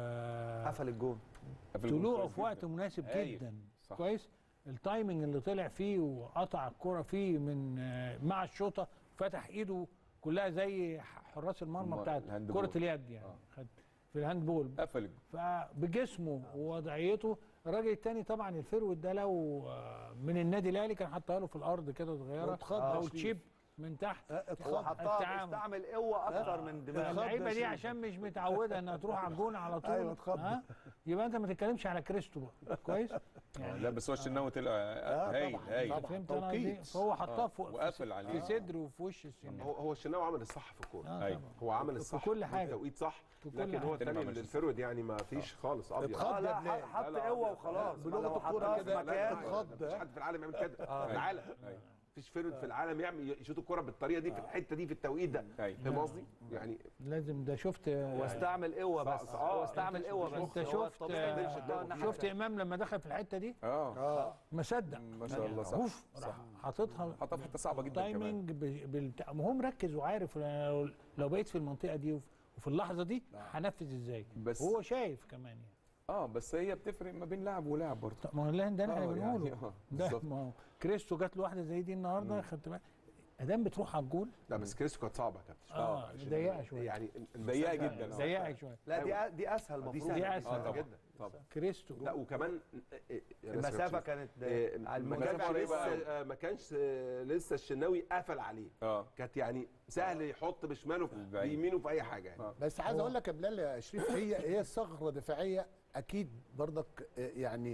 قفل الجون قفل الجول وطلوعه كويس في وقت جداً. مناسب هايل. جدا صح. كويس التايمنج اللي طلع فيه وقطع الكرة فيه من آه، مع الشوطه فتح ايده كلها زي حراس المرمى المر- بتاعت الهاند كره بول. اليد يعني آه. خد في الهاند بول قفل الجول. فبجسمه ووضعيته الراجل التاني طبعا الفيرود ده لو آه، من النادي الاهلي كان حطها له في الارض كده صغيره واتخض او يا شريف. تشيب من تحت آه، هو اتخض حطها التعامل. بيستعمل قوه اكتر من دماغه اللعيبه دي شريف. عشان مش متعوده انها تروح على الجون على طول أيوة، اتخض. ها يبقى انت ما تتكلمش على كريستو بقى كويس آه، يعني لا بس هو الشناوي طلع آه، هايل طبعاً، هايل طبعاً. فهمت انا قصدي؟ توقيت. فهو حطها آه، فوق وقفل عليه. في صدره وفي وش السن هو هو الشناوي عمل الصح في الكوره آه، أيوة. طبعاً. هو عمل في الصح كل حاجة. التوقيت صح في كل لكن هو حاجة. الثاني ما عملش الفيرود يعني ما فيش خالص ابيض اتخض. آه، اه لا يا بلال. حط لا، لا، قوه أبيض. وخلاص بلغة لو الكورة حطها في كده مكان اتخض. مفيش حد في العالم يعمل كده في العالم مفيش فيرود في العالم يعمل يشوط الكوره بالطريقه دي في الحته دي في التوقيت ده أيوة. فاهم قصدي؟ يعني لازم ده شفت واستعمل قوه بس صح، آه. هو استعمل قوه بس انت هو شفت الطبيعي ما يقدرش يدور الناحية شفت التانية. امام لما دخل في الحته دي اه اه ما صدق ما شاء الله صح اوف راح حاططها حطها في حته صعبه جدا كمان تايمنج ب- بالبتاع ما هو مركز وعارف لو- لو بقيت في المنطقه دي وف- وفي اللحظه دي هنفذ ازاي بس- وهو شايف كمان يعني اه بس هي بتفرق ما بين لاعب ولاعب برضه طب ما هو ده اللي احنا آه، بنقوله يعني آه، ده بالظبط. ما هو كريستو جات له واحده زي دي النهارده خدت بالك ادام بتروح على الجول لا بس كريستو كانت صعبه يا كابتن اه عشان ضيقه شويه يعني ضيقه المسافة- جدا آه. ضيقه شويه لا دي أ- دي اسهل دي المفروض دي سهله أسهل. آه، طبعاً. جدا طبعا كريستو لا وكمان المسافه كانت آه، على ما المدافع كانش لسه لسه آه، ما كانش آه، لسه الشناوي قفل عليه اه كانت يعني سهل يحط بشماله في البعيد. بيمينه في اي حاجه يعني آه. بس عايز اقول لك يا بلال يا شريف هي هي ثغره دفاعيه اكيد برضك آه، يعني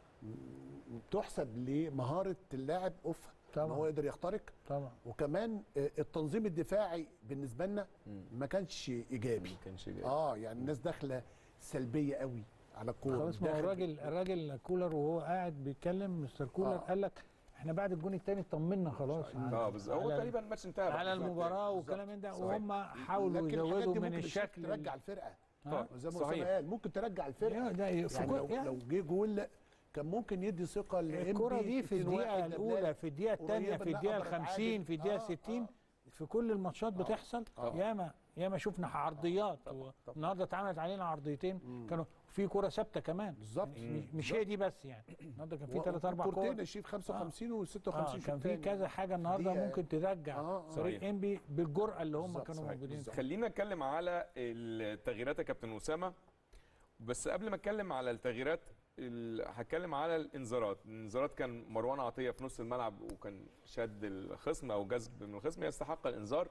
م- تحسب لمهاره اللاعب اوف ان طبعاً. هو يقدر يخترق طبعا وكمان آه، التنظيم الدفاعي بالنسبه لنا ما كانش ايجابي ما كانش جاي. اه يعني الناس داخله سلبيه قوي على الكوره خلاص ما هو داخل- الراجل الراجل كولر وهو قاعد بيتكلم مستر كولر آه. قال لك احنا بعد الجون الثاني طمنا خلاص على- اه بالظبط هو على- تقريبا الماتش انتهى على بقى. المباراه بالظبط. والكلام من ده صحيح. وهم حاولوا لكن الحاجات يزودوا دي من ممكن الشكل ترجع الفرقه ها؟ زي ما صحيح. اسامه قال ممكن ترجع الفرقه يعني ده في يعني كل- لو, يعني لو جه جول كان ممكن يدي ثقه لإنبي الكرة دي في 2-1 الدقيقة ده الأولى بلال. في الدقيقة الثانية قريبة في إنها الدقيقة أقدر 50 أتعادل. في الدقيقة آه، 60 آه. في كل الماتشات بتحصل آه. ياما ياما شفنا عرضيات النهارده اتعملت علينا عرضيتين كانوا في كرة ثابتة كمان بالظبط مش, مش هي دي بس يعني النهارده كان في و- ثلاث أربع كورتين كور يشيل 55 و 56 آه شوط كان في تاني. كذا حاجة النهارده دي- ممكن ترجع آه، آه. فريق صحيح. انبي بالجرأة اللي هم بالظبط، كانوا صحيح، موجودين بالظبط. خلينا نتكلم على التغييرات يا كابتن اسامه بس قبل ما اتكلم على التغييرات ال- هتكلم على الانذارات الانذارات كان مروان عطيه في نص الملعب وكان شد الخصم او جذب من الخصم يستحق الانذار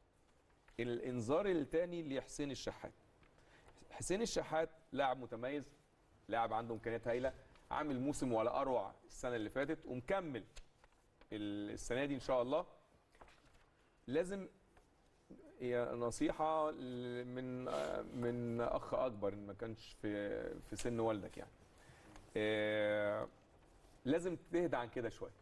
الانذار الثاني لحسين الشحات حسين الشحات لاعب متميز لاعب عنده امكانيات هايله عامل موسم ولا اروع السنه اللي فاتت ومكمل ال- السنه دي ان شاء الله لازم هي نصيحة ل- من من أخ أكبر إن ما كانش في في سن والدك يعني. آه، لازم تهدى عن كده شوية.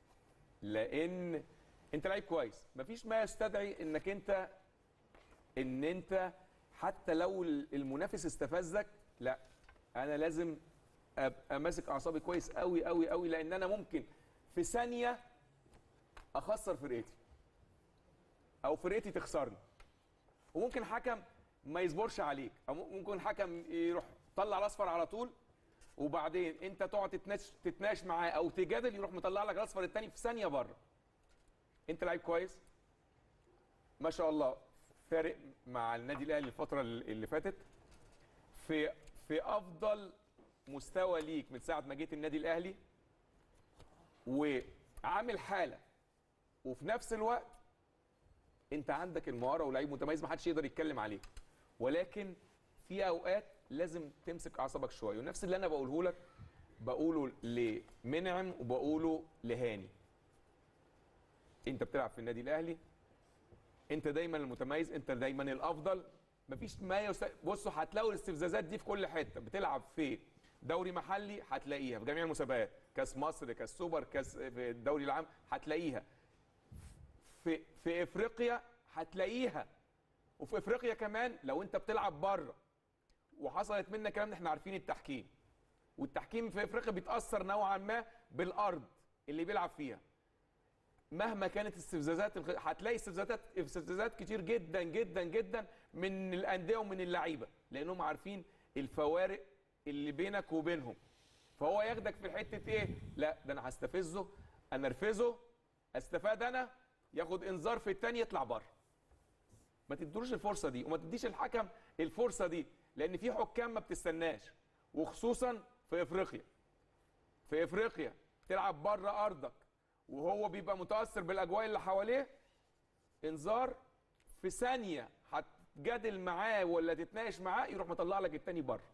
لأن أنت لعيب كويس، مفيش ما يستدعي إنك أنت إن أنت حتى لو المنافس استفزك لا أنا لازم أبقى ماسك أعصابي كويس قوي قوي قوي لأن أنا ممكن في ثانية أخسر فرقتي. او فرقتي تخسرني وممكن حكم ما يصبرش عليك او ممكن حكم يروح طلع الاصفر على طول وبعدين انت تقعد تتناقش تتناقش معاه او تجادل يروح مطلع لك الاصفر الثاني في ثانيه بره انت لعيب كويس ما شاء الله فارق مع النادي الاهلي الفتره اللي فاتت في في افضل مستوى ليك من ساعه ما جيت النادي الاهلي وعامل حاله وفي نفس الوقت انت عندك المهاره ولعيب متميز ما حدش يقدر يتكلم عليك ولكن في اوقات لازم تمسك اعصابك شويه ونفس اللي انا بقوله لك بقوله لمنعم وبقوله لهاني انت بتلعب في النادي الاهلي انت دايما المتميز انت دايما الافضل مفيش ما يست... بصوا هتلاقوا الاستفزازات دي في كل حته بتلعب في دوري محلي هتلاقيها في جميع المسابقات كاس مصر كاس سوبر كاس في الدوري العام هتلاقيها في في افريقيا هتلاقيها وفي افريقيا كمان لو انت بتلعب بره وحصلت منك كلام احنا عارفين التحكيم والتحكيم في افريقيا بيتاثر نوعا ما بالارض اللي بيلعب فيها مهما كانت استفزازات الخ- هتلاقي استفزازات استفزازات كتير جدا جدا جدا من الانديه ومن اللعيبه لانهم عارفين الفوارق اللي بينك وبينهم فهو ياخدك في حته ايه لا ده انا هستفزه انرفزه استفاد انا ياخد انذار في الثاني يطلع بره ما تدروش الفرصه دي وما تديش الحكم الفرصه دي لان في حكام ما بتستناش وخصوصا في افريقيا في افريقيا تلعب بره ارضك وهو بيبقى متاثر بالاجواء اللي حواليه انذار في ثانيه هتجادل معاه ولا تتناقش معاه يروح مطلع لك التاني بره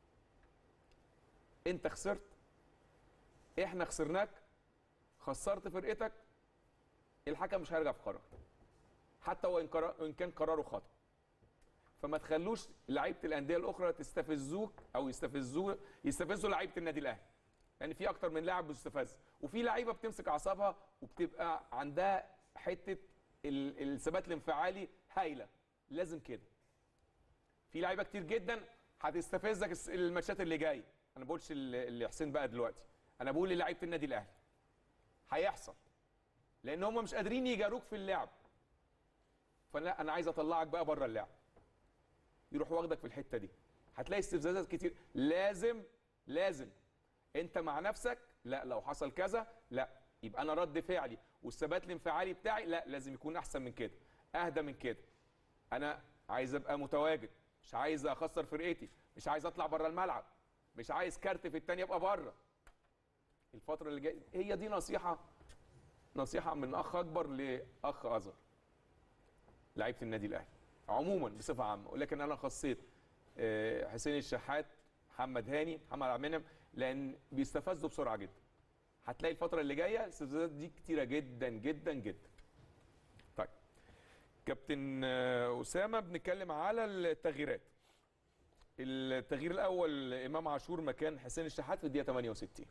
انت خسرت احنا خسرناك خسرت فرقتك الحكم مش هيرجع في قرار حتى وان قرار ان كان قراره خطا فما تخلوش لعيبه الانديه الاخرى تستفزوك او يستفزوه يستفزوا لعيبه النادي الاهلي لان في اكتر من لاعب بيستفز وفي لعيبه بتمسك اعصابها وبتبقى عندها حته ال- الثبات الانفعالي هايله لازم كده في لعيبه كتير جدا هتستفزك الس- الماتشات اللي جايه انا بقولش ال- اللي حسين بقى دلوقتي انا بقول للعيبه النادي الاهلي هيحصل لان هم مش قادرين يجاروك في اللعب فانا انا عايز اطلعك بقى بره اللعب يروح واخدك في الحته دي هتلاقي استفزازات كتير لازم لازم انت مع نفسك لا لو حصل كذا لا يبقى انا رد فعلي والثبات الانفعالي بتاعي لا لازم يكون احسن من كده اهدى من كده انا عايز ابقى متواجد مش عايز اخسر فرقتي مش عايز اطلع بره الملعب مش عايز كارت في التانية ابقى بره الفتره اللي جايه هي دي نصيحه نصيحه من اخ اكبر لاخ اصغر لعيبه النادي الاهلي عموما بصفه عامه ولكن انا خصيت آه، حسين الشحات محمد هاني محمد عبد المنعم لان بيستفزوا بسرعه جدا هتلاقي الفتره اللي جايه الاستفزازات دي كتيره جدا جدا جدا طيب كابتن آه، اسامه بنتكلم على التغييرات التغيير الاول امام عاشور مكان حسين الشحات في الدقيقه 68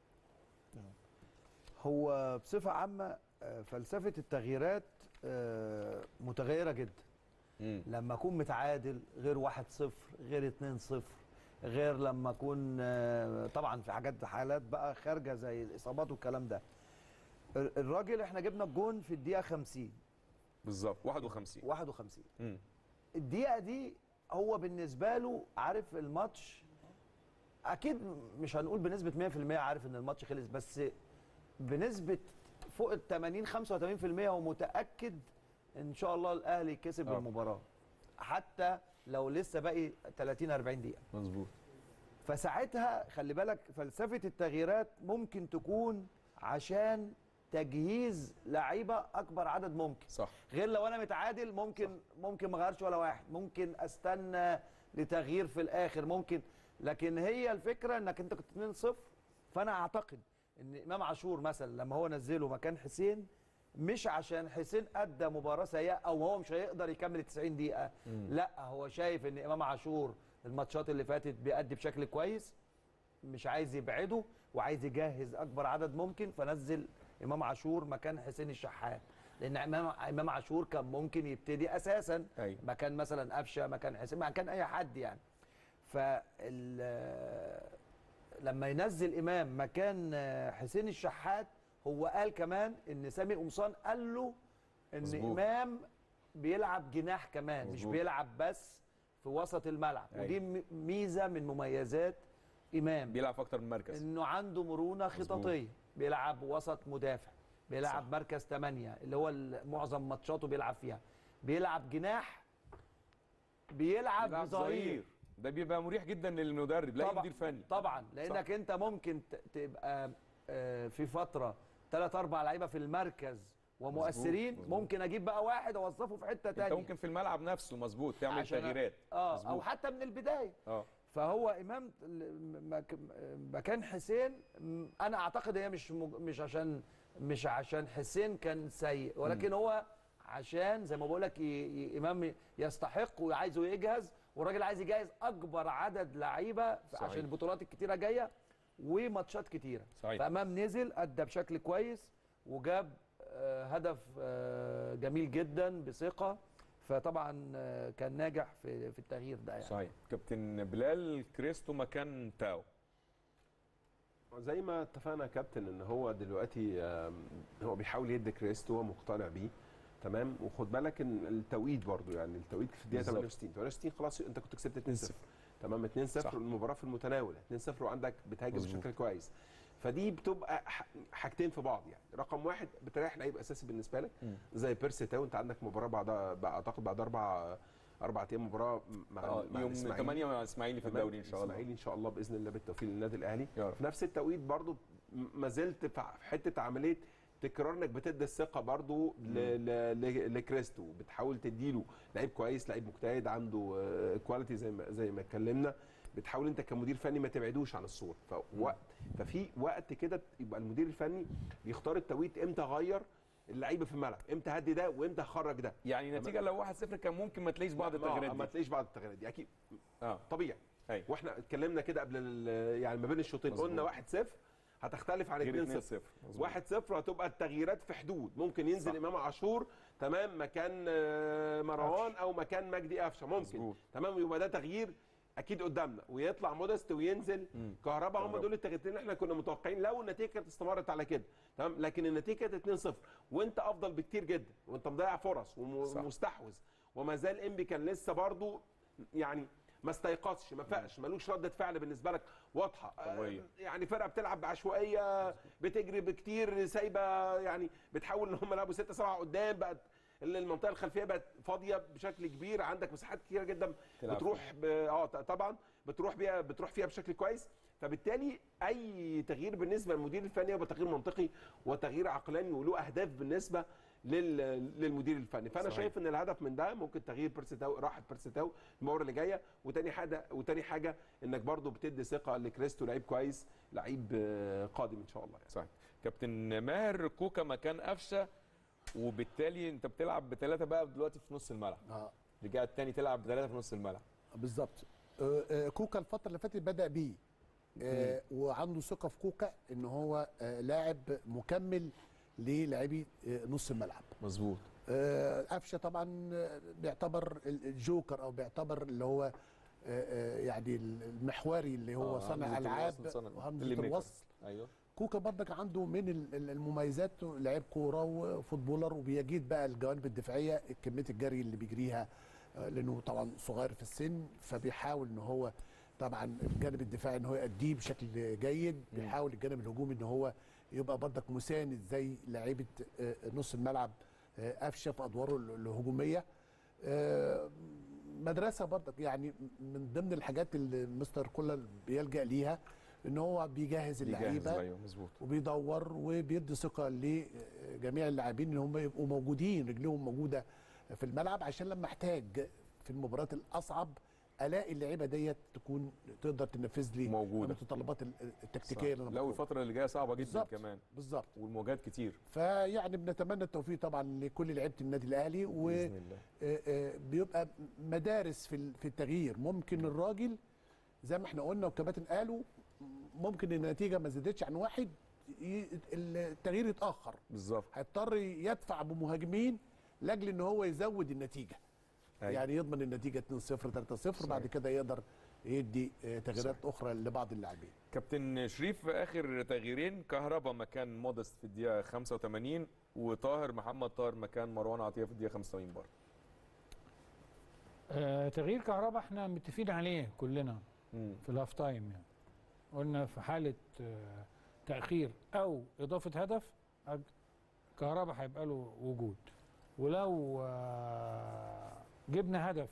هو بصفه عامه آه، فلسفه التغييرات آه، متغيره جدا مم. لما اكون متعادل غير 1-0 غير 2-0 غير لما اكون آه، طبعا في حاجات حالات بقى خارجه زي الاصابات والكلام ده ال- الراجل احنا جبنا الجون في الدقيقه 50 بالظبط 51 51 مم. الدقيقه دي هو بالنسبه له عارف الماتش اكيد مش هنقول بنسبه 100% عارف ان الماتش خلص بس بنسبه فوق ال 80 85% هو متاكد ان شاء الله الاهلي كسب آه. المباراه حتى لو لسه باقي 30 40 دقيقه مظبوط فساعتها خلي بالك فلسفه التغييرات ممكن تكون عشان تجهيز لعيبه اكبر عدد ممكن صح غير لو انا متعادل ممكن ممكن ما اغيرش ولا واحد ممكن استنى لتغيير في الاخر ممكن لكن هي الفكره انك انت كنت 2-0 فانا اعتقد ان امام عاشور مثلا لما هو نزله مكان حسين مش عشان حسين ادى مباراه سيئه او هو مش هيقدر يكمل ال 90 دقيقه لا هو شايف ان امام عاشور الماتشات اللي فاتت بيأدي بشكل كويس مش عايز يبعده وعايز يجهز اكبر عدد ممكن فنزل امام عاشور مكان حسين الشحات لان امام امام عاشور كان ممكن يبتدي اساسا أيوة. مكان مثلا قفشه مكان حسين مكان اي حد يعني فال لما ينزل امام مكان حسين الشحات هو قال كمان ان سامي قمصان قال له ان مظبوط. امام بيلعب جناح كمان مش مظبوط. بيلعب بس في وسط الملعب أيوة. ودي م- ميزه من مميزات امام بيلعب في اكتر من مركز انه عنده مرونه خططيه بيلعب وسط مدافع بيلعب صح. مركز 8 اللي هو ال- معظم ماتشاته بيلعب فيها بيلعب جناح بيلعب بيلعب ظهير ده بيبقى مريح جدا للمدرب لا طبعا مدير فني طبعا لانك انت ممكن ت- تبقى آه، في فتره ثلاث اربع لعيبه في المركز ومؤثرين مظبوط. ممكن اجيب بقى واحد اوظفه في حته انت ثانيه ممكن في الملعب نفسه مظبوط تعمل عشان- تغييرات اه او مظبوط. حتى من البدايه اه فهو امام ال- مك- مكان حسين م- انا اعتقد هي مش مج- مش عشان مش عشان حسين كان سيء ولكن هو عشان زي ما بقول لك ي- ي- امام يستحق وعايزه يجهز والراجل عايز يجهز اكبر عدد لعيبه صحيح. عشان البطولات الكتيره جايه وماتشات كتيره صحيح. فامام نزل ادى بشكل كويس وجاب آه، هدف آه، جميل جدا بثقه فطبعا آه، كان ناجح في في التغيير ده يعني صحيح كابتن بلال كريستو مكان تاو زي ما اتفقنا يا كابتن ان هو دلوقتي آم، هو بيحاول يدي كريستو هو مقتنع بيه تمام وخد بالك ان التوقيت برضو يعني التوقيت في الدقيقه بالظبط. 68 68 خلاص انت كنت كسبت 2-0 2-0. تمام 2-0 صح. المباراه في المتناول 2-0 وعندك بتهاجم مظبوط. بشكل كويس فدي بتبقى ح- حاجتين في بعض يعني رقم واحد بتريح لعيب اساسي بالنسبه لك مم. زي بيرسي تاو انت عندك مباراه بعد بعد- اعتقد بعد اربع اربع ايام مباراه مع اه مع يوم الإسماعيلي. 8 مع الاسماعيلي في تمام؟ الدوري ان شاء الله الاسماعيلي ان شاء الله باذن الله بالتوفيق للنادي الاهلي يا رب. في نفس التوقيت برضو ما زلت في حته عمليه تكرار انك بتدي الثقه برضو ل- ل- ل- لكريستو بتحاول تديله لعيب كويس لعيب مجتهد عنده آه، كواليتي زي ما زي ما اتكلمنا بتحاول انت كمدير فني ما تبعدوش عن الصوره فوقت ففي وقت كده يبقى المدير الفني بيختار التوقيت امتى اغير اللعيبه في الملعب امتى هدي ده وامتى اخرج ده يعني نتيجه لو 1-0 كان ممكن ما تلاقيش بعض التغييرات ما دي تلاقيش بعض التغييرات دي اكيد اه طبيعي ايوه واحنا اتكلمنا كده قبل ال- يعني ما بين الشوطين مظبوط. قلنا 1-0 هتختلف عن غير 2-0 2-0 مظبوط. 1-0 هتبقى التغييرات في حدود ممكن ينزل صح. امام عاشور تمام مكان آه، مروان او مكان مجدي قفشه ممكن مظبوط. تمام يبقى ده تغيير اكيد قدامنا ويطلع مودست وينزل مم. كهربا هم كهربا. دول التغييرين اللي احنا كنا متوقعين لو النتيجه كانت استمرت على كده تمام لكن النتيجه كانت 2-0 وانت افضل بكتير جدا وانت مضيع فرص صح. ومستحوذ وما زال انبي كان لسه برضو يعني ما استيقظش ما فاقش ملوش رده فعل بالنسبه لك واضحه قوية. آه، يعني فرقه بتلعب بعشوائيه بتجري بكتير سايبه يعني بتحاول ان هم يلعبوا 6 7 قدام بقت المنطقه الخلفيه بقت فاضيه بشكل كبير عندك مساحات كتيره جدا تلعب بتروح ب... اه ط- طبعا بتروح بيها بتروح فيها بشكل كويس فبالتالي اي تغيير بالنسبه للمدير الفني هو تغيير منطقي وتغيير عقلاني وله اهداف بالنسبه لل... للمدير الفني فانا صحيح. شايف ان الهدف من ده ممكن تغيير بيرسيتاو راحه بيرسيتاو المباراه اللي جايه وتاني حاجه وتاني حاجه انك برضو بتدي ثقه لكريستو لعيب كويس لعيب آه، قادم ان شاء الله يعني. صحيح كابتن ماهر كوكا مكان قفشه وبالتالي انت بتلعب بثلاثه بقى دلوقتي في نص الملعب اه رجعت تاني تلعب بثلاثه في نص الملعب بالظبط آه، آه، كوكا الفتره اللي فاتت بدا بيه آه، وعنده ثقه في كوكا ان هو آه، لاعب مكمل للاعبي آه، نص الملعب مظبوط آه، قفشه طبعا آه، بيعتبر ال- الجوكر او بيعتبر اللي هو آه، آه، يعني المحوري اللي هو آه، صانع همزة العاب الوصل، صانع- وهمزه اللي ميكر. الوصل ايوه كوكا برضك عنده من ال- ال- المميزات لعيب كوره وفوتبولر وبيجيد بقى الجوانب الدفاعيه كميه الجري اللي بيجريها آه، لانه طبعا صغير في السن فبيحاول ان هو طبعا الجانب الدفاعي ان هو يأديه بشكل جيد بيحاول الجانب الهجومي ان هو يبقى برضك مساند زي لعيبه آه، نص الملعب آه، قفشه في ادواره ال- الهجوميه آه، مدرسه برضك يعني من ضمن الحاجات اللي مستر كولر بيلجأ ليها ان هو بيجهز بيجهز، اللعيبه ايوه مظبوط وبيدور وبيدي ثقه لجميع اللاعبين ان هم يبقوا موجودين رجلهم موجوده في الملعب عشان لما احتاج في المباريات الاصعب الاقي اللعيبه ديت تكون تقدر تنفذ لي موجودة. المتطلبات ال- التكتيكيه اللي انا لو بطلبها. الفتره اللي جايه صعبه جدا بالظبط. كمان بالظبط والمواجهات كتير فيعني بنتمنى التوفيق طبعا لكل لعيبه النادي الاهلي باذن الله وبيبقى مدارس في ال- في التغيير ممكن الراجل زي ما احنا قلنا والكباتن قالوا ممكن النتيجه ما زادتش عن واحد ي- التغيير يتاخر بالظبط هيضطر يدفع بمهاجمين لاجل ان هو يزود النتيجه أيوة. يعني يضمن النتيجه 2-0 3-0 بعد كده يقدر يدي آه، تغييرات اخرى لبعض اللاعبين كابتن شريف في اخر تغييرين كهربا مكان مودست في الدقيقه 85 وطاهر محمد طاهر مكان مروان عطيه في الدقيقه 85 برضه آه تغيير كهرباء احنا متفقين عليه كلنا مم. في الهاف تايم يعني قلنا في حاله آه تاخير او اضافه هدف أج- كهرباء هيبقى له وجود ولو آه جبنا هدف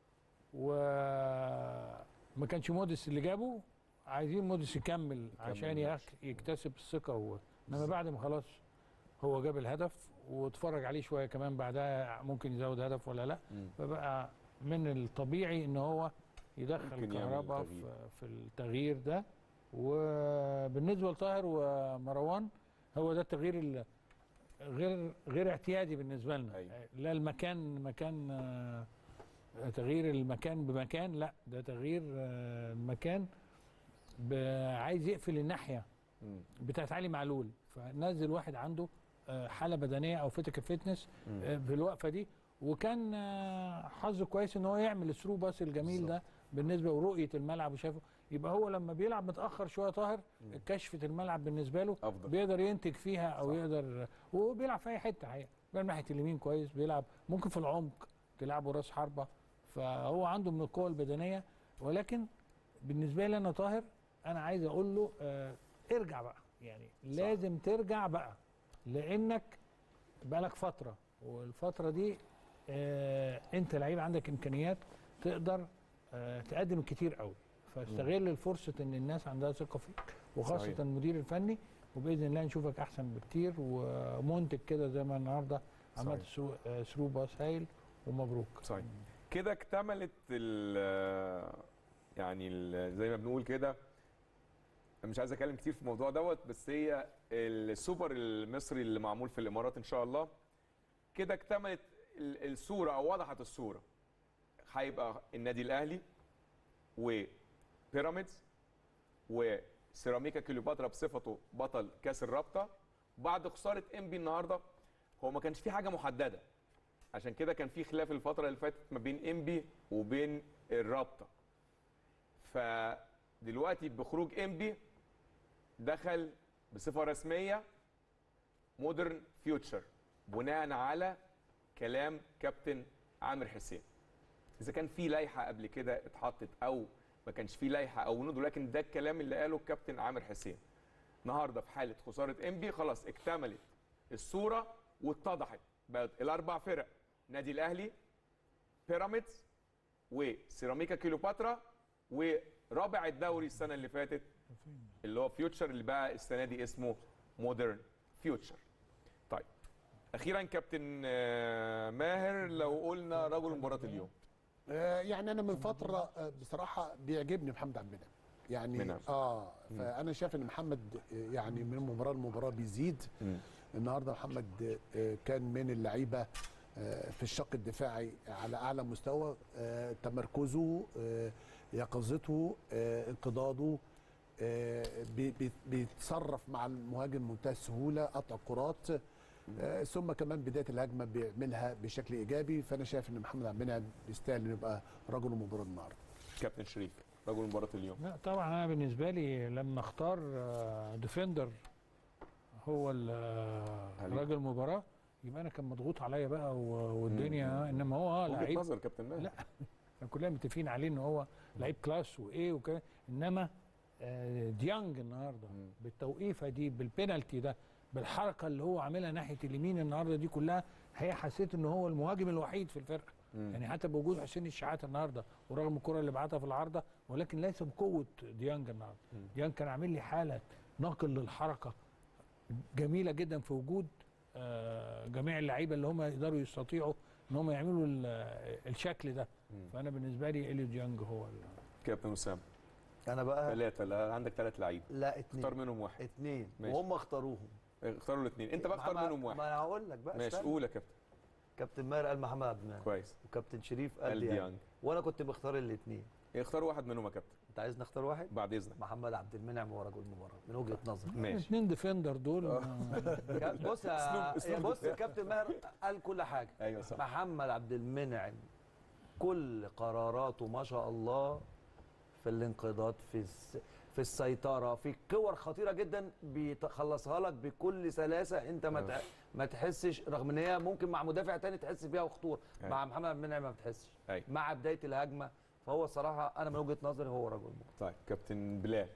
وما كانش موديس اللي جابه عايزين موديس يكمل عشان الماتش. يك- يكتسب الثقه و... انما بعد ما خلاص هو جاب الهدف واتفرج عليه شويه كمان بعدها ممكن يزود هدف ولا لا مم. فبقى من الطبيعي ان هو يدخل ممكن يعمل كهرباء تغيير. في, في التغيير ده وبالنسبه لطاهر ومروان هو ده التغيير ال- غير غير اعتيادي بالنسبه لنا أيوة. لا المكان مكان آه، تغيير المكان بمكان لا ده تغيير آه، المكان ب- عايز يقفل الناحيه مم. بتاعت علي معلول فنزل واحد عنده آه، حاله بدنيه او فيتيكال فيتنس مم. آه، في الوقفه دي وكان آه، حظه كويس ان هو يعمل الثرو باس الجميل ده بالنسبه ورؤيه الملعب وشافه يبقى هو لما بيلعب متاخر شويه طاهر كشفه الملعب بالنسبه له افضل بيقدر ينتج فيها او صح. يقدر وهو بيلعب في اي حته حقيقه بيلعب ناحيه اليمين كويس بيلعب ممكن في العمق تلعبه راس حربه فهو عنده من القوه البدنيه ولكن بالنسبه لي انا طاهر انا عايز اقول له آه ارجع بقى يعني لازم ترجع بقى لانك بقالك فتره والفتره دي آه انت لعيب عندك امكانيات تقدر آه تقدم كتير قوي فاستغل الفرصه ان الناس عندها ثقه فيك وخاصه صحيح. المدير الفني وباذن الله نشوفك احسن بكتير ومنتج كده زي ما النهارده عملت ثرو آه، ثرو باس هايل ومبروك صحيح كده اكتملت ال يعني ال زي ما بنقول كده أنا مش عايز اتكلم كتير في الموضوع دوت بس هي السوبر المصري اللي معمول في الامارات ان شاء الله كده اكتملت ال- الصوره او وضحت الصوره هيبقى النادي الاهلي وبيراميدز وسيراميكا كليوباترا بصفته بطل كاس الرابطه بعد خساره انبي النهارده هو ما كانش في حاجه محدده عشان كده كان في خلاف الفتره اللي فاتت ما بين انبي وبين الرابطه فدلوقتي بخروج انبي دخل بصفه رسميه مودرن فيوتشر بناء على كلام كابتن عامر حسين اذا كان في لائحه قبل كده اتحطت او ما كانش في لائحه او ندو لكن ده الكلام اللي قاله الكابتن عامر حسين النهارده في حاله خساره انبي خلاص اكتملت الصوره واتضحت بقت الاربع فرق نادي الاهلي بيراميدز وسيراميكا كيلوباترا ورابع الدوري السنه اللي فاتت اللي هو فيوتشر اللي بقى السنه دي اسمه مودرن فيوتشر طيب اخيرا كابتن آه، ماهر لو قلنا رجل مباراه اليوم آه، يعني انا من فتره آه، بصراحه بيعجبني محمد عبد المنعم يعني منعم. اه فانا شايف ان محمد آه، يعني من مباراه لمباراه بيزيد مم. النهارده محمد آه، كان من اللعيبه آه، في الشق الدفاعي على اعلى مستوى آه، تمركزه آه، يقظته آه، انقضاضه آه، بي- بي- بيتصرف مع المهاجم بمنتهى السهوله قطع كرات آه، ثم كمان بدايه الهجمه بيعملها بشكل ايجابي فانا شايف ان محمد عبد المنعم يستاهل انه يبقى رجل المباراه النهارده كابتن شريف رجل مباراه اليوم لا طبعا انا بالنسبه لي لما اختار آه، ديفندر هو ال- آه، علي. راجل المباراه يبقى انا كان مضغوط عليا بقى و- والدنيا انما هو اه وجهه لعيب نظر كابتن ماهر لا احنا كلنا متفقين عليه ان هو لعيب كلاس وايه وكده انما آه، ديانج النهارده مم. بالتوقيفه دي بالبينالتي ده بالحركه اللي هو عاملها ناحيه اليمين النهارده دي كلها هي حسيت ان هو المهاجم الوحيد في الفرقه مم. يعني حتى بوجود حسين الشحات النهارده ورغم الكره اللي بعتها في العارضه ولكن ليس بقوه ديانج النهارده مم. ديانج كان عامل لي حاله نقل للحركه جميله جدا في وجود آه، جميع اللعيبه اللي هم يقدروا يستطيعوا ان هم يعملوا ال- الشكل ده مم. فانا بالنسبه لي اليو ديانج هو ال- كابتن اسامه انا بقى ثلاثه لا عندك ثلاث لعيبه لا اتنين اختار منهم واحد اتنين ماشي. وهم اختاروهم اختاروا الاثنين انت بقى اختار محمد- منهم واحد ما انا هقول لك بقى ماشي استنى. قول يا كابتن كابتن ماهر قال محمد عبد المنعم كويس وكابتن شريف قال قال ديانج ديانج وانا كنت مختار الاثنين اختار واحد منهم يا كابتن انت عايز نختار واحد بعد اذنك محمد عبد المنعم هو رجل المباراه من وجهه نظري ماشي الاثنين ديفندر دول آه. ما- كان- بص يا أسلوب- أسلوب يا بص دفاع. كابتن ماهر قال كل حاجه ايوه صح محمد عبد المنعم كل قراراته ما شاء الله في الانقضاض في الس... في السيطره في كور خطيره جدا بيخلصها لك بكل سلاسه انت ما تع- ما تحسش رغم ان هي ممكن مع مدافع تاني تحس فيها خطوره أيوة. مع محمد منعم ما بتحسش أيوة. مع بدايه الهجمه فهو صراحه انا من وجهه نظري هو رجل مباراة. طيب كابتن بلال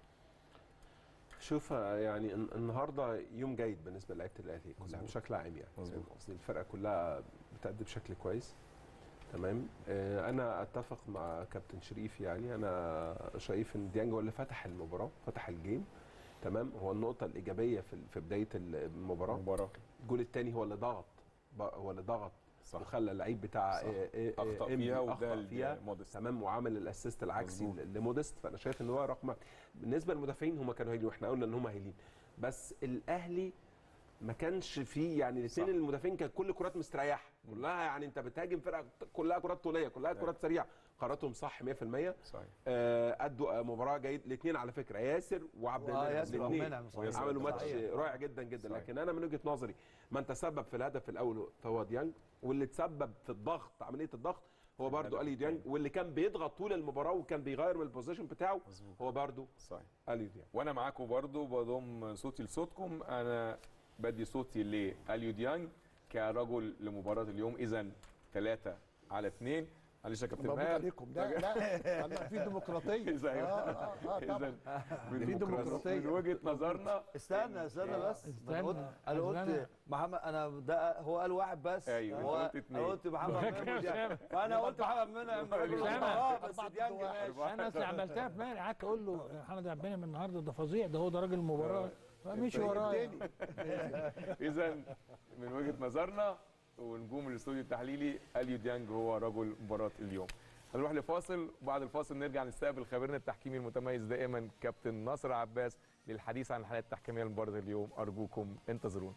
شوف آه، يعني الن- النهارده يوم جيد بالنسبه للعيبه الاهلي كلها بشكل عام يعني مظبوط. فاهم قصدي الفرقه كلها بتأدي بشكل كويس تمام آه، انا اتفق مع كابتن شريف يعني انا شايف ان ديانج هو اللي فتح المباراه فتح الجيم تمام هو النقطه الايجابيه في في بدايه المباراه مباراه الجول الثاني هو اللي ضغط بقى- هو اللي ضغط صح وخلى اللعيب بتاع صح. آه، آه، آه، اخطا إنبي فيها أخطأ وده فيها مودست تمام وعمل الاسيست العكسي مظبوط. ل- لمودست فانا شايف ان هو رقم بالنسبه للمدافعين هم كانوا هايلين واحنا قلنا ان هم هايلين بس الاهلي ما كانش فيه يعني الاثنين صح. المدافعين كانت كل كرات مستريحه كلها يعني انت بتهاجم فرقه كلها كرات طوليه كلها كرات سريعه قراراتهم صح 100% صحيح آه، ادوا آه، مباراه جيد الاثنين على فكره ياسر وعبد آه، المنعم ياسر الاثنين ومنعم صحيح. عملوا ماتش صحيح. رائع جدا جدا صحيح. لكن انا من وجهه نظري من تسبب في الهدف الاول فهو ديانج واللي تسبب في الضغط عمليه الضغط هو برضو الهدف الي ديانج الثاني. واللي كان بيضغط طول المباراه وكان بيغير من البوزيشن بتاعه مظبوط هو برضو صحيح الي ديانج وانا معاكم برضو بضم صوتي لصوتكم انا بدي صوتي لاليو ديانج كرجل لمباراه اليوم اذا ثلاثة على اثنين معلش يا كابتن مبروك ماهر عليكم لا لا لا، في ديمقراطيه إذا أيوة. اه اه اه اذا طبعا من, في ديمقراطية. من وجهه نظرنا استنى استنى بس استنى. انا قلت انا أصل قلت أنا- محمد انا ده هو قال واحد بس أيوة، هو أنت قلت اتنين. انا قلت محمد فاكر منعم يا وديانج. فانا قلت محمد منعم رجل أسامة. مباراة، بس أربعة ديانج ضد واحد. ماشي انا اصل عملتها في مالي قعدت اقول له محمد عبد المنعم النهارده ده فظيع ده هو ده راجل المباراه فمشي ورايا اذا من وجهه نظرنا ونجوم الاستوديو التحليلي اليو ديانج هو رجل مباراه اليوم هنروح لفاصل وبعد الفاصل نرجع نستقبل خبيرنا التحكيمي المتميز دائما كابتن ناصر عباس للحديث عن الحالات التحكيميه لمباراه اليوم ارجوكم انتظرونا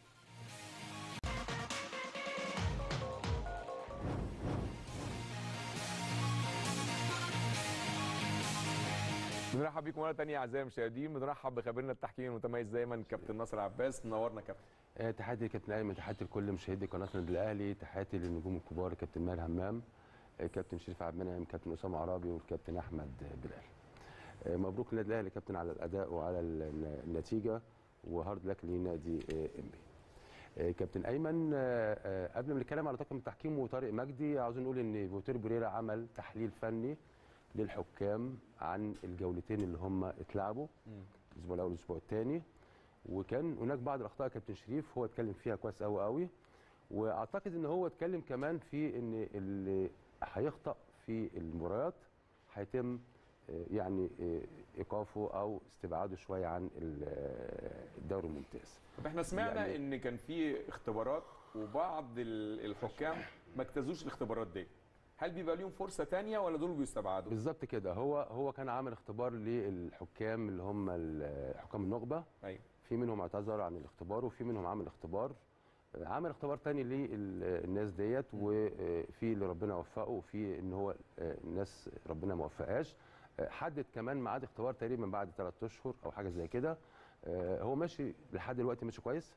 بنرحب بيكم مره ثانيه اعزائي المشاهدين بنرحب بخبيرنا التحكيمي المتميز دايما كابتن ناصر عباس نورنا كابتن آه، تحياتي لكابتن ايمن تحياتي لكل مشاهدي قناه النادي الاهلي تحياتي للنجوم الكبار كابتن ماهر همام آه، كابتن شريف عبد المنعم كابتن اسامه عرابي والكابتن احمد بلال آه، مبروك للنادي الاهلي كابتن على الاداء وعلى ال- النتيجه وهارد لك لنادي آه، انبي آه، كابتن ايمن آه، آه، قبل ما نتكلم على طاقم التحكيم وطارق مجدي عاوزين نقول ان فوتير بريرا عمل تحليل فني للحكام عن الجولتين اللي هم اتلعبوا الاسبوع الاول والاسبوع الثاني وكان هناك بعض الاخطاء يا كابتن شريف هو اتكلم فيها كويس قوي قوي واعتقد ان هو اتكلم كمان في ان اللي هيخطا في المباريات هيتم آه، يعني آه، ايقافه او استبعاده شويه عن ال- آه، الدوري الممتاز طب احنا سمعنا يعني- ان كان في اختبارات وبعض ال- الحكام ما اجتازوش الاختبارات دي هل بيبقى ليهم فرصه تانية ولا دول بيستبعدوا بالظبط كده هو هو كان عامل اختبار للحكام اللي هم ال- حكام النخبه ايوه في منهم اعتذر عن الاختبار وفي منهم عمل اختبار آه، عمل اختبار تاني للناس ديت وفي اللي ربنا وفقه وفي ان هو آه، الناس ربنا ما وفقهاش آه، حدد كمان ميعاد اختبار تقريبا بعد ثلاث اشهر او حاجه زي كده آه، هو ماشي لحد دلوقتي ماشي كويس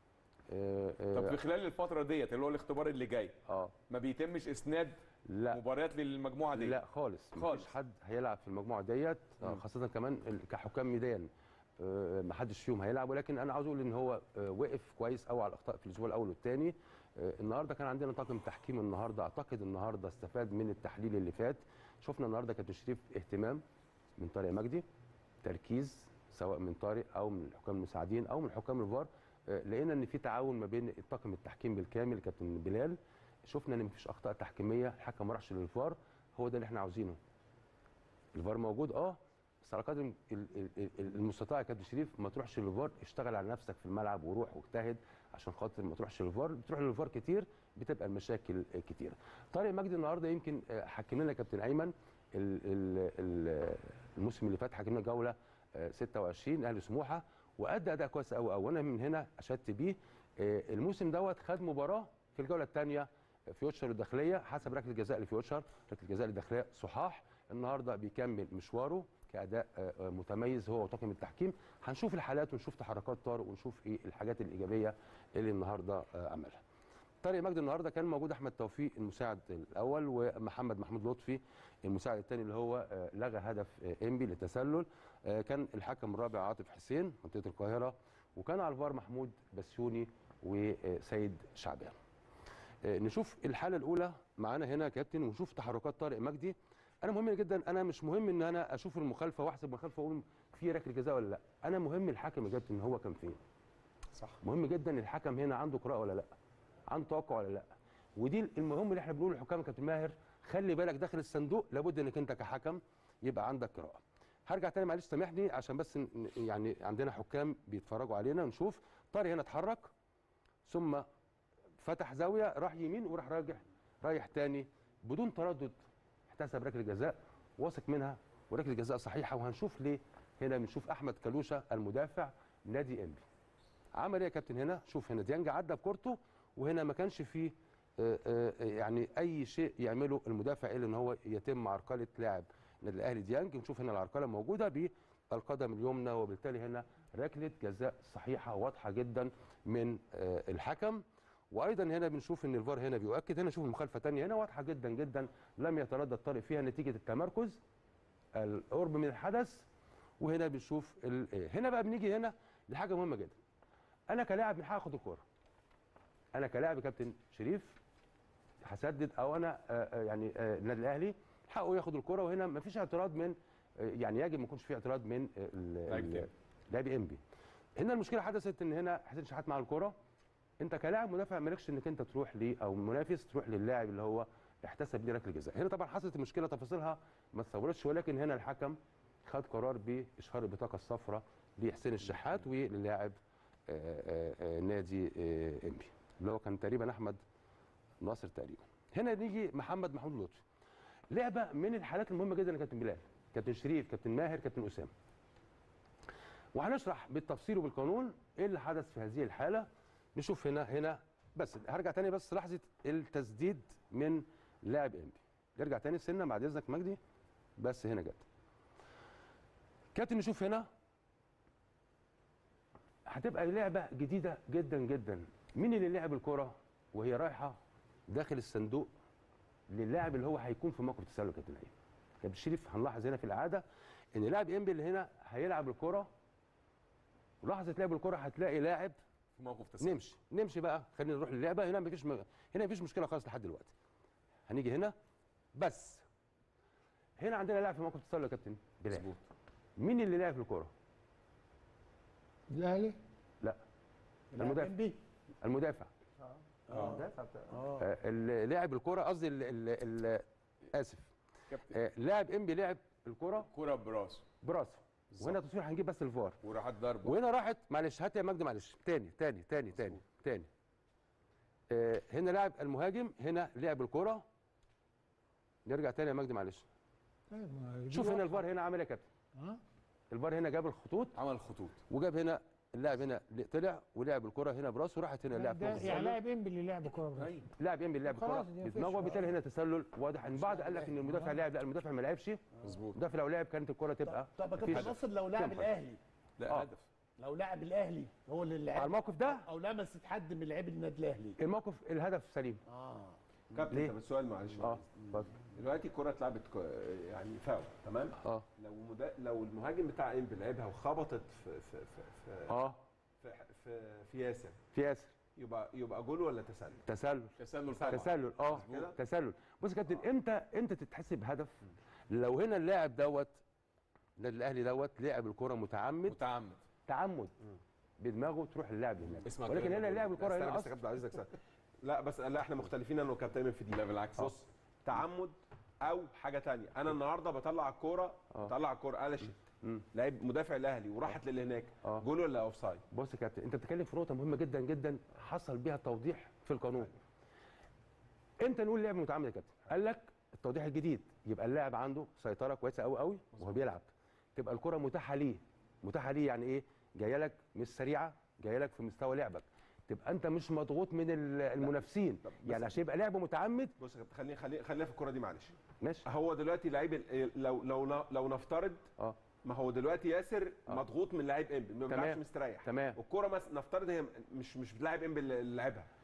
آه، آه، طب في خلال الفتره ديت اللي هو الاختبار اللي جاي اه ما بيتمش اسناد لا مباريات للمجموعه دي لا خالص خالص. خالص حد هيلعب في المجموعه ديت آه، مم. خاصه كمان ال- كحكام ميدان آه، ما حدش فيهم هيلعب ولكن انا عاوز اقول ان هو آه، وقف كويس قوي على الاخطاء في الاسبوع الاول والثاني النهارده كان عندنا طاقم تحكيم النهارده اعتقد النهارده استفاد من التحليل اللي فات شفنا النهارده كابتن شريف اهتمام من طارق مجدي تركيز سواء من طارق او من الحكام المساعدين او من حكام الفار آه، لقينا ان في تعاون ما بين الطاقم التحكيم بالكامل كابتن بلال شفنا ان مفيش اخطاء تحكيميه الحكم ما راحش للفار هو ده اللي احنا عاوزينه الفار موجود اه بس على قدر ال- ال- ال- المستطاع يا كابتن شريف ما تروحش للفار اشتغل على نفسك في الملعب وروح واجتهد عشان خاطر ما تروحش للفار بتروح للفار كتير بتبقى المشاكل آه، كتيره طارق مجدي النهارده يمكن آه، حكم لنا كابتن ايمن ال- ال- ال- الموسم اللي فات حكم لنا جوله آه، 26 اهلي سموحه وادى اداء كويس قوي قوي وانا من هنا اشدت بيه آه، الموسم دوت خد مباراه في الجوله الثانيه فيوتشر الداخليه حسب ركله الجزاء لفيوتشر ركله الجزاء للداخليه صحاح النهارده بيكمل مشواره كاداء آه، آه، متميز هو وطاقم التحكيم هنشوف الحالات ونشوف تحركات طارق ونشوف ايه الحاجات الايجابيه اللي النهارده آه، عملها طارق مجدي النهارده كان موجود احمد توفيق المساعد الاول ومحمد محمود لطفي المساعد الثاني اللي هو آه، لغى هدف آه، انبي للتسلل آه، كان الحكم الرابع عاطف حسين منطقه القاهره وكان على الفار محمود بسيوني وسيد شعبان آه، نشوف الحاله الاولى معانا هنا يا كابتن ونشوف تحركات طارق مجدي انا مهم جدا انا مش مهم ان انا اشوف المخالفه واحسب المخالفه واقول في ركله جزاء ولا لا انا مهم الحكم يا كابتن هو كان فين صح مهم جدا الحكم هنا عنده قراءه ولا لا عنده توقع ولا لا ودي المهم اللي احنا بنقوله للحكام يا كابتن ماهر خلي بالك داخل الصندوق لابد انك انت كحكم يبقى عندك قراءه هرجع تاني معلش سامحني عشان بس ن- يعني عندنا حكام بيتفرجوا علينا نشوف طارق هنا اتحرك ثم فتح زاويه راح يمين وراح راجع رايح تاني بدون تردد احتسب ركله جزاء واثق منها وركله جزاء صحيحه وهنشوف ليه هنا بنشوف احمد كلوشه المدافع نادي انبي عمل ايه يا كابتن هنا شوف هنا ديانج عدى بكورته وهنا ما كانش فيه آه، آه، يعني اي شيء يعمله المدافع الا ان هو يتم عرقله لاعب النادي الاهلي ديانج نشوف هنا العرقله موجوده بالقدم اليمنى وبالتالي هنا ركله جزاء صحيحه واضحه جدا من آه، الحكم وايضا هنا بنشوف ان الفار هنا بيؤكد هنا شوف المخالفه ثانيه هنا واضحه جدا جدا لم يتردد طارق فيها نتيجه التمركز القرب من الحدث وهنا بنشوف ال- آه، هنا بقى بنيجي هنا لحاجه مهمه جدا انا كلاعب من حقي اخد الكوره انا كلاعب يا كابتن شريف هسدد او انا آه، آه، يعني آه، النادي الاهلي حقه ياخد الكوره وهنا ما فيش اعتراض من آه، يعني يجب ما يكونش في اعتراض من آه، ال- لاعب ال- تاني. لاعب انبي هنا المشكله حدثت ان هنا حسين شحات مع الكوره انت كلاعب مدافع مالكش انك انت تروح ليه او منافس تروح للاعب اللي هو احتسب ليه ركله جزاء هنا طبعا حصلت المشكله تفاصيلها ما تصورتش ولكن هنا الحكم خد قرار باشهار البطاقه الصفراء لحسين الشحات وللاعب آه، آه، آه، نادي آه، انبي اللي هو كان تقريبا احمد ناصر تقريبا هنا نيجي محمد محمود لطفي لعبه من الحالات المهمه جدا يا كابتن بلال كابتن شريف كابتن ماهر كابتن اسامه وهنشرح بالتفصيل وبالقانون ايه اللي حدث في هذه الحاله نشوف هنا هنا بس هرجع تاني بس لحظه التسديد من لاعب انبي نرجع تاني سنه بعد اذنك مجدي بس هنا جت كابتن نشوف هنا هتبقى لعبه جديده جدا جدا مين اللي لعب الكره وهي رايحه داخل الصندوق للاعب اللي هو هيكون في موقف تسلل كابتن ايمن كابتن شريف هنلاحظ هنا في العاده ان لاعب انبي اللي هنا هيلعب الكره لحظه لعب الكره هتلاقي لاعب في موقف تسلل نمشي نمشي بقى خلينا نروح للعبه هنا مفيش م... هنا مفيش مشكله خالص لحد دلوقتي هنيجي هنا بس هنا عندنا لاعب في موقف تسلل يا كابتن بلال مظبوط مين اللي لعب الكره الاهلي لا المدافع انبي المدافع المدافع بتاع اه آه، اللي لعب الكره قصدي ال- ال- ال- اسف كابتن آه، لاعب انبي لعب الكره كرة براسه براسه وهنا تصوير هنجيب بس الفار وراحت ضربه وهنا راحت معلش هات يا مجدي معلش تاني تاني تاني تاني تاني آه هنا لاعب المهاجم هنا لعب الكرة نرجع تاني يا مجدي معلش طيب ما دي شوف هنا واضحة. الفار هنا عمل ايه يا كابتن اه الفار هنا جاب الخطوط عمل خطوط وجاب هنا اللاعب هنا طلع ولعب الكرة هنا براسه راحت هنا اللاعب ده فوق يعني التسلل. لاعب انبي اللي لعب كوره براسه. لاعب يمين لعب الكرة خلاص، دي مفيش بدماغه بقى. وبالتالي هنا تسلل واضح ان بعض قال لك ان المدافع لعب لا المدافع ما لعبش مظبوط المدافع لو لعب كانت الكرة تبقى طب يا مفيش كابتن ناصر لو لاعب تنفع. الاهلي لا آه. هدف لو لاعب الاهلي هو اللي على لعب الموقف ده او لمست حد من لاعبي النادي الاهلي الموقف الهدف سليم اه كابتن ليه؟ طب السؤال معلش اه اتفضل دلوقتي الكره اتلعبت ك- يعني فاول تمام اه لو مدا... لو المهاجم بتاع انبي لعبها وخبطت في في في في, اه في, في, في ياسر في ياسر يبقى يبقى جول ولا تسلل؟ تسلل تسلل طبعا تسلل اه كده؟ تسلل بص يا كابتن امتى امتى تتحسب هدف لو هنا اللاعب دوت النادي الاهلي دوت لعب الكره متعمد متعمد تعمد بدماغه تروح للاعب هناك اسمع ولكن كلام هنا أبو اللاعب وليد. الكره استنى هنا بس يا أصلا كابتن عايزك سؤال. لا بس لا احنا مختلفين انا وكابتن ايمن في دي لا بالعكس بص تعمد او حاجه تانية انا النهارده بطلع الكوره آه. بطلع الكوره قلشت مم. لعيب مدافع الاهلي وراحت للي هناك آه. جول ولا اوف سايد بص يا كابتن انت بتتكلم في نقطه مهمه جدا جدا حصل بيها توضيح في القانون امتى نقول لعب متعمد يا كابتن قال لك التوضيح الجديد يبقى اللاعب عنده سيطره كويسه قوي قوي وهو بيلعب تبقى الكره متاحه ليه متاحه ليه يعني ايه جايه لك مش سريعه جايه لك في مستوى لعبك تبقى انت مش مضغوط من ال- المنافسين طب بس- يعني عشان يبقى لعب متعمد بص يا كابتن خلينا خلينا خلينا في الكوره دي معلش ماشي هو دلوقتي لعيب ال- لو لو لو نفترض اه ما هو دلوقتي ياسر آه. مضغوط من لاعب انبي ما تمام. بيلعبش مستريح تمام والكوره مثلا نفترض هي مش مش لاعب انبي اللي لعبها اه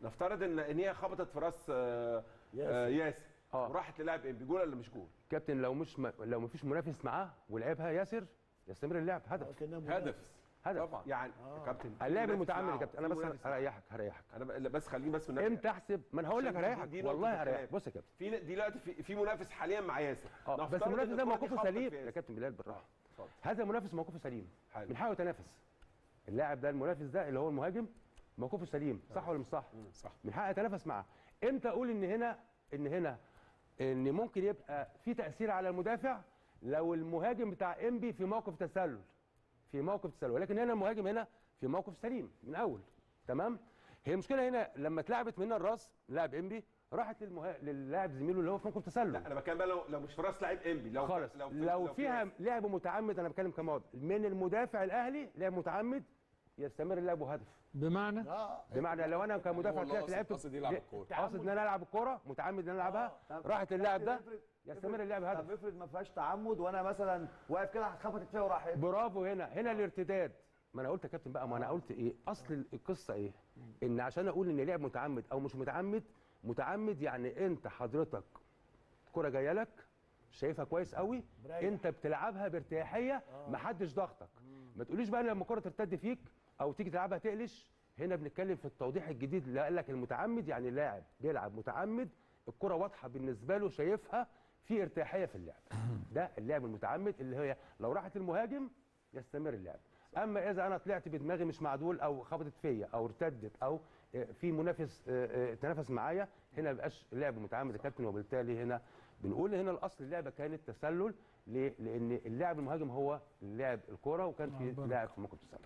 نفترض ان ان هي خبطت في راس آه، آه، ياسر اه وراحت للاعب انبي جول ولا مش جول؟ كابتن لو مش م... لو مفيش منافس معاه ولعبها ياسر يستمر اللعب هدف هدف هدف طبعا يعني يا كابتن اللاعب في المتعمد يا منافس كابتن انا معاه، بس في منافس هريحك هريحك انا ب- بس خليني بس والنبي- امتى احسب ما انا هقول لك عشان دي- هريحك دي نقطة والله الكلام. هريحك بص يا كابتن في دلوقتي في, في منافس حاليا مع ياسر اه بس نفترض المنافس إن ده الكرة دي موقفه خبطت سليم في يا ياسر. كابتن بلال بالراحه اتفضل. هذا منافس موقفه سليم حلو. من حقه يتنافس اللاعب ده المنافس ده اللي هو المهاجم موقفه سليم صح ولا مش صح صح من حقه يتنافس معاه امتى اقول ان هنا ان هنا ان ممكن يبقى في تاثير على المدافع لو المهاجم بتاع انبي في موقف تسلل في موقف تسلل ولكن هنا المهاجم هنا في موقف سليم من اول تمام هي المشكله هنا لما اتلعبت من الراس لاعب انبي راحت للمها... للاعب زميله اللي هو في موقف تسلل لا انا بتكلم بقى لو لو مش في راس لاعب انبي لو خالص لو, في- لو في فيها ياسر. لعب متعمد انا بتكلم كماضي من المدافع الاهلي لعب متعمد يستمر اللعب هدف بمعنى اه بمعنى لو انا كمدافع هو طلعت قاصد- لعبت قاصد يلعب الكورة. قاصد ان انا العب الكوره متعمد ان انا العبها طب راحت اللاعب ده افرض- يستمر اللعب هدف طب افرض ما فيهاش تعمد وانا مثلا واقف كده خبطت فيها وراح برافو هنا هنا الارتداد ما انا قلت يا كابتن بقى ما انا قلت ايه اصل القصه ايه ان عشان اقول ان لعب متعمد او مش متعمد متعمد يعني انت حضرتك كرة جايه لك شايفها كويس قوي مريح. انت بتلعبها بارتياحيه ما حدش ضغطك ما تقوليش بقى لما الكره ترتد فيك او تيجي تلعبها تقلش هنا بنتكلم في التوضيح الجديد اللي قال لك المتعمد يعني لاعب بيلعب متعمد الكره واضحه بالنسبه له شايفها في ارتياحيه في اللعب ده اللعب المتعمد اللي هي لو راحت المهاجم يستمر اللعب اما اذا انا طلعت بدماغي مش معدول او خبطت فيا او ارتدت او آه، في منافس آه، آه، تنافس معايا هنا ما بيبقاش لعب متعمد يا كابتن وبالتالي هنا بنقول هنا الاصل اللعبه كانت تسلل ليه؟ لان اللاعب المهاجم هو لاعب الكوره وكان في بركة. لاعب في موقف تسلل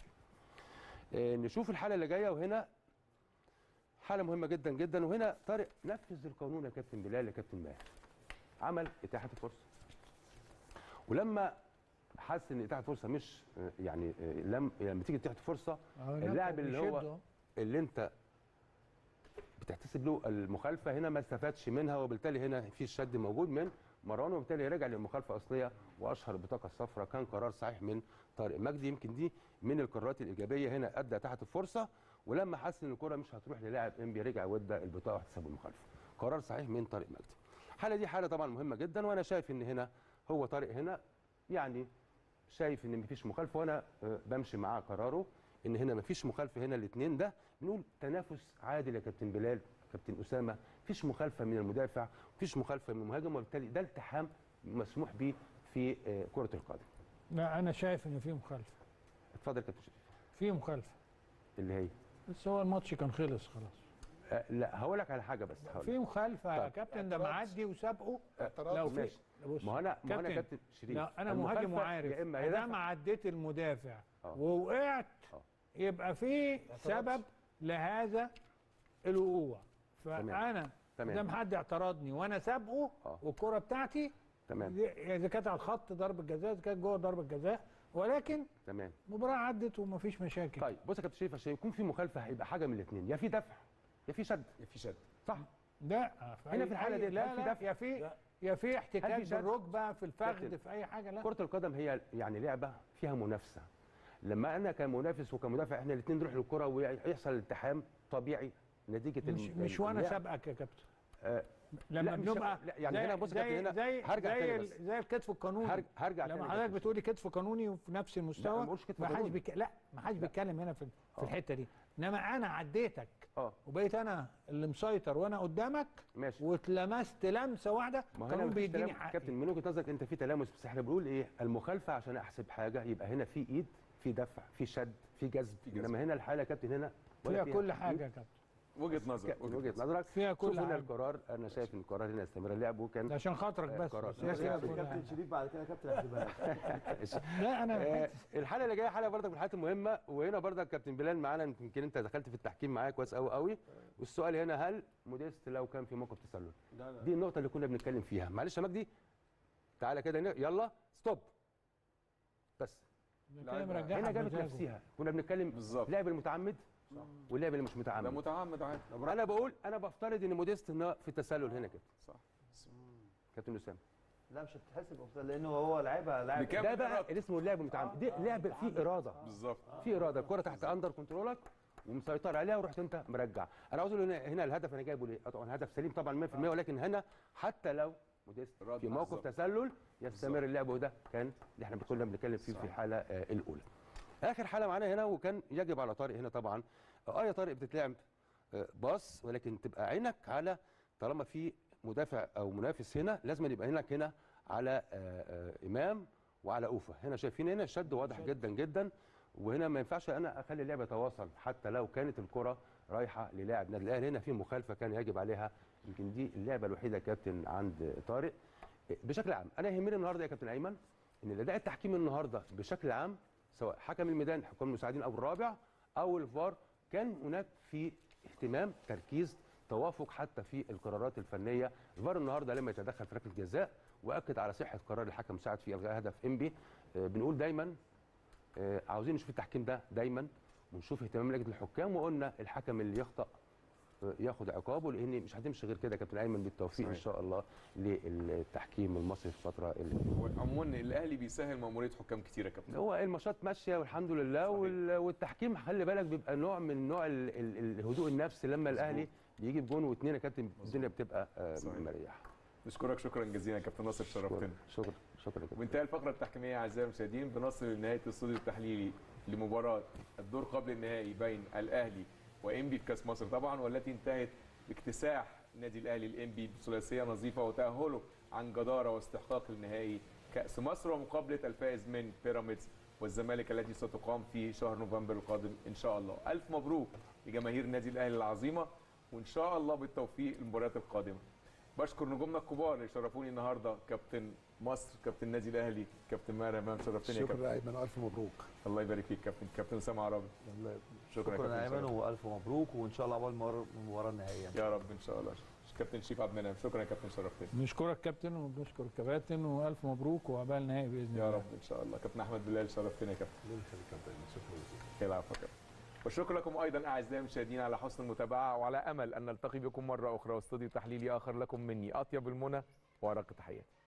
آه، نشوف الحاله اللي جايه وهنا حاله مهمه جدا جدا وهنا طارق نفذ القانون يا كابتن بلال يا كابتن ماهر عمل اتاحه الفرصه ولما حس ان اتاحه الفرصه مش آه، يعني آه، لم لما تيجي اتاحه الفرصه أهو اللاعب اللي هو بيشده. اللي انت بتحتسب له المخالفه هنا ما استفادش منها وبالتالي هنا في الشد موجود من مروان وبالتالي رجع للمخالفه الاصليه واشهر البطاقه الصفراء كان قرار صحيح من طارق مجدي يمكن دي من القرارات الايجابيه هنا ادى تحت الفرصه ولما حس ان الكره مش هتروح للاعب انبي رجع وادى البطاقه واحتسب المخالفه قرار صحيح من طارق مجدي الحاله دي حاله طبعا مهمه جدا وانا شايف ان هنا هو طارق هنا يعني شايف ان مفيش مخالفه وانا آه، بمشي معاه قراره ان هنا مفيش مخالفه هنا الاثنين ده بنقول تنافس عادل يا كابتن بلال كابتن اسامه مفيش مخالفه من المدافع مفيش مخالفه من المهاجم وبالتالي ده التحام مسموح به في آه، كره القدم لا انا شايف ان في مخالفه اتفضل يا كابتن شريف في مخالفه اللي هي بس هو الماتش كان خلص خلاص آه، لا هقول لك على حاجه بس هقول في مخالفه يا طيب. كابتن ده معدي وسابقه اعتراض. لو في ماشي. بص ما هو انا ما هو انا يا كابتن، كابتن شريف لا انا المخالفة مهاجم وعارف يا اما ادام يدافع عديت المدافع آه. ووقعت آه. يبقى في سبب لهذا الوقوع فانا تمام. قدام حد اعترضني وانا سابقه آه. والكره بتاعتي تمام دي- اذا كانت على الخط ضربه جزاء اذا كانت جوه ضربه جزاء ولكن تمام المباراه عدت ومفيش مشاكل طيب بص يا كابتن شريف عشان يكون في مخالفه هيبقى حاجه من الاثنين يا في دفع يا في شد في شد صح لا هنا في الحالة دي لا هل في لا دفع؟ يا في يا في احتكاك هل في شد؟ بالركبه في الفخذ كابتن. في اي حاجه لا كرة القدم هي يعني لعبة فيها منافسة لما أنا كمنافس وكمدافع إحنا الاثنين نروح للكرة ويحصل التحام طبيعي نتيجة مش الم- مش وانا اللعب. سابقك يا كابتن آه، لما لا، مش- بنبقى لا، يعني زي- هنا بص يا كابتن زي هنا زي هرجع زي تاني ال- بس. زي الكتف القانوني هرجع هرجع لما تاني حضرتك كابتن بتقولي كتف قانوني وفي نفس لا، ما المستوى بقولش كتف ما حدش قانوني. بيك... لا ما حدش بيتكلم هنا في في الحته دي انما انا عديتك اه وبقيت انا اللي مسيطر وانا قدامك ماشي واتلمست لمسه واحده ما هو هنا القانون مفيش بيديني تلامس. حقي كابتن من وجهة نظرك أنت في تلامس بس إحنا بنقول إيه المخالفة عشان أحسب حاجة يبقى هنا في إيد في دفع في شد في جذب في جذب. إنما هنا الحالة يا كابتن هنا ولا فيها كل تحقيق. حاجه يا كابتن وجهه نظر ك- من وجهة نظرك فيها كل شوف هنا حاجة. القرار أنا شايف إن القرار هنا استمر اللعب وكان ده عشان خاطرك آه، بس قرار. بس هي فيها كل كابتن حاجة. شريف بعد كده كابتن احسبها لك. لا انا آه، الحاله اللي جايه حاله برضك من الحالات المهمه وهنا برضك كابتن بلال معانا يمكن انت دخلت في التحكيم معايا كويس قوي قوي والسؤال هنا هل موديست لو كان في موقف تسلل دي النقطه اللي كنا بنتكلم فيها معلش يا مجدي تعالى كده ن- يلا ستوب بس كده مرجعها هنا جابت بمزاجه. نفسها كنا بنتكلم بالظبط. لعب المتعمد واللعب اللي مش ده متعمد متعمد عادي انا بقول انا بفترض ان موديست إن في التسلل هنا كده صح كابتن اسامه لا مش هتتحسب أوفسايد، لانه هو لعبها لاعب بكام ده بقى إرادة. اللي اسمه اللعب المتعمد دي لعب فيه اراده بالظبط في اراده الكره تحت اندر كنترولك ومسيطر عليها ورحت انت مرجع انا عاوز اقول هنا, هنا الهدف انا جايبه ليه طبعا هدف سليم طبعا 100% ولكن هنا حتى لو موديست رد في موقف بالظبط. تسلل يستمر اللعب وده كان اللي احنا كنا بنتكلم فيه في الحاله آه، الاولى اخر حاله معانا هنا وكان يجب على طارق هنا طبعا اه يا طارق بتتلعب آه، باص ولكن تبقى عينك على طالما في مدافع او منافس هنا لازم يبقى عينك هنا على آه، آه، امام وعلى اوفا هنا شايفين هنا الشد واضح جدا جدا وهنا ما ينفعش انا اخلي اللعب يتواصل حتى لو كانت الكره رايحه للاعب نادي الاهلي هنا في مخالفه كان يجب عليها يمكن دي اللعبه الوحيده يا كابتن عند طارق بشكل عام انا يهمني النهارده يا كابتن ايمن ان الاداء التحكيمي النهارده بشكل عام سواء حكم الميدان حكام المساعدين او الرابع او الفار كان هناك في اهتمام تركيز توافق حتى في القرارات الفنيه الفار النهارده لما يتدخل في ركله جزاء واكد على صحه قرار الحكم المساعد في الغاء هدف انبي آه، بنقول دايما آه، عاوزين نشوف التحكيم ده دايما ونشوف اهتمام لجنه الحكام وقلنا الحكم اللي يخطأ آه، ياخد عقابه لان مش هتمشي غير كده يا كابتن ايمن بالتوفيق ان صحيح. شاء الله للتحكيم المصري في الفتره اللي عموما الاهلي بيسهل ماموريه حكام كتير يا كابتن هو الماتشات ماشيه والحمد لله صحيح. وال- والتحكيم خلي بالك بيبقى نوع من نوع ال- ال- الهدوء النفسي لما الاهلي بيجي بجون واثنين يا كابتن الدنيا بتبقى آه، صحيح. مريحه نشكرك شكرا جزيلا يا كابتن ناصر شرفتنا شكرا شكرا يا كابتن وانتهى الفقره التحكيميه اعزائي المشاهدين بنصل لنهايه الاستوديو التحليلي لمباراه الدور قبل النهائي بين الاهلي وانبي في كاس مصر طبعا والتي انتهت باكتساح النادي الاهلي الانبي بثلاثيه نظيفه وتاهله عن جداره واستحقاق النهائي كاس مصر ومقابله الفائز من بيراميدز والزمالك التي ستقام في شهر نوفمبر القادم ان شاء الله الف مبروك لجماهير النادي الاهلي العظيمه وان شاء الله بالتوفيق المباريات القادمه بشكر نجومنا الكبار اللي شرفوني النهارده كابتن مصر كابتن النادي الاهلي كابتن ماهر امام شرفتني يا كابتن شكرا ايمن الف مبروك الله يبارك فيك كابتن كابتن اسامه عربي الله شكرا, يا شكرا كابتن يا ايمن شرف. والف مبروك وان شاء الله عقبال المباراه المباراه النهائيه يا رب ان شاء الله كابتن شيف عبد المنعم شكرا يا كابتن شرفتني نشكرك كابتن ونشكر الكباتن والف مبروك وعقبال نهائي باذن الله يا رب ان شاء الله كابتن احمد بلال شرفتني يا كابتن العفو يا كابتن والشكر لكم ايضا اعزائي المشاهدين على حسن المتابعه وعلى امل ان نلتقي بكم مره اخرى واستوديو تحليلي اخر لكم مني اطيب المنى وارق تحياتي